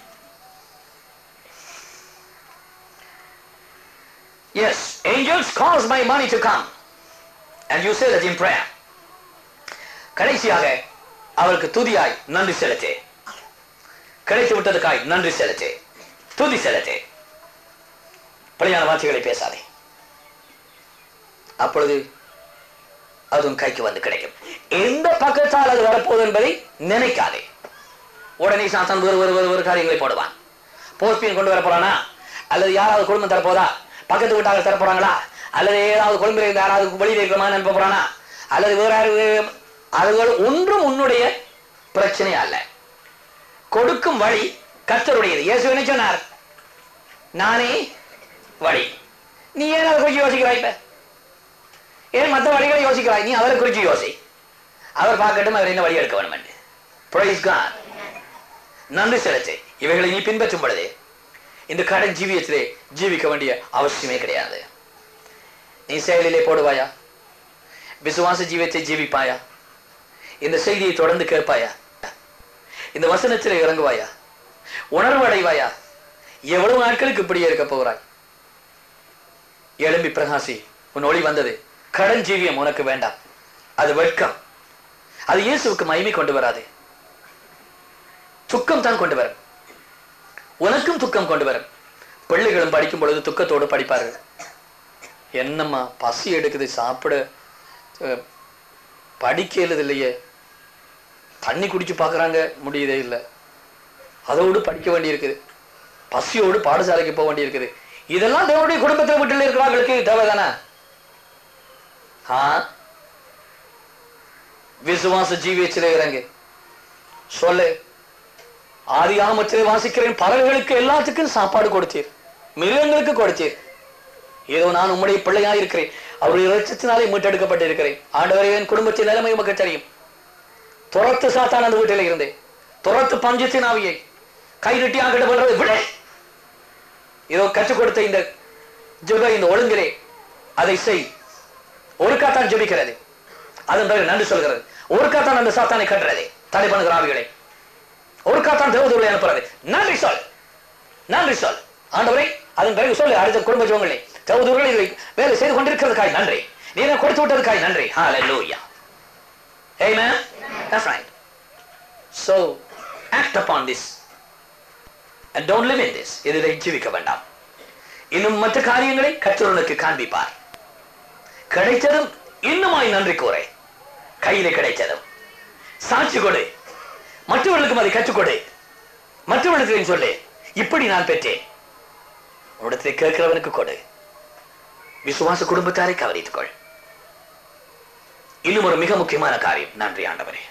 Yes, angels cause my money to come. And you say that in prayer. கடைசியாக அவருக்கு துதியாய் நன்றி செலுத்து கிடைத்து விட்டதுக்காய் நன்றி செலுத்து துதி செலுத்து பழையான வார்த்தைகளை பேசாதே அப்பொழுது அதுவும் கைக்கு வந்து கிடைக்கும் எந்த பக்கத்தால் அது வரப்போகுது என்பதை நினைக்காதே உடனே சாத்தான் வேறு வேறு வேறு வேறு காரியங்களை போடுவான் போஸ்பியன் கொண்டு வர போறானா அல்லது யாராவது குடும்பம் தரப்போதா பக்கத்து வீட்டாளர் தர போறாங்களா அல்லது ஏதாவது குடும்பத்தில் இருந்து யாராவது வெளியில் இருக்கிற மாதிரி அனுப்ப போறானா அல்லது வேற யாரு- அதுகள் ஒன்றும் உன்னுடைய பிரச்சனை அல்ல கொடுக்கும் வழி கர்த்தருடையது இயேசு என்ன சொன்னார் நானே வழி நீ ஏன் அதை குறித்து யோசிக்கிறாய் இப்ப ஏன் மற்ற வழிகளை யோசிக்கிறாய் நீ அவரை குறித்து யோசி அவர் பார்க்கட்டும் அவர் என்ன வழி எடுக்க வேண்டும் என்று Praise God. நன்றி செலுத்து இவைகளை நீ பின்பற்றும் பொழுது இந்த கடன் ஜீவியத்திலே ஜீவிக்க வேண்டிய அவசியமே கிடையாது நீ செயலிலே போடுவாயா விசுவாச ஜீவியத்தை ஜீவிப்பாயா இந்த செய்தியை தொடர்ந்து கேட்பாயா இந்த வசனத்திலே இறங்குவாயா உணர்வு அடைவாயா எவ்வளவு நாட்களுக்கு இப்படியே இருக்க போகிறாய் எழும்பி பிரகாசி உன் ஒளி வந்தது கடன் ஜீவியம் உனக்கு வேண்டாம் அது வெட்கம் அது இயேசுவுக்கு மகிமை கொண்டு வராது துக்கம் தான் கொண்டு வரும் உனக்கும் துக்கம் கொண்டு வரும் பிள்ளைகளும் படிக்கும் பொழுது துக்கத்தோடு படிப்பார்கள் என்னம்மா பசி எடுக்குது சாப்பிட அஹ், படிக்க எழுது இல்லையே தண்ணி குடிச்சு பார்க்கறாங்க முடியதே இல்லை அதோடு படிக்க வேண்டியிருக்குது பசியோடு பாடசாலைக்கு போக வேண்டியிருக்குது இதெல்லாம் தேவனுடைய குடும்பத்தில் வீட்டில் இருக்கிறவங்களுக்கு தேவைதானே ஆ விசுவாச ஜீவியத்திலே இறங்கு சொல்லு ஆதி ஆமத்திலே வாசிக்கிறேன் பறவைகளுக்கு எல்லாத்துக்கும் சாப்பாடு கொடுத்தீர் மிருகங்களுக்கு கொடுத்தீர் ஏதோ நான் உம்முடைய பிள்ளையா இருக்கிறேன் அவருடைய இரட்சத்தினாலே மீட்டெடுக்கப்பட்டிருக்கிறேன் ஆண்டவரே என் குடும்பத்தின் நிலைமை உமக்கு தெரியும் துரத்து சாத்தான் அந்த வீட்டில் இருந்தேன் துரத்து பஞ்சத்தின் ஆவியை கை நீட்டி ஆகிட்ட பண்றது விட இதோ கற்றுக் கொடுத்த இந்த ஜெப இந்த ஒழுங்கிலே அதை செய் ஒரு காத்தான் ஜெபிக்கிறது அதன் பிறகு நன்றி சொல்கிறது ஒரு காத்தான் அந்த சாத்தானை கட்டுறது தடை பண்ணுகிற ஆவிகளை ஒருக்கா தான் தேவதூர்களை அனுப்புறது நன்றி சொல் நன்றி சொல் ஆண்டவரே அதன் பிறகு சொல்லு அடுத்த குடும்ப ஜோங்களே தேவதூர்கள் இதை வேலை செய்து கொண்டிருக்கிறதுக்காய் நன்றி நீ எனக்கு கொடுத்து விட்டதுக்காய் நன்றி ஹalleluya amen that's right so act upon this and don't live in this இதில் ஜீவிக்க வேண்டாம் இன்னும் மற்ற காரியங்களை கற்றவனுக்கு காண்பிப்பார் கிடைத்ததும் இன்னுமாய் நன்றி கூறே கையில கிடைத்ததும் சாட்சி கொடு மற்றவர்களுக்கும் அதை கற்றுக் கொடு மற்றவர்களுக்கு சொல்லு இப்படி நான் பெற்றேன் உன்னிடத்தில் கேட்கிறவனுக்கு கொடு விசுவாச குடும்பத்தாரை கவனித்துக் கொள் இன்னும் ஒரு மிக முக்கியமான காரியம் நன்றி ஆண்டவரே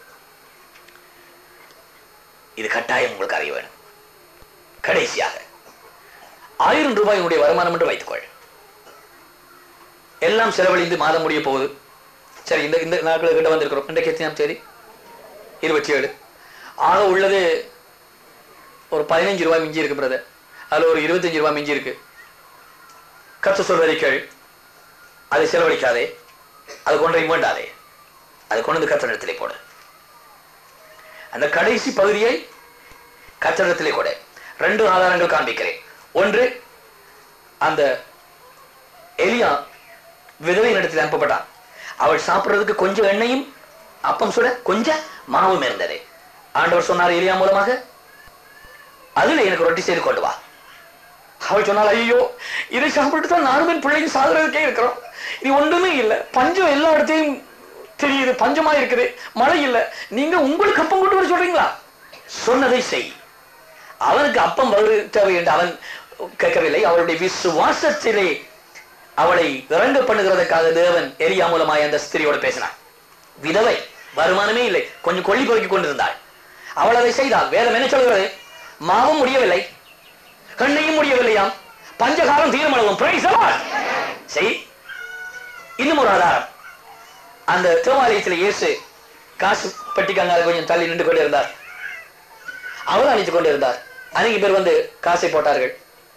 இது கட்டாயம் உங்களுக்கு அறிய வேணும் கடைசியாக ஆயிரம் ரூபாய் உன்னுடைய வருமானம் என்று வைத்துக்கொள் எல்லாம் செலவழிந்து மாதம் முடிய போகுது சரி இந்த இந்த நாட்கள் கிட்ட வந்திருக்கிறோம் இன்றைக்கு எத்தனாம் தேதி இருபத்தி ஏழு ஆக உள்ளது ஒரு பதினஞ்சு ரூபாய் மிஞ்சி இருக்கு பிரதர் அதுல ஒரு இருபத்தஞ்சு ரூபாய் மிஞ்சி இருக்கு கத்து சொல்வதை கேள் அதை செலவழிக்காதே அது கொன்றையும் வேண்டாதே அதை கொண்டு வந்து கத்தரிடத்திலே போடு அந்த கடைசி பகுதியை கத்தரிடத்திலே கொடு ரெண்டு ஆதாரங்கள் காண்பிக்கிறேன் ஒன்று அந்த எலியா விதவையின் இடத்தில் அனுப்பப்பட்டான் அவள் சாப்பிடுறதுக்கு கொஞ்சம் எண்ணெயும் அப்பம் சுட கொஞ்சம் மாவும் இருந்தது ஆண்டவர் சொன்னார் எலியா மூலமாக அதுல எனக்கு ரொட்டி செய்து கொண்டு வா அவள் சொன்னால் ஐயோ இதை சாப்பிட்டு தான் நானும் என் பிள்ளைங்க சாகுறதுக்கே இருக்கிறோம் இது ஒன்றுமே இல்லை பஞ்சம் எல்லா இடத்தையும் தெரியுது பஞ்சமா இருக்குது மழை இல்லை நீங்க உங்களுக்கு அப்பம் கொண்டு வர சொல்றீங்களா சொன்னதை செய் அவனுக்கு அப்பம் வரு தேவை என்று அவன் கேட்கவில்லை அவருடைய விசுவாசத்திலே அவளை இறங்க பண்ணுகிறதுக்காக தேவன் எரியா மூலமாய் அந்த ஸ்திரியோட பேசினான் விதவை வருமானமே இல்லை கொஞ்சம் கொள்ளி பொறுக்கி கொண்டிருந்தாள் அவள் அதை செய்தாள் வேதம் என்ன சொல்கிறது மாவும் முடியவில்லை கண்ணையும் முடியவில்லையாம் பஞ்சகாலம் தீர்மளவும் Praise the Lord. செய் இன்னும் ஒரு ஆதாரம் அந்த தேவாலயத்தில் இயேசு காசு பெட்டிக்காங்க கொஞ்சம் தள்ளி நின்று கொண்டு இருந்தார் அவர் அழித்துக் கொண்டு இருந்தார் அநேக பேர் வந்து காசை போட்டார்கள்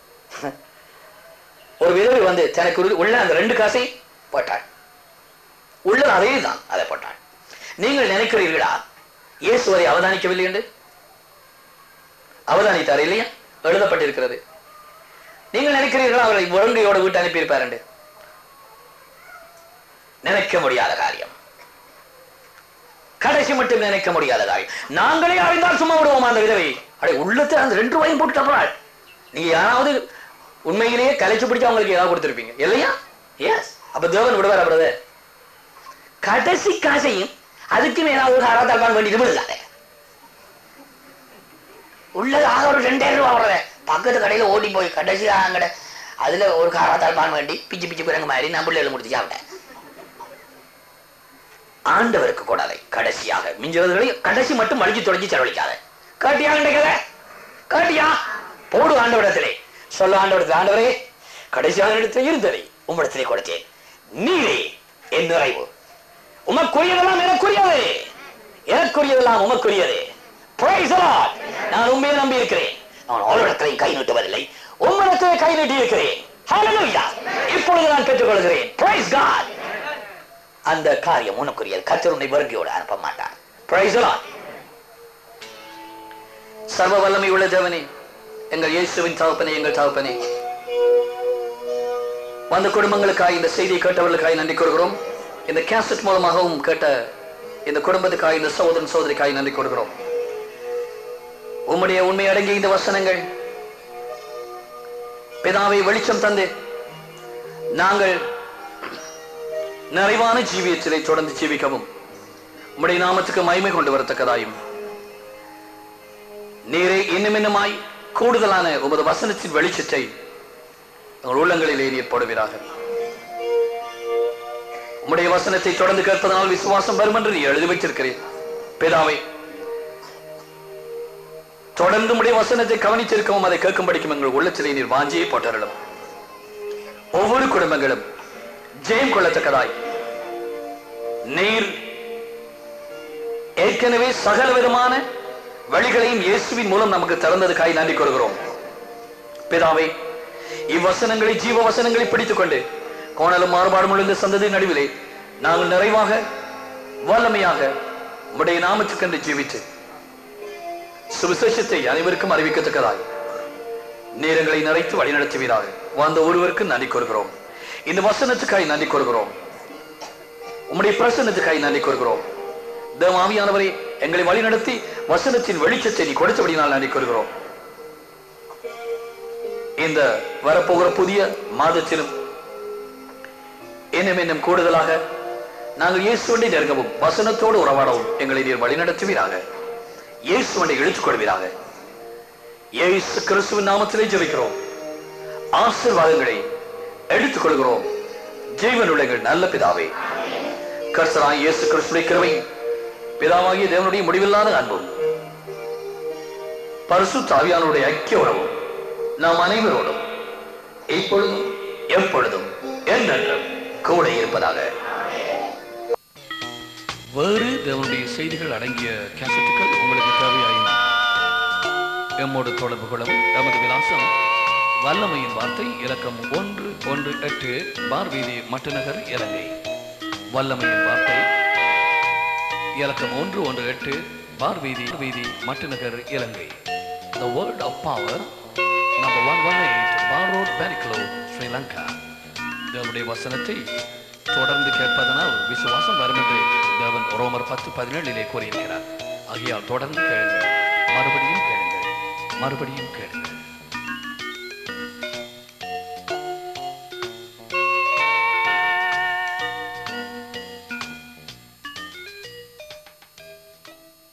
ஒரு விதவை வந்து தனக்கு உள்ள- உள்ள அந்த ரெண்டு காசை போட்டாள் உள்ளது அதே தான் அதை போட்டாள் நீங்கள் நினைக்கிறீர்களா இயேசு அதை அவதானிக்கவில்லை என்று அவதானித்தார் இல்லையா எழுதப்பட்டிருக்கிறது நீங்கள் நினைக்கிறீர்களா அவரை ஒழுங்கையோட வீட்டு அனுப்பியிருப்பார் என்று நினைக்க முடியாத காரியம் கடைசி மட்டும் நினைக்க முடியாத காரியம் நாங்களே அறிந்தால் சும்மா விடுவோமா அந்த விதவை அடே உள்ளத்தை அந்த ரெண்டு ரூபாயும் போட்டுட்டாள் நீங்க யாராவது உண்மையிலேயே கலைச்சு பிடிச்சா அவங்களுக்கு ஏதாவது கொடுத்திருப்பீங்க இல்லையா எஸ் அப்ப தேவன் விடுவார் பிரதர் கடைசி காசையும் அதுக்கு மேல ஒரு அறத்தாக்கான் வேண்டியது விடலாதே உள்ளது ஆக ஒரு ரெண்டாயிரம் ரூபா வர்றத பக்கத்து கடையில ஓடி போய் கடைசி அங்கட அதுல ஒரு காராத்தால் பான் வேண்டி பிச்சு பிச்சு குரங்கு மாதிரி நான் பிள்ளைகளை முடிச்சு சாப்பிட்டேன் ஆண்டவருக்கு கூடாதை கடைசியாக மிஞ்சுவதுகளை கடைசி மட்டும் வலிச்சு தொலைஞ்சு செலவழிக்காத காட்டியா கதை காட்டியா போடு ஆண்டவரிடத்திலே சொல்ல ஆண்டவரத்தில் ஆண்டவரே கடைசியாக இடத்துல இருந்ததை உம்மிடத்திலே கொடுத்தேன் நீரே என் நிறைவு உமக்குரியதெல்லாம் எனக்குரியது எனக்குரியதெல்லாம் உமக்குரியது Praise the Lord. நான் உண்மையை நம்பி இருக்கிறேன் நான் அவரிடத்திலையும் கை நீட்டுவதில்லை உம்மிடத்திலே கை நீட்டி இருக்கிறேன் Hallelujah. இப்பொழுது நான் பெற்றுக்கொள்கிறேன் Praise God. அந்த காரியம் உனக்குரியது கர்த்தர் உன்னை வருகையோடு அனுப்ப மாட்டார் Praise the Lord. சர்வ வல்லமை உள்ள தேவனே எங்கள் இயேசுவின் தகப்பனே எங்கள் தகப்பனே வந்த குடும்பங்களுக்காய் இந்த செய்தியை கேட்டவர்களுக்காய் நன்றி கூறுகிறோம் இந்த கேசட் மூலமாகவும் கேட்ட இந்த குடும்பத்துக்காய் இந்த சகோதரன் சகோதரிக்காய் நன்றி கூறுகிறோம் உம்முடைய உண்மை அடங்கிய இந்த வசனங்கள் பிதாவை வெளிச்சம் தந்து நாங்கள் நிறைவான ஜீவியத்திலே தொடர்ந்து ஜீவிக்கவும் உம்முடைய நாமத்துக்கு மகிமை கொண்டு வரத்தக்கதாயும் நீரே இன்னும் இன்னுமாய் கூடுதலான உமது வசனத்தின் வெளிச்சத்தை எங்கள் உள்ளங்களிலே நீர் போடுவீராக உம்முடைய வசனத்தை தொடர்ந்து கேட்பதனால் விசுவாசம் வரும் என்று நீ எழுதி வைத்திருக்கிறேன் பிதாவை தொடர்ந்து உம்முடைய வசனத்தை கவனித்திருக்கவும் அதை கேட்கும்படிக்கும் எங்கள் உள்ளத்திலே நீர் வாஞ்சியை போட்டருளும் ஒவ்வொரு குடும்பங்களும் ஜெயம் கொள்ளத்தக்கதாய் நீர் ஏற்கனவே சகல விதமான வழிகளையும் இயேசுவின் மூலம் நமக்கு திறந்ததுக்காய் நன்றி கூறுகிறோம் பிதாவே இவ்வசனங்களை ஜீவ வசனங்களை பிடித்துக் கொண்டு கோணலும் மாறுபாடும் உள்ள சந்ததி நடுவிலே நாங்கள் நிறைவாக வல்லமையாக உம்முடைய நாமத்துக்கென்று ஜீவித்து சுவிசேஷத்தை அனைவருக்கும் அறிவிக்கத்தக்கதாய் நேரங்களை நிறைத்து வழிநடத்துவீராக வந்த ஒருவருக்கு நன்றி கூறுகிறோம் இந்த வசனத்துக்காய் நன்றி கூறுகிறோம் உம்முடைய பிரசன்னத்துக்காய் நன்றி கூறுகிறோம் தேவ ஆவியானவரே எங்களை வழிநடத்தி வசனத்தின் வெளிச்சத்தை நீ கொடுத்தபடினால் நன்றி கூறுகிறோம் இந்த வரப்போகிற புதிய மாதத்திலும் இன்னும் இன்னும் கூடுதலாக நாங்கள் இயேசுவண்டை நெருங்கவும் வசனத்தோடு உறவாடவும் எங்களை நீர் வழிநடத்துவீராக இயேசுவண்டை இழுத்துக் கொள்வீராக இயேசு கிறிஸ்துவின் நாமத்திலே ஜெபிக்கிறோம் ஆசீர்வாதங்களை எடுத்துக் கொள்கிறோம் ஜீவனுள்ள எங்கள் நல்ல பிதாவே கர்த்தராய் இயேசு கிறிஸ்துடைய கிருபை பிதாவாகிய தேவனுடைய முடிவில்லாத அன்பும் பரிசு தாவியானுடைய ஐக்கிய உறவும் நாம் அனைவரோடும் இப்பொழுதும் எப்பொழுதும் என்றென்றும் கூட இருப்பதாக வேறு தேவனுடைய செய்திகள் அடங்கிய கேசட்டுகள் உங்களுக்கு தேவையாயின எம்மோடு தொடர்பு கொள்ளவும் எமது விலாசம் வல்லமையின் வார்த்தை இலக்கம் ஒன்று ஒன்று எட்டு பார் வீதி மட்டநகர் இலங்கை வல்லமையின் வார்த்தை இலக்கம் ஒன்று ஒன்று எட்டு பார் வீதி வீதி மட்டநகர் இலங்கை The word of power number one one eight Bar Road Baniklo Sri Lanka தேவனுடைய வசனத்தை தொடர்ந்து கேட்பதனால் விசுவாசம் வரும் என்று தேவன் ரோமர் பத்து பதினேழிலே கூறியிருக்கிறார் ஆகையால் தொடர்ந்து கேளுங்கள் மறுபடியும் கேளுங்கள் மறுபடியும் கேளுங்கள்